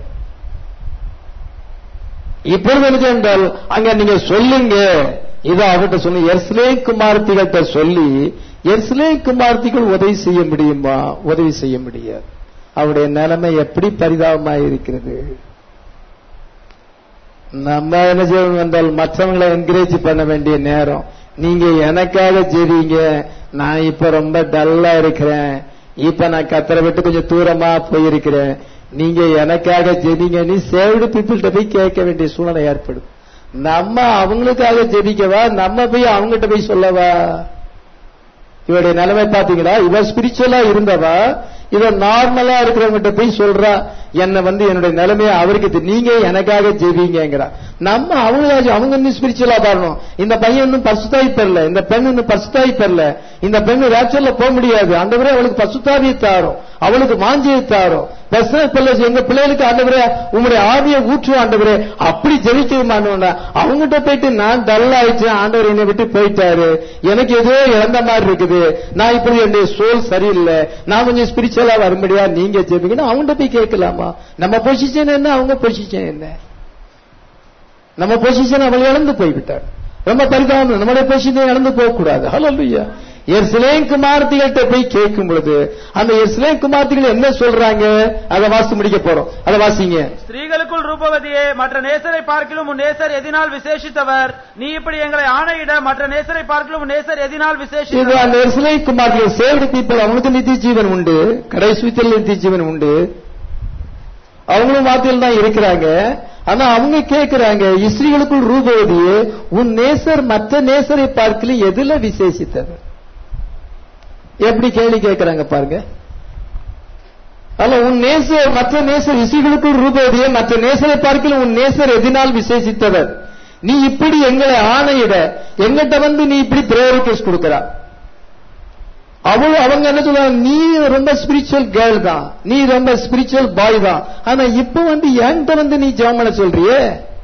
இப்பொழுது என்ன என்றால் அங்க நீங்க சொல்லுங்க இதை அவர்கிட்ட சொல்லி எர்ஸ்லே குமார்த்திகள்கிட்ட சொல்லி எர்ஸ்லே குமார்த்திகள் உதவி செய்ய முடியுமா உதவி செய்ய முடியாது அவருடைய நிலைமை எப்படி பரிதாபமாக இருக்கிறது நம்ம என்ன செய்யணும் என்றால் மற்றவங்களை என்கரேஜ் பண்ண வேண்டிய நேரம் நீங்க எனக்காக ஜெபிங்க நான் இப்ப ரொம்ப டல்லா இருக்கிறேன் இப்ப நான் கத்தரை விட்டு கொஞ்சம் தூரமா போயிருக்கிறேன் நீங்க எனக்காக ஜெபிங்க நீ சேவ்டு பீப்புள்கிட்ட போய் கேட்க வேண்டிய சூழ்நிலை ஏற்படும் நம்ம அவங்களுக்காக ஜெபிக்கவா நம்ம போய் அவங்ககிட்ட போய் சொல்லவா இவருடைய நிலைமை பாத்தீங்களா இவ ஸ்பிரிச்சுவலா இருந்தவா இவ நார்மலா இருக்கிறவங்கிட்ட போய் சொல்றா என்ன வந்து என்னுடைய நிலைமையை அவருக்கு தெ- நீங்க எனக்காக ஜெபிங்கிறா நம்ம அவங்களாச்சு அவங்க இன்னும் ஸ்பிரிச்சுவலா பாடணும் இந்த பையன் இன்னும் பசுத்தாய் பெறல இந்த பெண் இன்னும் பசுத்தாய் பெறல இந்த பெண் ரேப்சர்ல போக முடியாது ஆண்டவரே அவளுக்கு பசுத்தாவியை தாரும் அவளுக்கு வாஞ்சியை தாரும் பர்சனல் பிள்ளை எங்க பிள்ளைகளுக்கு ஆண்டவரே உங்களுடைய ஆவியை ஊற்று ஆண்டவரே அப்படி ஜெயிக்க மாட்டோம்னா அவங்ககிட்ட போயிட்டு நான் டல் ஆயிடுச்சேன் ஆண்டவர் என்னை விட்டு போயிட்டாரு எனக்கு ஏதோ இழந்த மாதிரி இருக்குது நான் இப்படி என்னுடைய சோல் சரியில்லை நான் கொஞ்சம் ஸ்பிரிச்சுவலா வரும்படியா நீங்க ஜெபிக்கணும் அவங்ககிட்ட போய் கேட்கலாமா நம்ம பொசிஷன் என்ன அவங்க பொசிஷன் என்ன நம்ம பொசிஷன் அவள் இழந்து போய்விட்டார் ரொம்ப பரிதாபம் நம்முடைய பொசிஷனை இழந்து போக கூடாது ஹலோ இல்லையா எர்சிலேன் குமார்த்திகள்கிட்ட போய் கேட்கும் பொழுது அந்த எர்சிலேன் குமார்த்திகள் என்ன சொல்றாங்க அதை வாசி முடிக்க போறோம் அதை வாசிங்க ஸ்திரீகளுக்குள் ரூபவதியே மற்ற நேசரை பார்க்கிலும் உன் நேசர் எதினால் விசேஷித்தவர் நீ இப்படி எங்களை ஆணையிட மற்ற நேசரை பார்க்கிலும் உன் நேசர் எதினால் இது விசேஷித்தவர் அந்த எர்சிலே குமார்த்திகள் சேவ்டு பீப்புள் அவங்களுக்கு நித்திய ஜீவன் உண்டு கடைசுத்தில் நித்திய ஜீவன் உண்டு அவங்களும் வார்த்தையில் தான் இருக்கிறாங்க ஆனா அவங்க கேட்கிறாங்க இஸ்ரீகளுக்குள் ரூபவதியே உன் நேசர் மற்ற நேசரை பார்க்கல எதுல விசேஷித்தவர் எப்படி கேள்வி கேட்கிறாங்க பாருங்க அல்ல உன் நேசர் மற்ற நேசர் இசைகளுக்குள் ரூபவதியே மற்ற நேசரை பார்க்கல உன் நேசர் எதினால் விசேஷித்தவர் நீ இப்படி எங்களை ஆணையிட எங்கிட்ட வந்து நீ இப்படி பிரேயர் ரிக்வெஸ்ட் கொடுக்கிறா அவள் அவங்க என்ன சொல்றாங்க நீ ரொம்ப ஸ்பிரிச்சுவல் கேர்ள் தான் நீ ரொம்ப ஸ்பிரிச்சுவல் பாய் தான் ஆனா இப்ப வந்து என்கிட்ட வந்து நீ ஜெபம் பண்ண சொல்றியே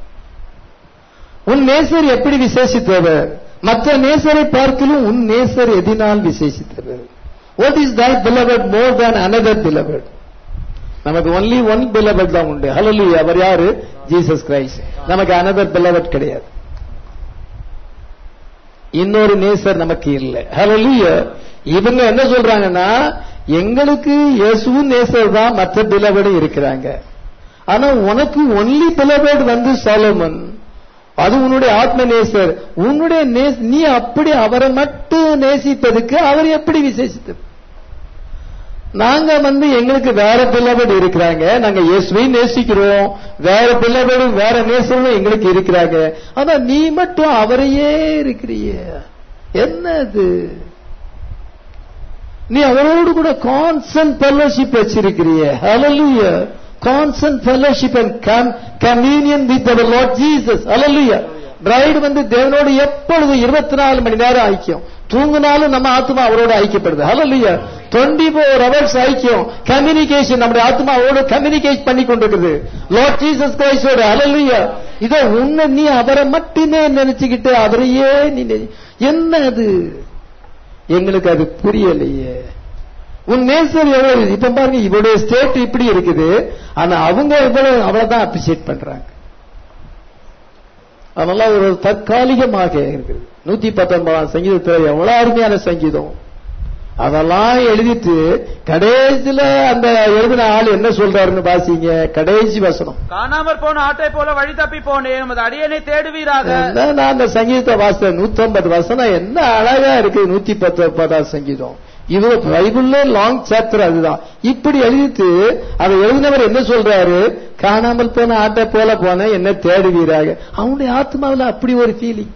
உன் நேசர் எப்படி விசேஷித்தவர் மற்ற நேசரை பார்க்கலும் உன் நேசர் எதினால் விசேஷித்தவர் what is that beloved more than another beloved நமக்கு ஒன்லி ஒன் பிலவட் தான் உண்டு ஹalleluya அவர் யாரு ஜீசஸ் கிரைஸ்ட் நமக்கு அனதர் பிலவட் கிடையாது இன்னொரு நேசர் நமக்கு இல்லை ஹalleluya இவங்க என்ன சொல்றாங்கன்னா எங்களுக்கு இயேசுவும் நேசர் தான் மற்ற பிலவடும் இருக்கிறாங்க ஆனா உனக்கு ஒன்லி பிலவட் வந்து சாலமன் அது உன்னுடைய ஆத்ம நேசர் உன்னுடைய நேஸ்- நீ அப்படி அவரை மட்டும் நேசிப்பதுக்கு அவர் எப்படி விசேஷித்தது நாங்க வந்து எங்களுக்கு வேற பிள்ளைபடி இருக்கிறாங்க நாங்க இயேசுவையும் நேசிக்கிறோம் வேற பிள்ளைபடும் வேற நேசரும் எங்களுக்கு இருக்கிறாங்க ஆனா நீ மட்டும் அவரையே இருக்கிறிய என்னது நீ அவரோடு கூட கான்சன்ட் ஃபெல்லோஷிப் வச்சிருக்கிறிய hallelujah constant fellowship and communion with அவர் லார்ட் ஜீசஸ் ஹalleluya பிரைடு வந்து தேவனோடு எப்பொழுது இருபத்தி நாலு மணி நேரம் ஐக்கியம் தூங்கினாலும் நம்ம ஆத்மா அவரோட ஐக்கியப்படுது ஹalleluya டுவெண்ட்டி ஃபோர் ஹவர்ஸ் ஐக்கியம் கம்யூனிகேஷன் நம்முடைய ஆத்மா அவரோட கம்யூனிகேட் பண்ணி கொண்டிருக்குது லார்ட் ஜீசஸ் கிரைஸ்டோட ஹalleluya இத உன்னை நீ அவரை மட்டுமே நினைச்சுக்கிட்டு அவரையே நீ நெ- என்ன அது எங்களுக்கு அது புரியலையே உன் நேசர் எவ்வளவு இப்ப பாருங்க இவருடைய ஸ்டேட் இப்படி இருக்குது ஆனா அவங்க எவ்வளவு அவ்வளவுதான் அப்ரிசியேட் பண்றாங்க அதெல்லாம் ஒரு தற்காலிகமாக இருக்குது நூத்தி பத்தொன்பதாம் சங்கீதத்துல எவ்வளவு அருமையான சங்கீதம் அதெல்லாம் எழுதிட்டு கடைசியில அந்த எழுதின ஆள் என்ன சொல்றாருன்னு வாசிங்க கடைசி வசனம் காணாமற் போன ஆட்டை போல வழி தப்பி போனேன் உமது அடியனை தேடுவீராக என்ன நான் அந்த சங்கீதத்தை வாசித்தேன் நூத்தம்பது வசனம் என்ன அழகா இருக்கு நூத்தி பத்தொன்பதாம் சங்கீதம் இது பைபிள்ல லாங் சாப்டர் அதுதான் இப்படி எழுதிட்டு அதை எழுதினவர் என்ன சொல்றாரு காணாமல் போன ஆட்டை போல போன என்ன தேடுவீராக அவனுடைய ஆத்மாவுல அப்படி ஒரு ஃபீலிங்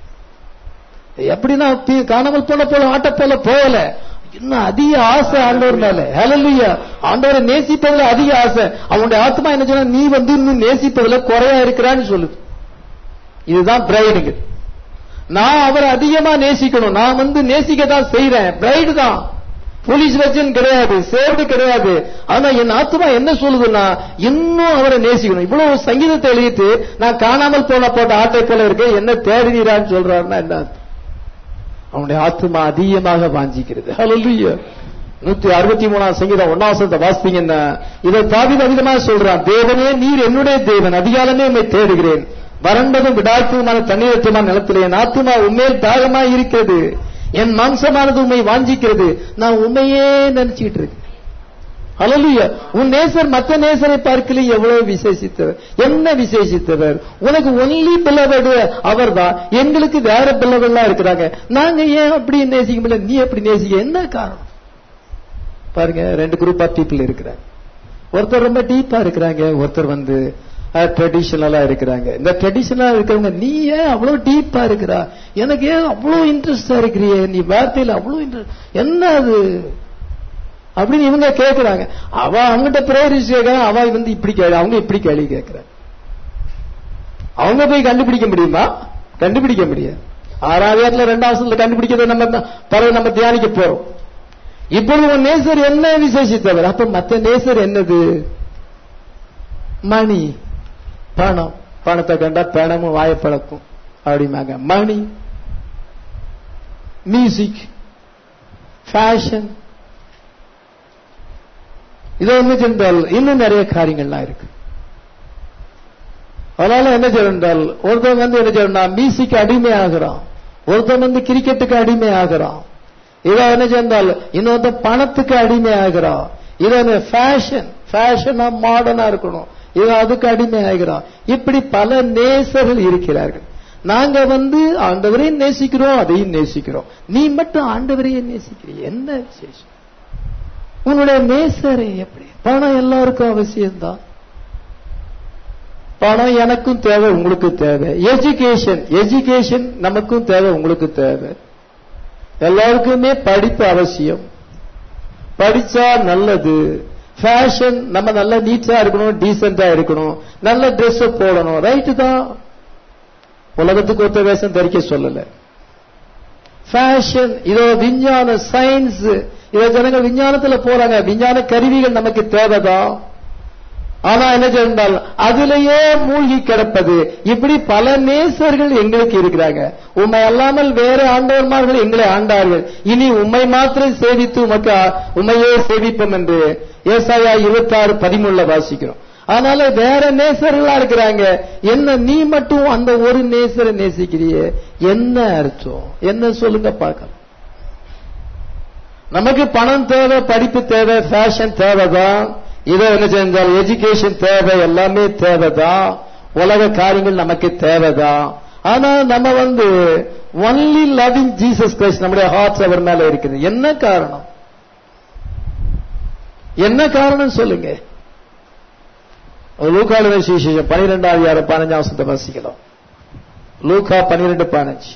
எப்படின்னா பி- காணாமல் போன போல ஆட்டை போல போகல இன்னும் அதிக ஆசை ஆண்டவர் மேல ஹalleluya ஆண்டவரை நேசிப்பதுல அதிக ஆசை அவனுடைய ஆத்மா என்ன சொன்னா நீ வந்து இன்னும் நேசிப்பதுல குறையா இருக்கிறான்னு சொல்லுது இதுதான் பிரைடுங்க நான் அவரை அதிகமா நேசிக்கணும் நான் வந்து நேசிக்க தான் செய்யறேன் பிரைடு தான் போலீஸ் வச்சன் கிடையாது சேவ்டு கிடையாது ஆனா என் ஆத்மா என்ன சொல்லுதுன்னா இன்னும் அவரை நேசிக்கணும் இவ்வளவு சங்கீதத்தை எழுதிட்டு நான் காணாமல் போன போட்ட ஆட்டை போல இருக்கு என்ன தேடுவீரான்னு சொல்றாருன்னா என்ன அர்த்தம்? அவனுடைய ஆத்மா அதிகமாக வாஞ்சிக்கிறது ஹalleluya நூத்தி அறுபத்தி மூணாம் சங்கீதம் ஒன்னாவசத்தை வாசித்தீங்கன்னா இதை தாவித அதிகமாக சொல்றான் தேவனே நீர் என்னுடைய தேவன் அதிகாலமே உம்மை தேடுகிறேன் வறண்டதும் விடாய்ப்புமான தண்ணீரத்துமான நிலத்திலே என் ஆத்மா உண்மையில் தாகமாய் இருக்கிறது என் மாம்சமானது உண்மை வாஞ்சிக்கிறது நான் உண்மையே நினைச்சுக்கிட்டு இருக்கேன் ஹalleluya உன் நேசர் மற்ற நேசரை பார்க்கல எவ்வளவு விசேஷித்தவர் என்ன விசேஷித்தவர் உனக்கு ஒன்லி பிள்ளவடு அவர்தான் எங்களுக்கு வேற பிள்ளவெல்லாம் இருக்கிறாங்க நாங்க ஏன் அப்படி நேசிக்க முடியல நீ எப்படி நேசிக்க என்ன காரணம் பாருங்க ரெண்டு குரூப் ஆஃப் பீப்புள் இருக்கிறாங்க ஒருத்தர் ரொம்ப டீப்பா இருக்கிறாங்க ஒருத்தர் வந்து ட்ரெடிஷனலா இருக்கிறாங்க இந்த ட்ரெடிஷனலா இருக்கிறவங்க நீ ஏன் அவ்வளவு டீப்பா இருக்கிறா எனக்கு ஏன் அவ்வளவு இன்ட்ரெஸ்டா இருக்கிறியே நீ வார்த்தையில அவ்வளவு இன்ட்ரெஸ்ட் என்ன அது அப்படின்னு இவங்க கேட்கிறாங்க அவ அவங்ககிட்ட பிரேரிச்சு கேட்கறான் அவ வந்து இப்படி கேள்வி அவங்க இப்படி கேள்வி கேட்கிறாங்க அவங்க போய் கண்டுபிடிக்க முடியுமா கண்டுபிடிக்க முடியாது ஆறாவது இடத்துல ரெண்டாவது கண்டுபிடிக்கிறத நம்ம பரவ நம்ம தியானிக்க போறோம் இப்பொழுது உன் நேசர் என்ன விசேஷித்தவர் அப்ப மத்த நேசர் என்னது மணி பணம் பணத்தை கண்டா பணமும் வாயப்பழக்கும் அப்படிமாங்க மணி மியூசிக் ஃபேஷன் இதை என்ன சென்றால் இன்னும் நிறைய காரியங்கள்லாம் இருக்கு அதனால என்ன செய்யறால் ஒருத்தன் வந்து என்ன செய்யறா மியூசிக் அடிமை ஆகிறான் ஒருத்தன் வந்து கிரிக்கெட்டுக்கு அடிமை ஆகிறான் இதை என்ன செஞ்சால் இன்னொருத்தன் பணத்துக்கு அடிமை ஆகிறான் இதை ஃபேஷன் ஃபேஷனா மாடர்னா இருக்கணும் இவன் அதுக்கு அடிமை ஆகிறான் இப்படி பல நேசர்கள் இருக்கிறார்கள் நாங்க வந்து ஆண்டவரையும் நேசிக்கிறோம் அதையும் நேசிக்கிறோம் நீ மட்டும் ஆண்டவரையும் நேசிக்கிறீ என்ன விசேஷம் உன்னுடைய நேசரை எப்படி பணம் எல்லாருக்கும் அவசியம்தான் பணம் எனக்கும் தேவை உங்களுக்கு தேவை எஜுகேஷன் எஜுகேஷன் நமக்கும் தேவை உங்களுக்கு தேவை எல்லாருக்குமே படிப்பு அவசியம் படிச்சா நல்லது ஃபேஷன் நம்ம நல்ல நீட்டா இருக்கணும் டீசெண்டா இருக்கணும் நல்ல ட்ரெஸ் போடணும் ரைட்டு தான் உலகத்துக்கு ஒத்த வேஷம் தரிக்க சொல்லல ஃபேஷன் இதோ விஞ்ஞான சயின்ஸ் இதோ ஜனங்கள் விஞ்ஞானத்துல போறாங்க விஞ்ஞான கருவிகள் நமக்கு தேவைதான் ஆனா என்ன சொன்னால் அதிலேயே மூழ்கி கிடப்பது இப்படி பல நேசர்கள் எங்களுக்கு இருக்கிறாங்க உண்மை அல்லாமல் வேற ஆண்டவர்மார்கள் எங்களை ஆண்டார்கள் இனி உண்மை மாத்திரம் சேவித்து உமக்கு உண்மையே சேவிப்போம் என்று ஏசாயா இருபத்தி ஆறு பதிமூணுல வாசிக்கிறோம் அதனால வேற நேசர்களா இருக்கிறாங்க என்ன நீ மட்டும் அந்த ஒரு நேசரை நேசிக்கிறியே என்ன அர்த்தம் என்ன சொல்லுங்க பார்க்கலாம் நமக்கு பணம் தேவை படிப்பு தேவை ஃபேஷன் தேவைதான் இதோ என்ன செஞ்சால் எஜுகேஷன் தேவை எல்லாமே தேவைதான் உலக காரியங்கள் நமக்கு தேவைதான் ஆனா நம்ம வந்து ஒன்லி லவிங் ஜீசஸ் கிரைஸ்ட் நம்முடைய ஹார்ட்ஸ் அவர் மேல இருக்குது என்ன காரணம் என்ன காரணம் சொல்லுங்க லூக்காடு விசேஷம் பனிரெண்டாவது யாரு பதினஞ்சாம் வசத்தை வாசிக்கலாம் லூக்கா பனிரெண்டு பதினஞ்சு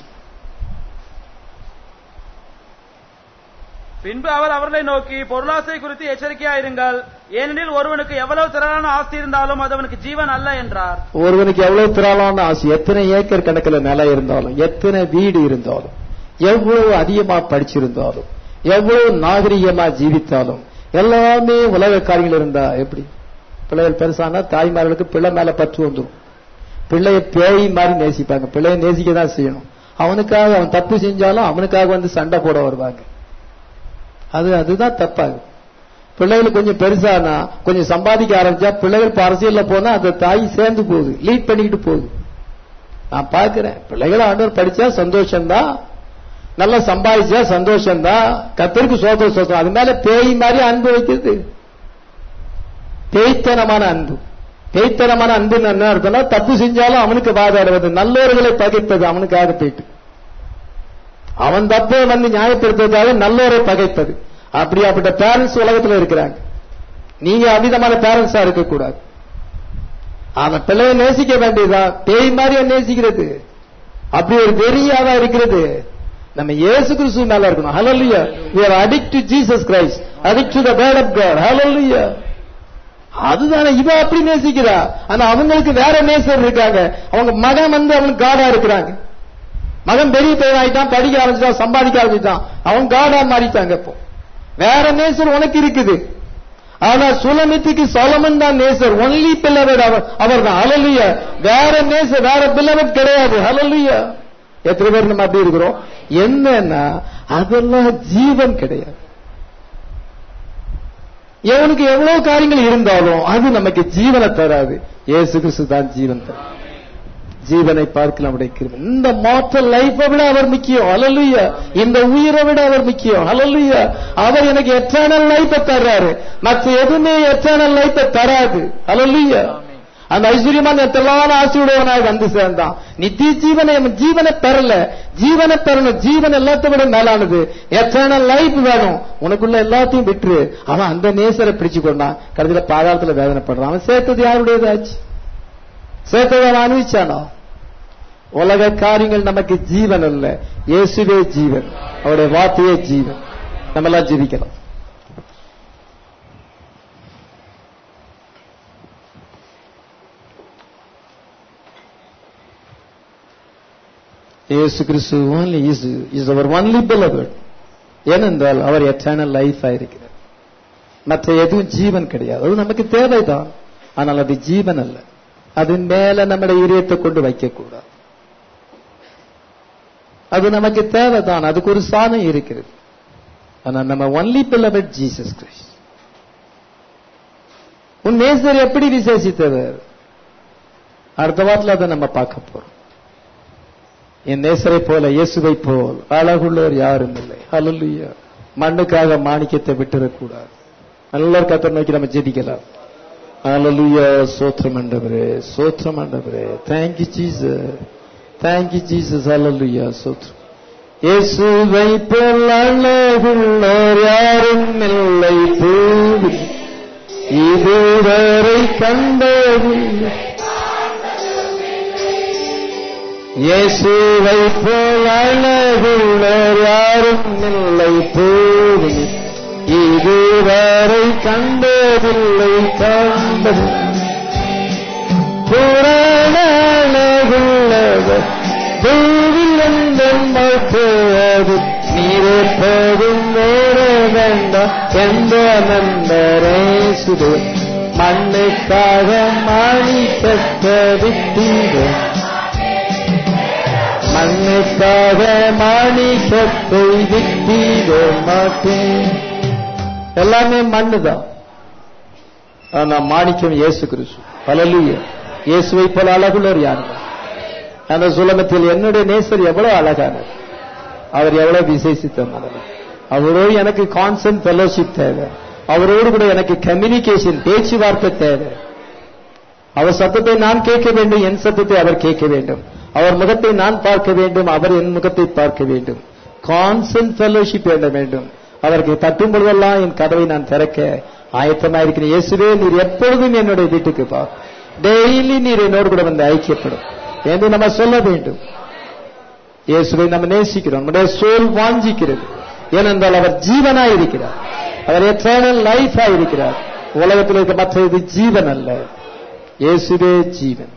பின்பு அவர் அவர்களை நோக்கி பொருளாசை குறித்து எச்சரிக்கையா இருங்கள் ஏனெனில் ஒருவனுக்கு எவ்வளவு திரளான ஆஸ்தி இருந்தாலும் அது அவனுக்கு ஜீவன் அல்ல என்றார் ஒருவனுக்கு எவ்வளவு திரளான ஆசை எத்தனை ஏக்கர் கணக்கில் நிலம் இருந்தாலும் எத்தனை வீடு இருந்தாலும் எவ்வளவு அதிகமா படிச்சிருந்தாலும் எவ்வளவு நாகரிகமா ஜீவித்தாலும் எல்லாமே உலக காரியங்கள் இருந்தா எப்படி பிள்ளைகள் பெருசானா தாய்மார்களுக்கு பிள்ளை மேல பற்று வந்துடும் பிள்ளைய பேய் மாதிரி நேசிப்பாங்க பிள்ளைய நேசிக்க தான் செய்யணும் அவனுக்காக அவன் தப்பு செஞ்சாலும் அவனுக்காக வந்து சண்டை போட வருவாங்க அது அதுதான் தப்பாகும் பிள்ளைகள் கொஞ்சம் பெருசானா கொஞ்சம் சம்பாதிக்க ஆரம்பிச்சா பிள்ளைகள் இப்ப அரசியல்ல போனா அந்த தாய் சேர்ந்து போகுது லீட் பண்ணிக்கிட்டு போகுது நான் பாக்குறேன் பிள்ளைகள் ஆண்டவர் படிச்சா சந்தோஷம்தான் நல்லா சம்பாதிச்சா சந்தோஷம்தான் கத்தருக்கு சோதர சோதரம் அது மேல பேய் மாதிரி அன்பு வைக்கிறது பேய்த்தனமான அன்பு பேய்த்தனமான அன்பு என்ன அர்த்தம்னா தப்பு செஞ்சாலும் அவனுக்கு வாதாடுவது நல்லோர்களை பகைப்பது அவனுக்காக போயிட்டு அவன் தப்பை வந்து நியாயப்படுத்துவதாக நல்லோரை பகைப்பது அப்படியாப்பட்ட பேரண்ட்ஸ் உலகத்துல இருக்கிறாங்க நீங்க அமிதமான பேரண்ட்ஸா இருக்கக்கூடாது அவன் பிள்ளைய நேசிக்க வேண்டியதுதான் பேய் மாதிரியா நேசிக்கிறது அப்படி ஒரு வெறியாவா இருக்கிறது நம்ம இயேசு கிறிஸ்து மேல இருக்கணும் ஹalleluya we are addict to jesus christ addict to the word of god hallelujah அதுதானே இவ அப்படி நேசிக்கிறா ஆனா அவங்களுக்கு வேற நேசர் இருக்காங்க அவங்க மகன் வந்து அவனுக்கு காடா இருக்கிறாங்க மகன் பெரிய பையன் ஆயிட்டான் படிக்க ஆரம்பிச்சிட்டான் சம்பாதிக்க ஆரம்பிச்சிட்டான் அவன் காடா மாறிட்டாங்க இப்போ வேற நேசர் உனக்கு இருக்குது ஆனா சுலமித்துக்கு சொலமன் தான் நேசர் ஒன்லி பில்லவட் அவர் அவர் தான் அலலுய வேற நேசர் வேற பில்லவட் கிடையாது அலலுய எத்தனை பேர் நம்ம அப்படி இருக்கிறோம் என்னன்னா அதெல்லாம் ஜீவன் கிடையாது எவனுக்கு எவ்வளவு காரியங்கள் இருந்தாலும் அது நமக்கு ஜீவனை தராது இயேசு கிறிஸ்து தான் ஜீவன் தரும் ஜீவனை பார்க்க நம்முடைய கிருபை இந்த மாற்ற லைஃபை விட அவர் முக்கியம் ஹalleluya இந்த உயிரை விட அவர் முக்கியம் ஹalleluya அவர் எனக்கு எட்டர்னல் லைஃபை தர்றாரு மற்ற எதுவுமே எட்டர்னல் லைஃபை தராது ஹalleluya அந்த ஐஸ்வர்யமான எத்தெல்லாம் ஆசையுடையவனாக வந்து சேர்ந்தான் நித்திய ஜீவனை அவன் ஜீவனை பெறல ஜீவனை பெறணும் ஜீவன் எல்லாத்தை விட மேலானது எத்தனை லைஃப் வேணும் உனக்குள்ள எல்லாத்தையும் விட்டுரு அவன் அந்த நேசரை பிடிச்சு கொண்டான் கடைசியில பாதாளத்துல வேதனைப்படுறான் அவன் சேர்த்தது யாருடையதாச்சு சேர்த்ததை அவன் அனுபவிச்சானோ உலக காரியங்கள் நமக்கு ஜீவன் அல்ல இயேசுவே ஜீவன் அவருடைய வார்த்தையே ஜீவன் நம்ம எல்லாம் ஜீவிக்கலாம் இயேசு கிறிஸ்து only is is our only beloved ஏனென்றால் அவர் எட்டர்னல் லைஃப் இருக்கிறார் மற்ற எதுவும் ஜீவன் கிடையாது அது நமக்கு தேவைதான் ஆனால் அது ஜீவன் அல்ல அது மேல நம்முடைய இதயத்தை கொண்டு வைக்கக்கூடாது அது நமக்கு தேவைதான் அதுக்கு ஒரு சாதம் இருக்கிறது ஆனா நம்ம ஒன்லி பில்லவட் ஜீசஸ் கிரைஸ்ட் உன் நேசர் எப்படி விசேஷித்தவர் அடுத்த வாரத்தில் அதை நம்ம பார்க்க போறோம் என் நேசரை போல இயேசுவை போல் அழகுள்ளவர் யாரும் இல்லை ஹalleluya மண்ணுக்காக மாணிக்கத்தை விட்டுறக்கூடாது நல்ல கத்தர் நோக்கி நம்ம ஜெபிக்கலாம் ஹalleluya சோத்ரம் ஆண்டவரே சோத்ரம் ஆண்டவரே thank you jesus thank you jesus hallelujah சோத்ரம் இயேசுவை போல் அழகுள்ளவர் யாரும் இல்லை பூவில் இதுவரை கண்டதில்லை இயேசுவை போல் அழகுள்ளர் யாரும் இல்லை பூவில் இதுவரை கண்டதில்லை கண்டது புராண அழகுள்ளவர் பூவில் எந்த மௌத்தது நீரப்பதும் வேற வேண்டாம் எந்த நண்பரே சுடு மண்ணுக்காக மாணிக்கத்த விட்டீர்கள் மண்ணுக்காக மாணிக்கத்தை விட்டிட மாட்டேன் எல்லாமே மண்ணுதான் ஆனா மாணிக்கம் இயேசு கிறிஸ்து பலலிய இயேசுவை போல அழகுள்ளவர் யாரு அந்த சுலமத்தில் என்னுடைய நேசர் எவ்வளவு அழகானது அவர் எவ்வளவு விசேஷித்தமானவர் அவரோடு எனக்கு கான்சன்ட் ஃபெலோஷிப் தேவை அவரோடு கூட எனக்கு கம்யூனிகேஷன் பேச்சுவார்த்தை தேவை அவர் சத்தத்தை நான் கேட்க வேண்டும் என் சத்தத்தை அவர் கேட்க வேண்டும் அவர் முகத்தை நான் பார்க்க வேண்டும் அவர் என் முகத்தை பார்க்க வேண்டும் கான்சன்ட் ஃபெலோஷிப் வேண்ட வேண்டும் அவருக்கு தட்டும் பொழுதெல்லாம் என் கதவை நான் திறக்க ஆயத்தமா இருக்கிறேன் இயேசுவே நீர் எப்பொழுதும் என்னுடைய வீட்டுக்கு பா டெய்லி நீர் என்னோடு கூட வந்து ஐக்கியப்படும் என்று நம்ம சொல்ல வேண்டும் இயேசுவை நம்ம நேசிக்கிறோம் நம்முடைய சோல் வாஞ்சிக்கிறது ஏனென்றால் அவர் ஜீவனாய் இருக்கிறார் அவர் எத்தர்னல் லைஃபா இருக்கிறார் உலகத்தில் இருக்க மற்ற இது ஜீவன் அல்ல இயேசுவே ஜீவன்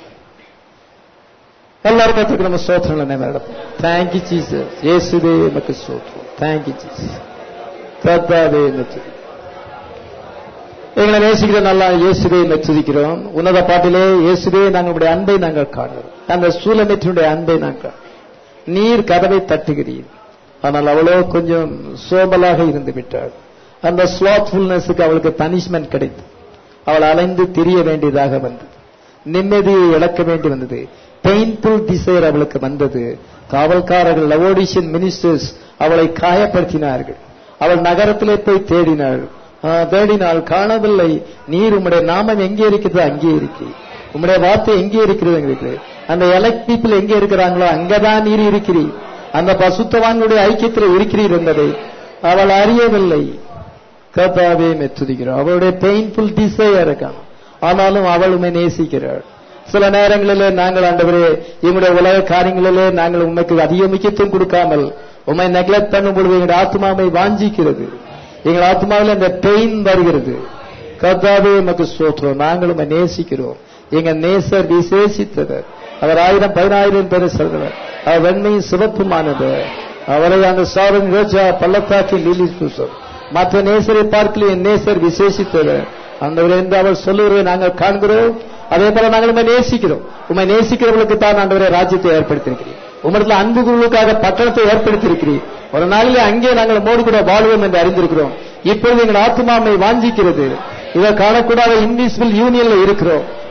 எல்லாரும் கத்துக்கு நம்ம சோத்திரங்களை நேரம் தேங்க்யூ ஜீசஸ் இயேசுவே நமக்கு சோத்திரம் தேங்க்யூ ஜீசஸ் கர்த்தாவே மெச்சு எங்களை நேசிக்கிற நல்லா இயேசுவே மெச்சுதிக்கிறோம் உன்னத பாட்டிலே இயேசுவே நாங்களுடைய அன்பை நாங்கள் காணுறோம் அந்த சூழமெற்றினுடைய அன்பை நாங்கள் நீர் கதவை தட்டுகிறீர் ஆனால் அவளோ கொஞ்சம் சோபலாக இருந்து விட்டாள் அந்த ஸ்லாத்ஃபுல்னஸுக்கு அவளுக்கு பனிஷ்மெண்ட் கிடைத்தது அவள் அலைந்து திரிய வேண்டியதாக வந்தது நிம்மதியை இழக்க வேண்டி வந்தது பெயின்ஃபுல் டிசைர் அவளுக்கு வந்தது காவல்காரர்கள் லவோடிஷியன் மினிஸ்டர்ஸ் அவளை காயப்படுத்தினார்கள் அவள் நகரத்திலே போய் தேடினாள் ஆ, தேடினாள் காணவில்லை நீர் உம்முடைய நாமம் எங்கே இருக்கிறது அங்கே இருக்கு உம்முடைய வார்த்தை எங்கே இருக்கிறது அங்கே இருக்கு அந்த எலக்ட் பீப்புள் எங்கே இருக்கிறாங்களோ அங்கதான் நீர் இருக்கிறீர் அந்த பசுத்தவான்களுடைய ஐக்கியத்தில் இருக்கிறீர் என்பதை அவள் அறியவில்லை கர்த்தாவே மெத்துதிக்கிறார் அவளுடைய பெயின்ஃபுல் டிசையா இருக்கான் ஆனாலும் அவள் உண்மை நேசிக்கிறாள் சில நேரங்களிலே நாங்கள் ஆண்டவரே எங்களுடைய உலக காரியங்களிலே நாங்கள் உண்மைக்கு அதிக முக்கியத்துவம் கொடுக்காமல் உண்மை நெக்லெக்ட் பண்ணும் பொழுது எங்களுடைய ஆத்மாவை வாஞ்சிக்கிறது எங்கள் ஆத்மாவில் அந்த பெயின் வருகிறது கர்த்தாவே எமக்கு சோற்றுறோம் நாங்கள் உண்மை நேசிக்கிறோம் எங்க நேசர் விசேஷித்தவர் அவர் ஆயிரம் பதினாயிரம் பேரை சொல்றவர் அவர் வெண்மையும் சிவப்புமானவர் அவரை அந்த சாரன் ரோஜா பள்ளத்தாக்கின் லீலி சூசம் மற்ற நேசரை பார்க்கல என் நேசர் விசேஷித்தவர் அந்த என்று அவர் சொல்லுவதை நாங்கள் காண்கிறோம் அதே போல நாங்கள் உண்மை நேசிக்கிறோம் உண்மை நேசிக்கிறவர்களுக்கு தான் ஆண்டவரை ராஜ்யத்தை ஏற்படுத்தியிருக்கிறீர் உமரத்தில் அன்புகளுக்காக பட்டணத்தை ஏற்படுத்தியிருக்கிறீர் ஒரு நாளிலே அங்கே நாங்கள் மோடி கூட வாழ்வோம் என்று அறிந்திருக்கிறோம் இப்பொழுது எங்கள் ஆத்மாமை வாஞ்சிக்கிறது இதை காணக்கூடாத இன்விசிபிள் யூனியன்ல இருக்கிறோம்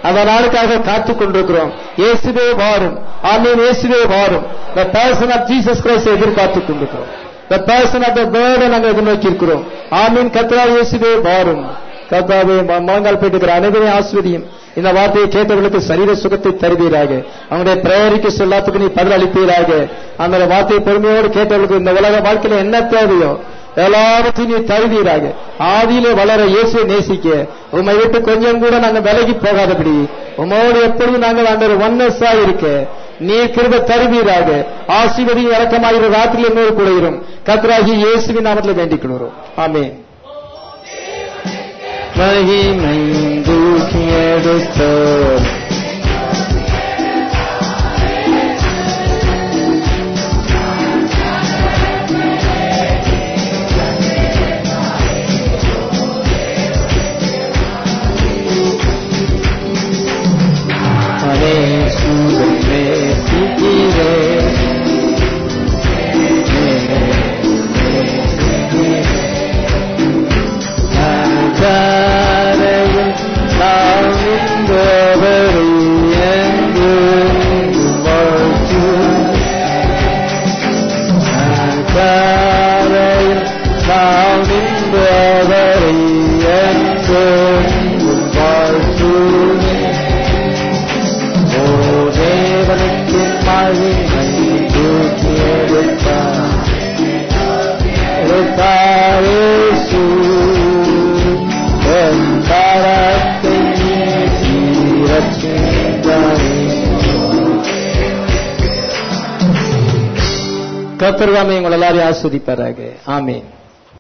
அந்த நாளுக்காக காத்துக் கொண்டிருக்கிறோம் இயேசுவே வாரும் ஆமீன் இயேசுவே வாரும் the person of Jesus Christ எதிர்பார்த்துக் கொண்டிருக்கிறோம் the person of the word நாங்கள் எதிர்நோக்கி இருக்கிறோம் ஆமீன் கத்ரா இயேசுவே வாரும் கர்த்தாவே ம- முழங்கால் போயிட்டு அனைவரையும் ஆஸ்வதியும் இந்த வார்த்தையை கேட்டவர்களுக்கு சரீர சுகத்தை தருவீராக அவங்களுடைய பிரேரிக்கு சொல்லாத்துக்கு நீ பதில் அளிப்பீராக அந்த வார்த்தையை பொறுமையோடு கேட்டவர்களுக்கு இந்த உலக வாழ்க்கையில என்ன தேவையோ எல்லாவற்றையும் நீ தருவீராக ஆதியிலே வளர இயேசுவை நேசிக்க உம்மை விட்டு கொஞ்சம் கூட நாங்க விலகி போகாதபடி உமோடு எப்பொழுதும் நாங்கள் அந்த ஒன்னஸா இருக்க நீ கிருப தருவீராக ஆசீர்வதியும் இறக்கமாகிற ராத்திரியில் என்னோடு கூட இரும் கத்ராகி இயேசுவின் நாமத்தில் வேண்டிக் கொள்கிறோம் ஆமென் மகிமை தூக்கி எடுத்தோர் அனே சூதமே சிக்கிரே கரையில் நாம் இந்தவரை என்று வாழ்த்து கரையில் நாம் இந்தவரை என்று வாழ்த்துவேன் ஓ தேவனுக்கு மகிமை தூக்கி எடுத்தார் எடுத்தாரேசு என் கரத்தை நீட்டி ரட்சித்தாரே கத்தர்காமை உங்கள் எல்லாரையும் ஆஸ்வதிப்பாராக ஆமென்